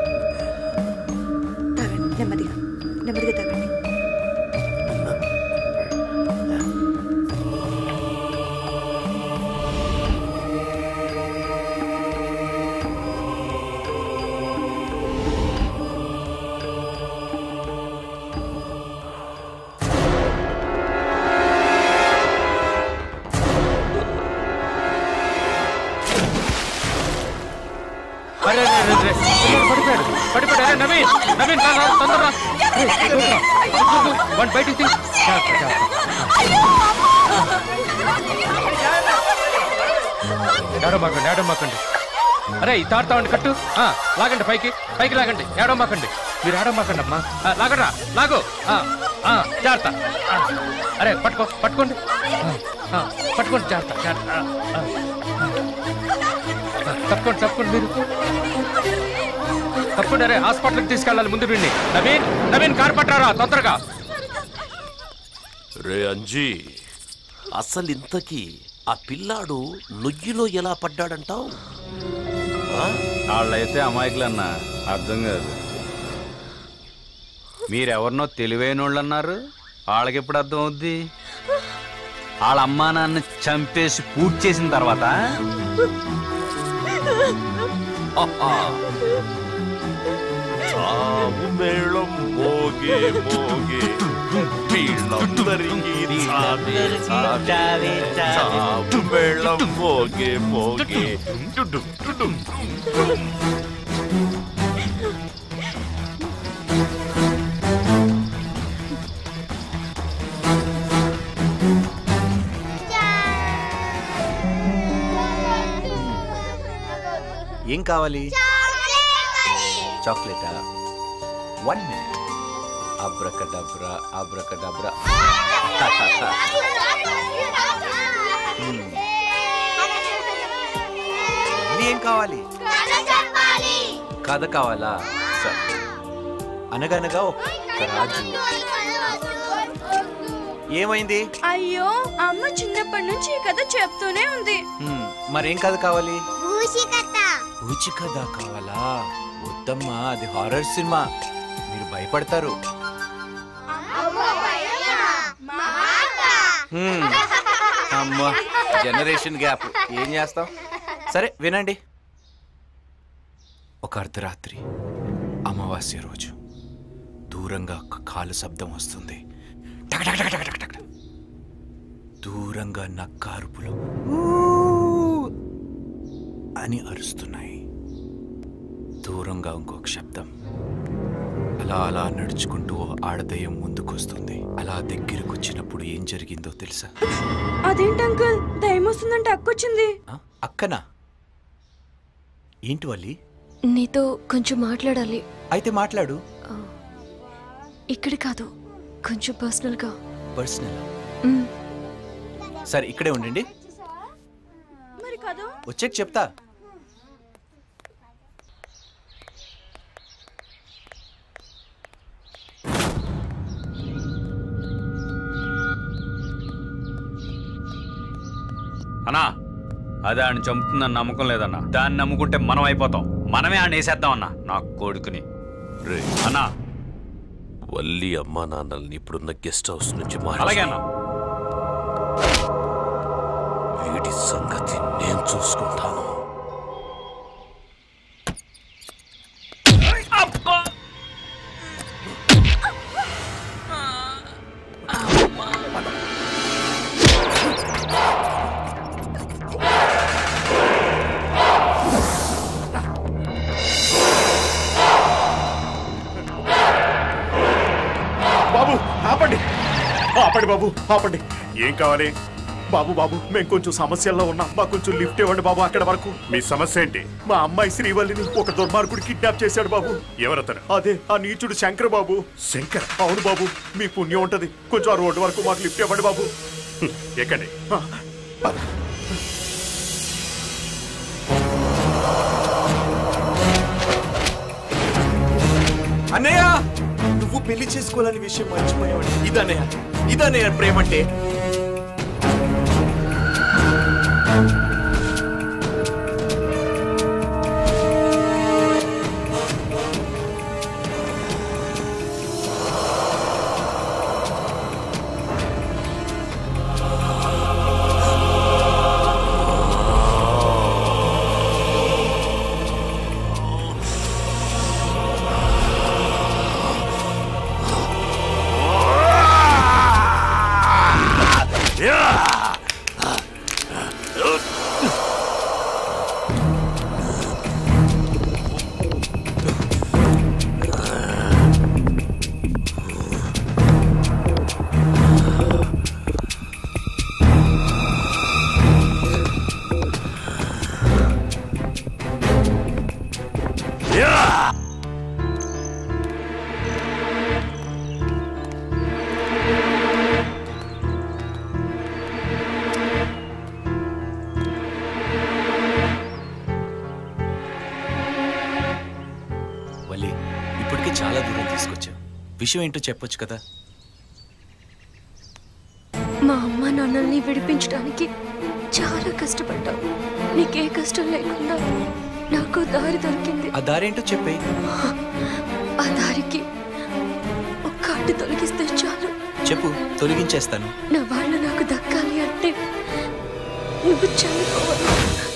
Speaker 20: తాగండి నెమ్మదిగా నెమ్మదిగా తాగండి
Speaker 19: అరే అరే, అరే, అరే. పిల్లాడు పడిపోయాడు పడిపోయాడు అరే నవీన్ నవీన్ రా, రా, తొందరగా వన్ బయటికి తీ. జాగ్రత్త, జాగ్రత్త. ఏడవమాకండి ఏడవమాకండి అరే ఈ తాడుతామండి కట్టు ఆ, లాగండి పైకి పైకి లాగండి ఏడవమాకండి మీరు ఏడవమాకండి అమ్మా ఆ, లాగరా లాగు ఆ, ఆ, జాగ్రత్త ఆ, అరే పట్టుకో పట్టుకోండి ఆ, ఆ, పట్టుకోండి జాగ్రత్త జాగ్రత్త ఆ, ఆ, ఆ, తప్పకోండి తప్పకోండి మీరు తప్పకుండా అరే హాస్పిటల్కి తీసుకెళ్ళాలి ముందు వీడిని నవీన్ నవీన్ కారు పట్టారా తొందరగా
Speaker 5: రే అంజీ అసలు ఇంతకీ ఆ పిల్లాడు నుయ్యిలో ఎలా పడ్డాడంటావు
Speaker 12: వాళ్ళైతే అమాయకులన్న అర్థం కాదు మీరెవరినో తెలివైన వాళ్ళు అన్నారు వాళ్ళకి ఎప్పుడు అర్థం అవుద్ది వాళ్ళ అమ్మా నాన్న చంపేసి పూర్తి చేసిన తర్వాత
Speaker 5: చావు మేళం మోగే మోగే వీళ్ళందరికీ చావే చావే చావు మేళం మోగే మోగే డుడు డుడు
Speaker 1: ఏం కావాలి చాక్లెటా one minute abracadabra abracadabra Hmm. మళ్ళీ ఏం కావాలి కథ కావాలా సరే అనగనగా ఒక రాజు ఏమైంది
Speaker 2: అయ్యో అమ్మ చిన్నప్పటి నుంచి ఈ కథ చెప్తూనే ఉంది
Speaker 1: Hmm, మరేం కథ కావాలి
Speaker 11: భూషి కథ
Speaker 1: పూచి కథ కావాలా వద్దమ్మా అది హారర్ సినిమా మీరు భయపడతారు హ్మ్. అమ్మా జనరేషన్ గ్యాప్ ఏం చేస్తాం సరే వినండి ఒక అర్ధరాత్రి అమావాస్య రోజు దూరంగా ఒక కాలు శబ్దం వస్తుంది టక టక టక టక టక టక. దూరంగా నక్క అరుపులు "ఊ" అని అరుస్తున్నాయి దూరంగా ఇంకొక శబ్దం అలా అలా నడుచుకుంటూ ఓ ఆడదయ్యం ముందుకొస్తుంది అలా దగ్గరకొచ్చినప్పుడు ఏం జరిగిందో తెలుసా
Speaker 2: అదేంటి అంకుల్ దయ్యం వస్తుందంటే అక్కొచ్చింది
Speaker 1: అక్కనా ఏంటి వల్లి
Speaker 8: నీతో కొంచెం మాట్లాడాలి
Speaker 1: అయితే మాట్లాడు
Speaker 8: ఇక్కడ కాదు కొంచెం పర్సనల్గా
Speaker 1: పర్సనల్
Speaker 8: మ్,
Speaker 1: సరే ఇక్కడే ఉండండి
Speaker 2: మరి కాదు
Speaker 1: వచ్చాక చెప్తా
Speaker 12: అన్నా అది ఆయన చంపుతుందని నమ్మకం లేదన్నా దాన్ని నమ్ముకుంటే మనం అయిపోతాం మనమే ఆయన వేసేద్దాం అన్నా నా కొడుకుని
Speaker 5: రే
Speaker 12: అన్నా
Speaker 5: వల్లి అమ్మా నాన్నల్ని ఇప్పుడున్న గెస్ట్ హౌస్ నుంచి
Speaker 12: అలాగే
Speaker 5: మార్చి
Speaker 12: అన్నా
Speaker 5: వీటి సంగతి నేను చూసుకుంటాను
Speaker 16: బాబు ఆపండి ఆపండి బాబు ఆపండి
Speaker 22: ఏం కావాలి
Speaker 16: బాబు బాబు మేము కొంచెం సమస్యల్లో ఉన్నాం మాకు కొంచెం లిఫ్ట్ ఇవ్వండి బాబు అక్కడ వరకు
Speaker 22: మీ సమస్య ఏంటి
Speaker 16: మా అమ్మాయి శ్రీవల్లిని ఒక దుర్మార్గుడు కిడ్నాప్ చేశాడు బాబు
Speaker 22: ఎవరతను
Speaker 16: అదే ఆ నీచుడు శంకర్ బాబు
Speaker 22: శంకర్
Speaker 16: అవును బాబు మీ పుణ్యం ఉంటది కొంచెం ఆ రోడ్డు వరకు మాకు లిఫ్ట్ ఇవ్వండి బాబు
Speaker 22: ఎక్కండి
Speaker 1: అన్నయ్య నువ్వు పెళ్లి చేసుకోవాలని విషయం మర్చిపోయావు ఇదన్నయ్య ఇదన్నయ్య ప్రేమంటే వల్లి ఇప్పటికే చాలా దూరం తీసుకొచ్చావు విషయం ఏంటో చెప్పొచ్చు కదా
Speaker 8: మా అమ్మ నాన్నల్ని విడిపించడానికి చాలా కష్టపడ్డావు నీకే కష్టం లేకుండా నాకు దారి దొరికింది
Speaker 1: ఆ దారేంటో చెప్పే
Speaker 8: ఆ దారికి ఒక్క అడ్డు తొలగిస్తే చాలు
Speaker 1: చెప్పు తొలగించేస్తాను
Speaker 8: నా వాళ్ళు నాకు దక్కాలి అంటే నువ్వు చనిపోవాలి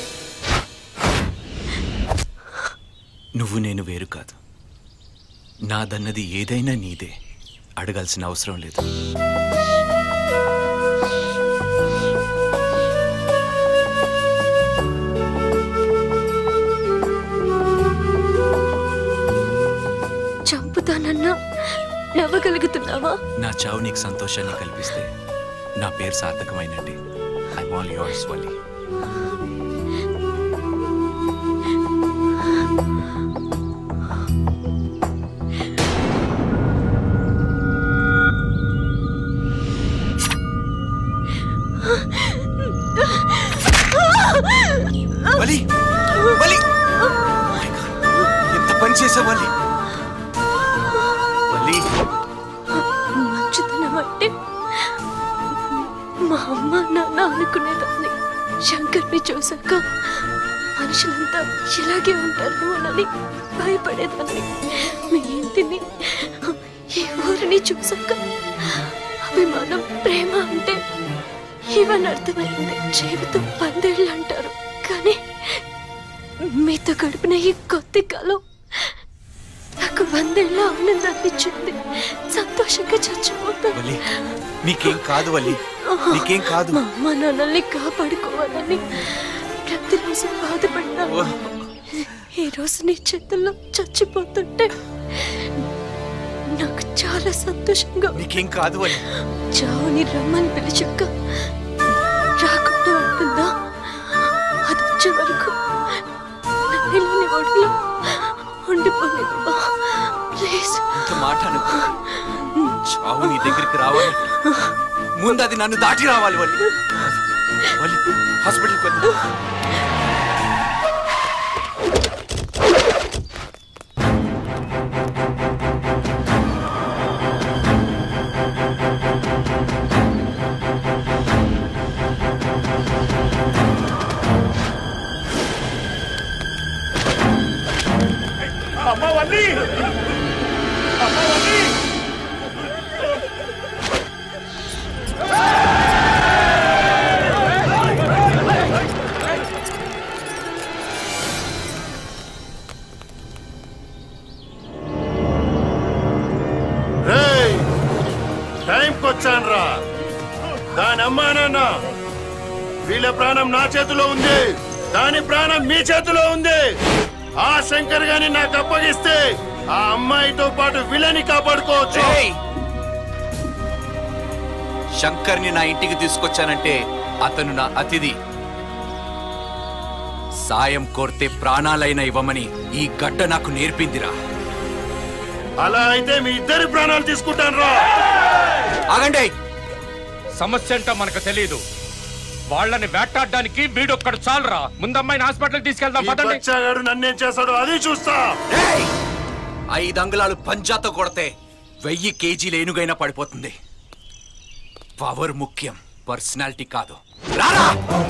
Speaker 1: నువ్వు నేను వేరు కాదు నాదన్నది ఏదైనా నీదే అడగాల్సిన అవసరం లేదు
Speaker 8: చంపుతానన్నా నవ్వగలుగుతున్నావా
Speaker 1: నా చావు నీకు సంతోషాన్ని కల్పిస్తే నా పేరు సార్థకమైనట్టే I'm all yours Valli Valli Valli ఎంత పని చేసావు వలి వలి
Speaker 8: మంచితనం అంటే మా అమ్మ నాన్న అనుకునేదాన్ని శంకర్ని చూశాక మనుషులంతా ఇలాగే ఉంటారేమోనని భయపడేదాన్ని మీ ఇంటిని ఈ ఊరిని చూశాక అభిమానం ప్రేమ అంటే ఇవన్నీ అర్థమైంది జీవితం పందేళ్ళు అంటారు కానీ మీతో గడిపిన ఈ కొద్ది కాలం నాకు వందేళ్ళ ఆనందాన్ని ఇచ్చింది సంతోషంగా చచ్చిపోతాను
Speaker 1: వలి నీకేం కాదు వలి నీకేం కాదు
Speaker 8: మా అమ్మ నాన్నల్ని కాపాడుకోవాలని ప్రతిరోజు బాధపడ్డాను ఈ రోజు నీ చేతుల్లో చచ్చిపోతుంటే నాకు చాలా సంతోషంగా ఉంది.
Speaker 1: నీకేం కాదు అని
Speaker 8: చావుని రమ్మని పిలిచాక రాకుండా ఉంటుందా అది వచ్చే వరకు నన్ను ఇలానే ఒడిలో ఉండిపోలేవా ప్లీజ్
Speaker 1: ఇంత మాట అనుకో చావు నీ దగ్గరికి రావాలి ముందు అది నన్ను దాటి రావాలి వల్లి వల్లి హాస్పిటల్కి వెళ్దాం
Speaker 16: అమ్మ వల్లి అమ్మ వల్లి
Speaker 21: రేయ్ టైంకి వచ్చాను రా దాని అమ్మా నాన్న వీళ్ళ ప్రాణం నా చేతిలో ఉంది దాని ప్రాణం మీ చేతిలో ఉంది ఆ శంకర్ గాని నాకు అప్పగిస్తే ఆ అమ్మాయితో పాటు వీళ్ళని కాపాడుకోవచ్చు
Speaker 1: శంకర్ని నా ఇంటికి తీసుకొచ్చానంటే అతను నా అతిథి సాయం కోరితే ప్రాణాలైనా ఇవ్వమని ఈ గడ్డ నాకు నేర్పిందిరా
Speaker 21: అలా అయితే మీ ఇద్దరి ప్రాణాలు తీసుకుంటాను రా
Speaker 1: ఆగండి
Speaker 19: సమస్య ఏంటో మనకు తెలియదు వాళ్ళని వేటాడడానికి వీడొక్కడు చాలరా ముందమ్మాయిని హాస్పిటల్ తీసుకెళ్దాం
Speaker 21: ఈ
Speaker 19: పదండి
Speaker 21: బచ్చాగాడు నన్నేం చేస్తాడో అది చూస్తా
Speaker 1: ఐదు అంగుళాలు పంజాతో కొడితే వెయ్యి కేజీల ఏనుగైనా పడిపోతుంది పవర్ ముఖ్యం పర్సనాలిటీ కాదు రారా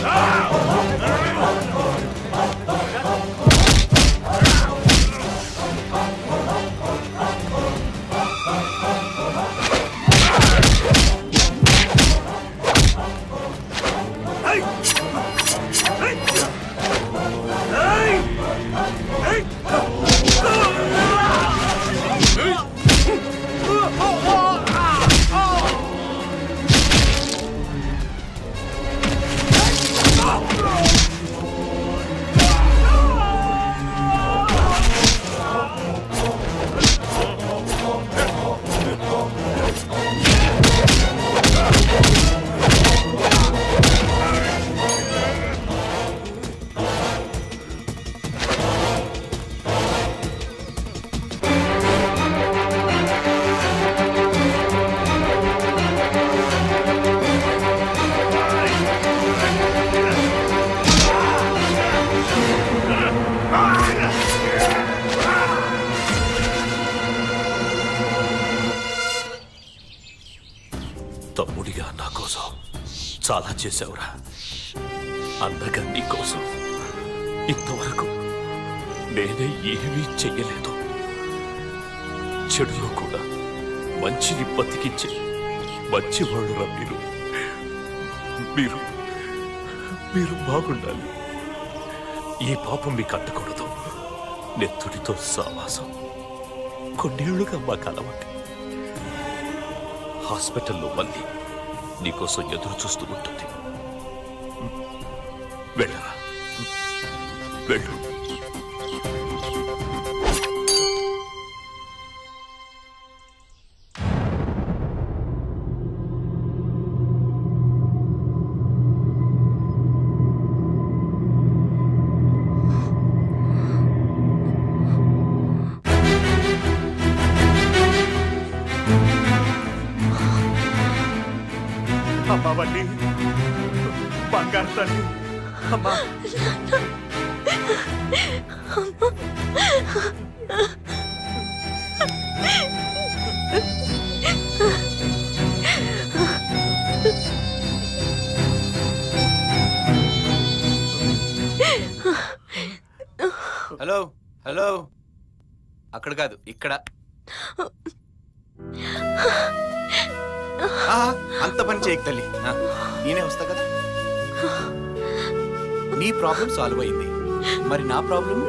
Speaker 5: తమ్ముడిగా నా కోసం చాలా చేశావురా అన్నగా నీ కోసం ఇంతవరకు నేనే ఏమీ చెయ్యలేదు చెడులో కూడా మంచిని బతికించే మంచివాళ్ళురా మీరు మీరు మీరు బాగుండాలి ఈ పాపం మీకు అంటకూడదు నెత్తుడితో సావాసం కొన్నేళ్లుగా మాకు అలవాటు హాస్పిటల్లో మళ్ళీ నీకోసం ఎదురు చూస్తూ ఉంటుంది వెళ్ళరా వెళ్ళు
Speaker 16: అమ్మా వల్లి బంగారు తల్లి అమ్మా
Speaker 1: హలో హలో అక్కడ కాదు ఇక్కడ ఆ, అంత పని చేయకు తల్లి ఆ, నేనే వస్తా కదా నీ ప్రాబ్లం సాల్వ్ అయింది మరి నా ప్రాబ్లం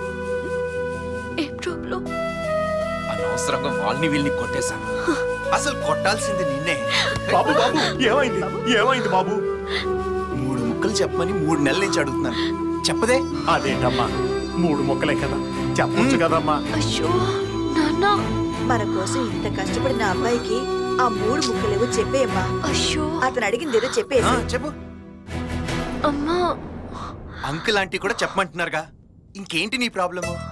Speaker 8: ఏ ప్రాబ్లం
Speaker 1: అనవసరంగా వాళ్ళని వీళ్ళని కొట్టేశాను అసలు కొట్టాల్సింది నిన్నే
Speaker 16: బాబు బాబు ఏమైంది ఏమైంది బాబు
Speaker 1: మూడు ముక్కలు చెప్పమని మూడు నెలల నుంచి అడుగుతున్నాను చెప్పదే
Speaker 16: అదేంటమ్మా మూడు మొక్కలే కదా చెప్పొచ్చు కదమ్మా
Speaker 8: అయ్యో నాన్న
Speaker 20: మన కోసం ఇంత కష్టపడిన అబ్బాయికి ఆ మూడు ముక్కలేవో చెప్పేయమ్మా
Speaker 8: అయ్యో
Speaker 20: అతను అడిగింది ఏదో చెప్పేసి
Speaker 14: చెప్పు
Speaker 8: అమ్మా
Speaker 14: అంకుల్ ఆంటీ కూడా చెప్పమంటున్నారుగా ఇంకేంటి నీ ప్రాబ్లము